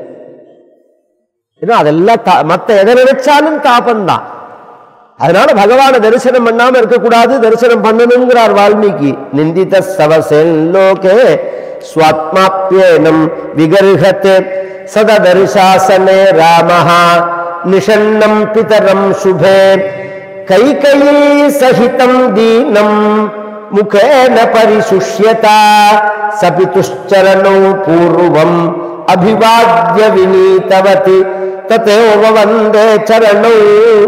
ஏன்னா அதெல்லாம் தா- மத்த எதை நினைச்சாலும் தாபம்தான் அதனால பகவானை தரிசனம் பண்ணாம இருக்கக்கூடாது தரிசனம் பண்ணணுங்கிறார் வால்மீகி நிந்தித சவசெல் லோகே ஸ்வாத்மாப்யேனம் விகர்ஹத் சததரிசாசனே ராமஹா நிஷன்னம் பிதரம் சுபே கைகையில் சகிதம் தீனம் முகேன பரிசுஷ்யதா சபிதுஷ்சரணோ பூர்வம் அபிவாத்ய வினீதவதி ததேவ வந்தே சரணோ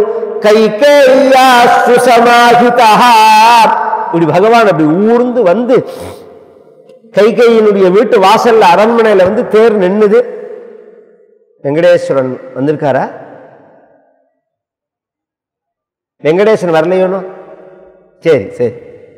கைகேயாசு சமாஹிதா இப்படி பகவான் அப்படி ஊர்ந்து வந்து கைகையினுடைய வீட்டு வாசல்ல அரண்மனையில வந்து தேர் நின்னுது வெங்கடேஸ்வரன் வந்திருக்காரா வெங்கடேசன் வரலையோனோ சரி சரி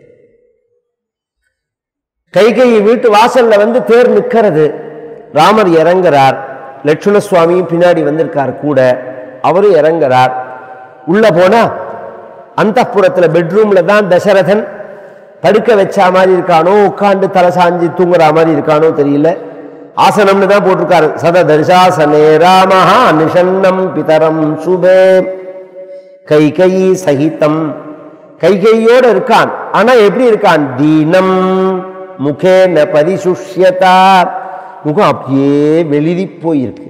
கைகை வீட்டு வாசல்ல வந்து தேர் நிற்கிறது ராமர் இறங்குறார் லட்சுமண சுவாமியும் பின்னாடி வந்திருக்கார் கூட அவரும் இறங்குறார் உள்ள போனா அந்த பெட்ரூம்ல தான் தசரதன் படுக்க வச்ச மாதிரி இருக்கானோ உட்காந்து தலை சாஞ்சி தூங்குற மாதிரி இருக்கானோ தெரியல ஆசனம்னு தான் போட்டிருக்காரு சத தரிசாசனே ராமஹா நிஷன்னம் பிதரம் சுபே கைகை சகிதம் கைகையோட இருக்கான் ஆனா எப்படி இருக்கான் தீனம் முகேன பரிசுஷ்யதா முகம் அப்படியே வெளிரி போயிருக்கு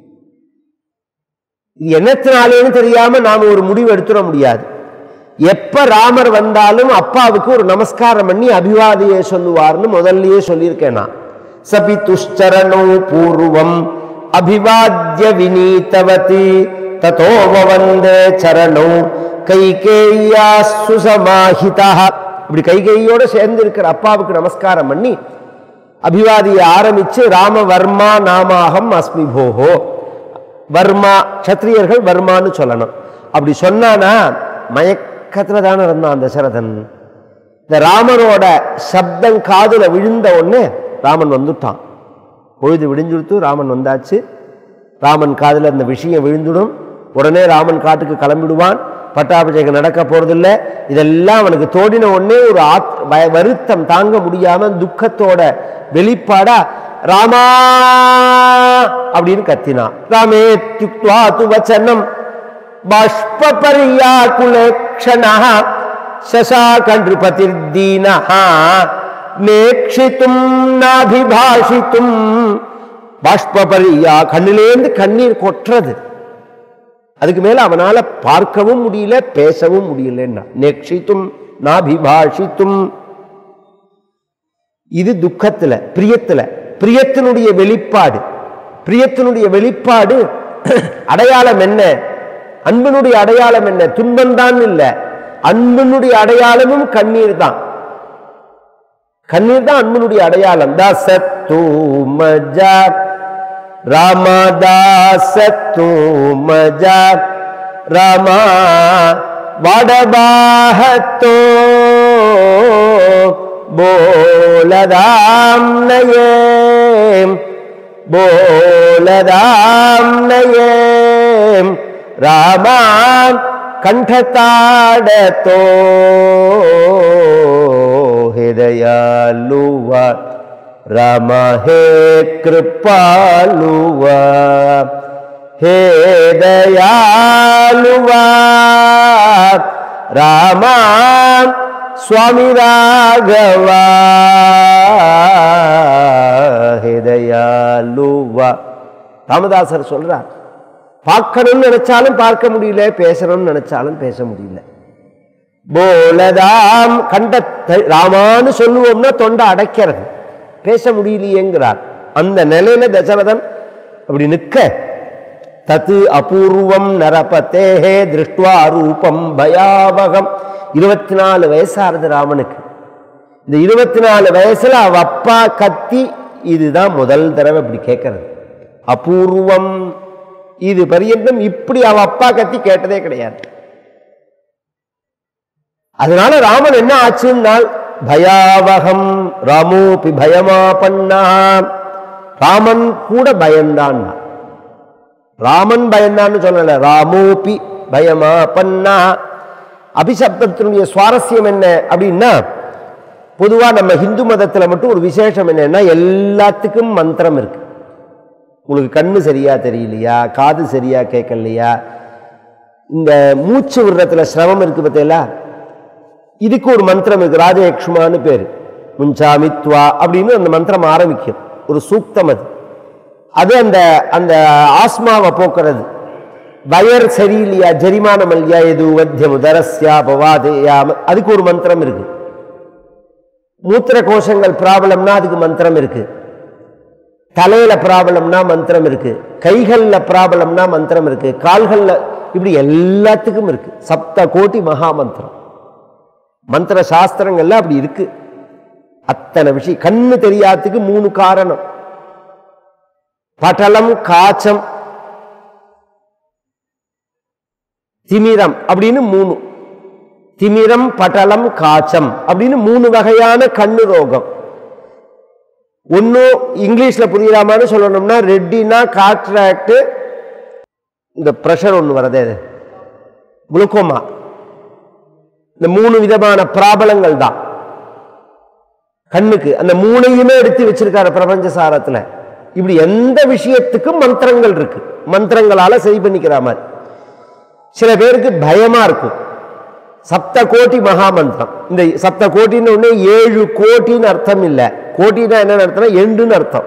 இது என்னத்தினாலேன்னு தெரியாம நாம ஒரு முடிவு எடுத்துட முடியாது எப்ப ராமர் வந்தாலும் அப்பாவுக்கு ஒரு நமஸ்காரம் பண்ணி அபிவாதியை சொல்லுவார்னு முதல்லயே சொல்லியிருக்கேன் நான் சபி துஷ்சரணோ பூர்வம் அபிவாத்ய வினீதவதி ததோவ வந்தே சரணோ கைகேயா சுசமாஹிதா இப்படி கைகையோட சேர்ந்து இருக்கிற அப்பாவுக்கு நமஸ்காரம் பண்ணி அபிவாதியை ஆரம்பிச்சு ராமவர்மா நாமாகம் அஸ்மி போகோ வர்மா க்ஷத்ரியர்கள் வர்மான்னு சொல்லணும் அப்படி சொன்னானா மயக்கத்துல தானே இருந்தான் தசரதன் இந்த ராமனோட சப்தம் காதுல விழுந்த உடனே ராமன் வந்துட்டான் பொழுது விடிஞ்சுடுத்து ராமன் வந்தாச்சு ராமன் காதுல அந்த விஷயம் விழுந்துடும் உடனே ராமன் காட்டுக்கு கிளம்பிடுவான் பட்டாபிஷேகம் நடக்க போறதில்ல இதெல்லாம் அவனுக்கு தோடின உடனே ஒரு ஆத் வ- வருத்தம் தாங்க முடியாம துக்கத்தோட வெளிப்பாடா ராமா அப்படின்னு கத்தினான் ராமே துக்வா து வச்சனம் बाष्पपर्याकुलेक्षणः शशाकनृपतिर्दीनः நேக்ஷித்தும் நாபிபாஷித்தும் பாஷ்பபரியா கண்ணிலேந்து கண்ணீர் கொட்டுறது அதுக்கு மேல அவனால பார்க்கவும் முடியல பேசவும் முடியலன்னா நேக்ஷித்தும் நாபிபாஷித்தும் இது துக்கத்துல பிரியத்துல பிரியத்தினுடைய வெளிப்பாடு பிரியத்தினுடைய வெளிப்பாடு அடையாளம் என்ன அன்பினுடைய அடையாளம் என்ன துன்பம்தான் இல்ல அன்பினுடைய அடையாளமும் கண்ணீர் தான் கண்ணீர் தான் அன்பினுடைய அடையாளம் தாசத்து மஜா ராமதாசத்து மஜா ராமா வடபாகத்தோ போலதாம் நயே போலதாம் நயே ராமா ಕಂಠತಾಡತೋ ಹೃದಯಾಲುವ ರಾಮ ಹೇ ಕೃಪಾಲುವ ಹೇ ದಯಾಲುವ ರಾಮ ಸ್ವಾಮಿ ರಾಘವ ಹೇ ದಯಾಲುವ ராமதாசர் சொல்றார் பார்க்கணும்னு நினைச்சாலும் பார்க்க முடியல பேசணும்னு நினைச்சாலும் பேச முடியல போலதாம் கண்ட த- ராமான்னு சொல்லுவோம்னா தொண்டை அடைக்கிறது பேச முடியலையேங்கிறார் அந்த நிலையில தசரதன் அப்படி நிற்க தத்து அபூர்வம் நரபத்தேஹே திருஷ்டுவா ரூபம் பயாவகம் இருபத்தி நாலு வயசாகுது ராமனுக்கு இந்த இருபத்தி நாலு வயசுல அவ அப்பா கத்தி இதுதான் முதல் தடவை இப்படி கேட்கறது அபூர்வம் இது பரியந்தம் இப்படி அவ அப்பா கத்தி கேட்டதே கிடையாது அதனால ராமன் என்ன ஆச்சுன்னால் பயாவகம் ராமோபி பயமா பண்ணா ராமன் கூட பயந்தான் ராமன் பயந்தான்னு சொல்லல ராமோபி பயமா பண்ணா அபிசப்தத்தினுடைய சுவாரஸ்யம் என்ன அப்படின்னா பொதுவா நம்ம ஹிந்து மதத்துல மட்டும் ஒரு விசேஷம் என்னன்னா எல்லாத்துக்கும் மந்திரம் இருக்கு உங்களுக்கு கண்ணு சரியா தெரியலையா காது சரியா கேட்கலையா இந்த மூச்சு விடுறதுல சிரமம் இருக்கு பார்த்தீங்களா இதுக்கு ஒரு மந்திரம் இருக்கு ராஜயக்ஷுமான்னு பேர் முஞ்சாமித்வா அப்படின்னு அந்த மந்திரம் ஆரம்பிக்கும் ஒரு சூக்தம் அது அது அந்த அந்த ஆஸ்மாவை போக்குறது வயர் சரியில்லையா ஜரிமானம் இல்லையா எது வத்தியம் உதரஸ்யா பவாதேயாம அதுக்கு ஒரு மந்திரம் இருக்கு மூத்திர கோஷங்கள் ப்ராப்ளம்னா அதுக்கு மந்திரம் இருக்கு தலையில ப்ராப்ளம்னா மந்திரம் இருக்கு கைகள்ல ப்ராப்ளம்னா மந்திரம் இருக்கு கால்கள்ல இப்படி எல்லாத்துக்கும் இருக்கு சப்த கோட்டி மகா மந்திரம் மந்திர சாஸ்திரங்கள்ல அப்படி இருக்கு அத்தனை விஷயம் கண்ணு தெரியாததுக்கு மூணு காரணம் பட்டலம் காச்சம் திமிரம் அப்படின்னு மூணு திமிரம் பட்டலம் காச்சம் அப்படின்னு மூணு வகையான கண்ணு ரோகம் ஒன்று இங்கிலீஷ்ல புரியுறாமான்னு சொல்லணும்னா ரெட்டினா காட்ராக்ட் இந்த ப்ரெஷர் ஒன்று வரதே அது குளுக்கோமா இந்த மூணு விதமான பிராபலங்கள் தான் கண்ணுக்கு அந்த மூணையுமே எடுத்து வச்சிருக்காரு பிரபஞ்ச சாரத்துல இப்படி எந்த விஷயத்துக்கும் மந்திரங்கள் இருக்கு மந்திரங்களால சரி பண்ணிக்கிற மாதிரி சில பேருக்கு பயமா இருக்கும் சப்த கோட்டி மகாமந்திரம் இந்த சப்த கோட்டின்னு ஒண்ணு ஏழு கோட்டின்னு அர்த்தம் இல்லை கோட்டினா என்ன அர்த்தம் எண்டுன்னு அர்த்தம்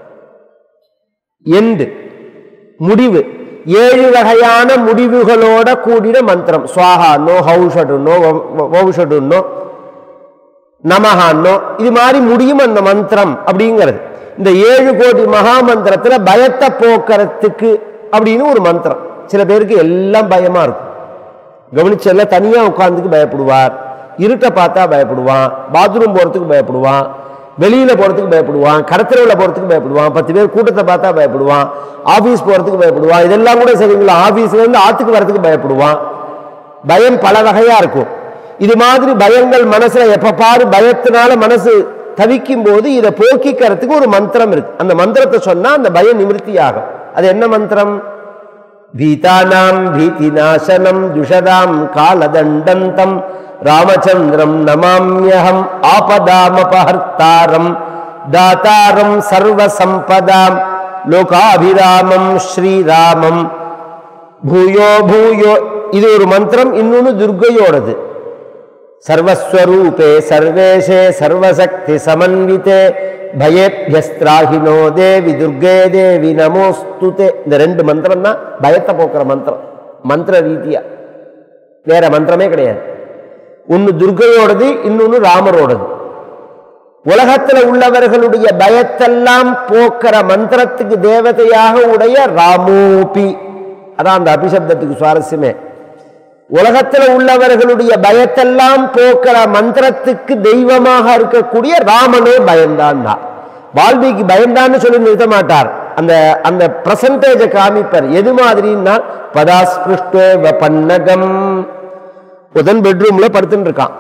எண்டு முடிவு ஏழு வகையான முடிவுகளோட கூடின மந்திரம் சுவாஹான்னோ ஹவுஷடுன்னோ வௌஷடுன்னோ நமஹான்னோ இது மாதிரி முடியும் அந்த மந்திரம் அப்படிங்கிறது இந்த ஏழு கோடி மகா மந்திரத்துல பயத்தை போக்குறதுக்கு அப்படின்னு ஒரு மந்திரம் சில பேருக்கு எல்லாம் பயமா இருக்கும் கவனிச்சல்ல தனியா உட்கார்ந்துக்கு பயப்படுவார் இருட்டை பார்த்தா பயப்படுவான் பாத்ரூம் போறதுக்கு பயப்படுவான் வெளியில போறதுக்கு பயப்படுவான் கடத்தரவுல போறதுக்கு பயப்படுவான் பத்து பேர் கூட்டத்தை பார்த்தா பயப்படுவான் ஆபீஸ் போறதுக்கு பயப்படுவான் இதெல்லாம் கூட சரிங்களா ஆபீஸ்ல இருந்து ஆத்துக்கு வரதுக்கு பயப்படுவான் பயம் பல வகையா இருக்கும் இது மாதிரி பயங்கள் மனசுல எப்ப பாரு பயத்தினால மனசு தவிக்கும் போது இதை போக்கிக்கிறதுக்கு ஒரு மந்திரம் இருக்கு அந்த மந்திரத்தை சொன்னா அந்த பயம் நிவர்த்தி ஆகும் அது என்ன மந்திரம் भीतानां भीतिनाशनं जुषदां कालदण्डन्तं रामचन्द्रं नमाम्यहम् आपदामपहर्तारं दातारं सर्वसम्पदां लोकाभिरामं श्रीरामं பூயோ பூயோ இது ஒரு மந்திரம் இன்னொன்று துர்கையோடது சர்வஸ்வரூபே சர்வேஷே சர்வசக்தி சமன்விதே பயேபியஸ்திராகினோ தேவி துர்கே தேவி நமோஸ்துதே இந்த ரெண்டு மந்திரம் தான் பயத்தை போக்குற மந்திரம் மந்திர ரீதியா வேற மந்திரமே கிடையாது ஒன்று துர்கையோடது இன்னொன்று ராமரோடது உலகத்துல உள்ளவர்களுடைய பயத்தெல்லாம் போக்குற மந்திரத்துக்கு தேவதையாக உடைய ராமோபி அதான் அந்த அபிசப்தத்துக்கு சுவாரஸ்யமே உலகத்துல உள்ளவர்களுடைய பயத்தெல்லாம் போக்குற மந்திரத்துக்கு தெய்வமாக இருக்கக்கூடிய ராமனே பயந்தான் தான் வால்மீகி பயந்தான்னு சொல்லி நிறுத்த மாட்டார் அந்த அந்த பிரசன்டேஜை காமிப்பார் எது மாதிரின்னா பதாஸ்பிருஷ்டே பன்னகம் புதன் பெட்ரூம்ல படுத்துட்டு இருக்கான்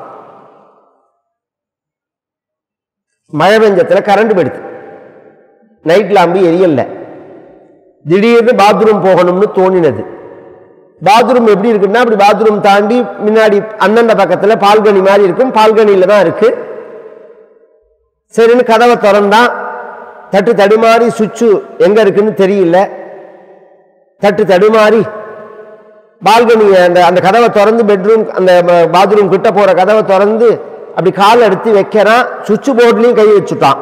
மழை பெஞ்சத்துல கரண்ட் போயிடுது நைட் லாம்பு எரியல திடீர்னு பாத்ரூம் போகணும்னு தோணினது பாத்ரூம் எப்படி இருக்குன்னா அப்படி பாத்ரூம் தாண்டி முன்னாடி அண்ணன் பக்கத்துல பால்கனி மாதிரி இருக்கும் பால்கனியில தான் இருக்கு சரின்னு கதவை திறந்தான் தட்டு தடுமாறி சுவிட்சு எங்க இருக்குன்னு தெரியல தட்டு தடுமாறி பால்கனி அந்த அந்த கதவை திறந்து பெட்ரூம் அந்த பாத்ரூம் கிட்ட போற கதவை திறந்து அப்படி கால் எடுத்து வைக்கிறான் சுவிட்ச் போர்ட்லயும் கை வச்சுட்டான்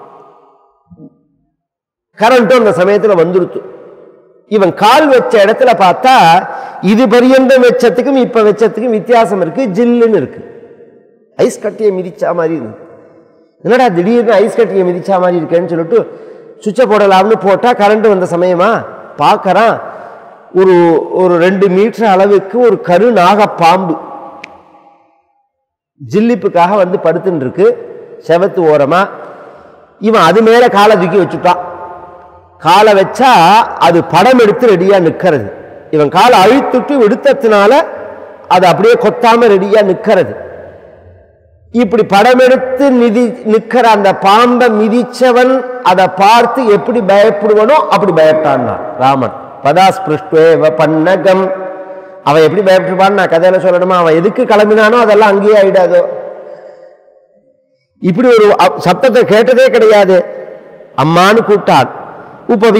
கரண்ட்டும் அந்த சமயத்துல வந்துருத்து இவன் கால் வச்ச இடத்துல பார்த்தா இது பரியந்தம் வச்சதுக்கும் இப்ப வச்சதுக்கும் வித்தியாசம் இருக்கு ஜில்லுன்னு இருக்கு ஐஸ் கட்டியை மிதிச்சா மாதிரி இருக்கு என்னடா திடீர்னு ஐஸ் கட்டியை மிதிச்சா மாதிரி இருக்கேன்னு சொல்லிட்டு சுவிட்சை போடலாம்னு போட்டா கரண்ட் வந்த சமயமா பார்க்கறான் ஒரு ஒரு ரெண்டு மீட்டர் அளவுக்கு ஒரு கரு நாக பாம்பு ஜில்லிப்புக்காக வந்து படுத்துன்னு இருக்கு செவத்து ஓரமா இவன் அது மேல காலை தூக்கி வச்சுட்டான் காலை வச்சா அது படம் எடுத்து ரெடியா நிக்கிறது இவன் காலை அழுத்துட்டு எடுத்ததுனால அது அப்படியே கொத்தாம ரெடியா நிக்கிறது இப்படி படம் எடுத்து மிதி நிக்கிற அந்த பாம்பை மிதிச்சவன் அதை பார்த்து எப்படி பயப்படுவனோ அப்படி பயப்பட்டான் ராமன் பதாஸ்பிருஷ்டுவ பன்னகம் அவன் எப்படி பயப்பட்டுப்பான்னு நான் கதையில சொல்லணுமா அவன் எதுக்கு கிளம்பினானோ அதெல்லாம் அங்கேயே ஆயிடாதோ இப்படி ஒரு அ- சத்தத்தை கேட்டதே கிடையாது அம்மான்னு கூப்பிட்டான் உபவி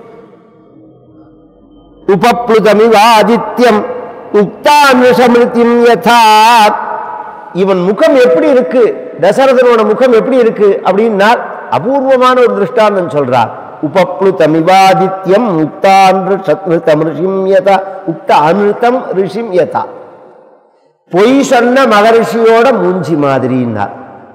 உபப்ளுதமிவ ஆதித்யம் உக்தாமிருஷமிருத்திம் யதா இவன் முகம் எப்படி இருக்கு தசரதனோட முகம் எப்படி இருக்கு அப்படின்னா அபூர்வமான ஒரு திருஷ்டாந்தம் சொல்றார் உபப்ளுதமிவாதித்யம் உக்தாமிருஷம் ரிஷிம் யதா உக்த அமிர்தம் ரிஷிம் யதா பொய் சொன்ன மகரிஷியோட மூஞ்சி மாதிரின்னார்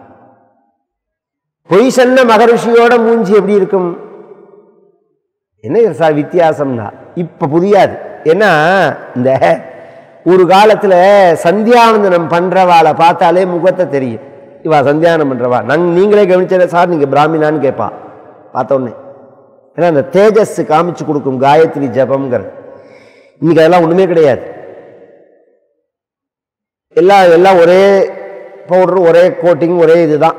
பொய் சொன்ன மகரிஷியோட மூஞ்சி எப்படி இருக்கும் என்ன இது சார் வித்தியாசம்னா இப்ப புரியாது ஏன்னா இந்த ஒரு காலத்துல சந்தியாவந்தனம் பண்றவாளை பார்த்தாலே முகத்தை தெரியும் இவா சந்தியானம் பண்றவா நாங்க நீங்களே கவனிச்சல சார் நீங்க பிராமினான்னு கேட்பா பார்த்த உடனே ஏன்னா அந்த தேஜஸ் காமிச்சு கொடுக்கும் காயத்ரி ஜபம்ங்கிறது இன்னைக்கு அதெல்லாம் ஒண்ணுமே கிடையாது எல்லாம் எல்லாம் ஒரே பவுடர் ஒரே கோட்டிங் ஒரே இதுதான்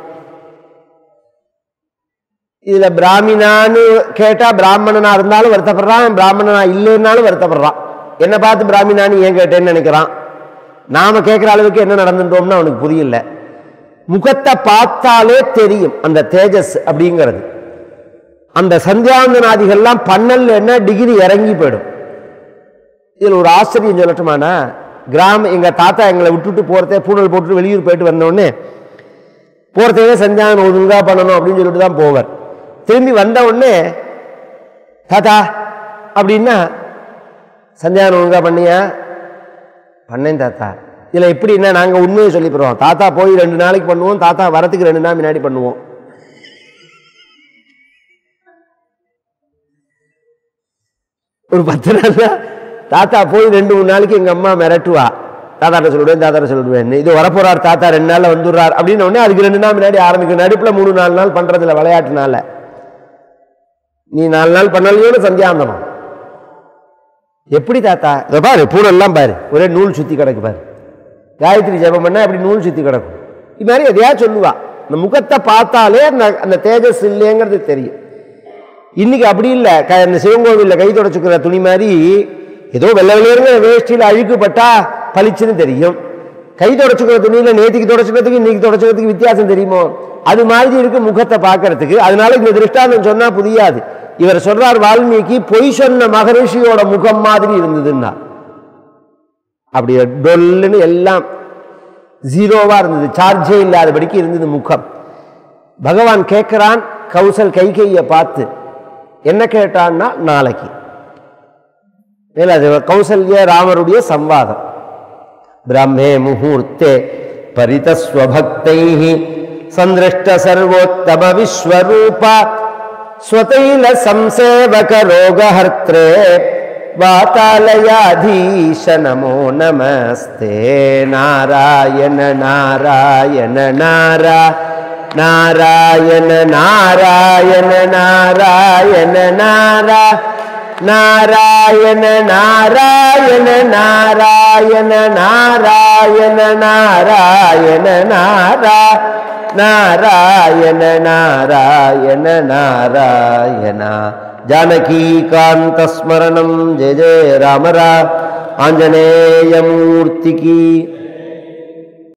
இதுல பிராமினான்னு கேட்டா பிராமணனா இருந்தாலும் வருத்தப்படுறான் பிராமணனா இல்லைன்னாலும் வருத்தப்படுறான் என்ன பார்த்து பிராமினான்னு ஏன் கேட்டேன்னு நினைக்கிறான் நாம கேட்கிற அளவுக்கு என்ன நடந்துட்டோம்னு அவனுக்கு புரியல முகத்தை பார்த்தாலே தெரியும் அந்த தேஜஸ் அப்படிங்கிறது அந்த சந்தியாந்தனாதிகள்லாம் பண்ணல என்ன டிகிரி இறங்கி போயிடும் இதில் ஒரு ஆச்சரியம் சொல்லட்டுமானா கிராம எங்க தாத்தா எங்களை விட்டுட்டு போறதே பூனல் போட்டு வெளியூர் போயிட்டு வந்த உடனே போகிறதே சந்தியானம் ஒழுங்கா பண்ணணும் அப்படின்னு சொல்லிட்டு தான் போவார் திரும்பி வந்த உடனே தாத்தா அப்படின்னா சந்தியானம் ஒழுங்கா பண்ணியா பண்ணேன் தாத்தா இதில் எப்படின்னா நாங்கள் உண்மையை சொல்லி போகிறோம் தாத்தா போய் ரெண்டு நாளைக்கு பண்ணுவோம் தாத்தா வரத்துக்கு ரெண்டு நாள் முன்னாடி பண்ணுவோம் ஒரு பத்து நாள் தாத்தா போய் ரெண்டு மூணு நாளைக்கு எங்க அம்மா மிரட்டுவா தாத்தாட்ட சொல்லிடுவேன் தாத்தாட்ட சொல்லிடுவேன் இது வரப்போறார் தாத்தா ரெண்டு நாள்ல வந்துடுறார் அப்படின்னு உடனே அதுக்கு ரெண்டு நாள் முன்னாடி ஆரம்பிக்கும் நடுப்புல மூணு நாலு நாள் பண்றதில்ல விளையாட்டுனால நீ நாலு நாள் பண்ணலையோன்னு சந்தியாந்தனம் எப்படி தாத்தா இதை பாரு பூனெல்லாம் பாரு ஒரே நூல் சுற்றி கிடக்கு பாரு காயத்ரி ஜெபம் பண்ணால் அப்படி நூல் சுற்றி கிடக்கும் இது மாதிரி எதையா சொல்லுவா இந்த முகத்தை பார்த்தாலே அந்த அந்த தேஜஸ் இல்லைங்கிறது தெரியும் இன்னைக்கு அப்படி இல்லை க இந்த சிவங்கோவிலில் கை தொடச்சுக்கிற துணி மாதிரி ஏதோ வெள்ளை வெளியேறுங்கிற வேஷ்டியில் அழுக்குப்பட்டா பளிச்சுன்னு தெரியும் கை தொடச்சுக்கிற துணியில நேத்திக்கு தொடச்சுக்கிறதுக்கு இன்னைக்கு தொடச்சுக்கிறதுக்கு வித்தியாசம் தெரியுமோ அது மாதிரி இருக்கு முகத்தை பார்க்கறதுக்கு அதனால இந்த திருஷ்டாந்தம் சொன்னா புரியாது இவர் சொல்றார் வால்மீகி பொய் சொன்ன மகரிஷியோட முகம் மாதிரி இருந்ததுன்னா அப்படி டொல்லுன்னு எல்லாம் ஜீரோவா இருந்தது சார்ஜே இல்லாதபடிக்கு இருந்தது முகம் பகவான் கேட்கிறான் கௌசல் கைகையை பார்த்து என்ன கேட்டான்னா நாளைக்கு இல்ல அது கௌசல்ய ராமருடைய சம்வாதம் பிரம்மே முகூர்த்தே பரிதஸ்வபக்தை சந்திருஷ்ட சர்வோத்தம விஸ்வரூப ஸ்வதைல சம்சேவக ரோகஹர்த்ரே வாதாலயாதீஷ நமோ நமஸ்தே நாராயண நாராயண நாரா நாராயண நாராயண நாராயண நாரா நாராயண நாராயண நாராயண நாராயண நாராயண நாரா நாராயண நாராயண நாராயண जानकीकान्तस्मरणं जय जय राम रा आञ्जनेयमूर्तिकी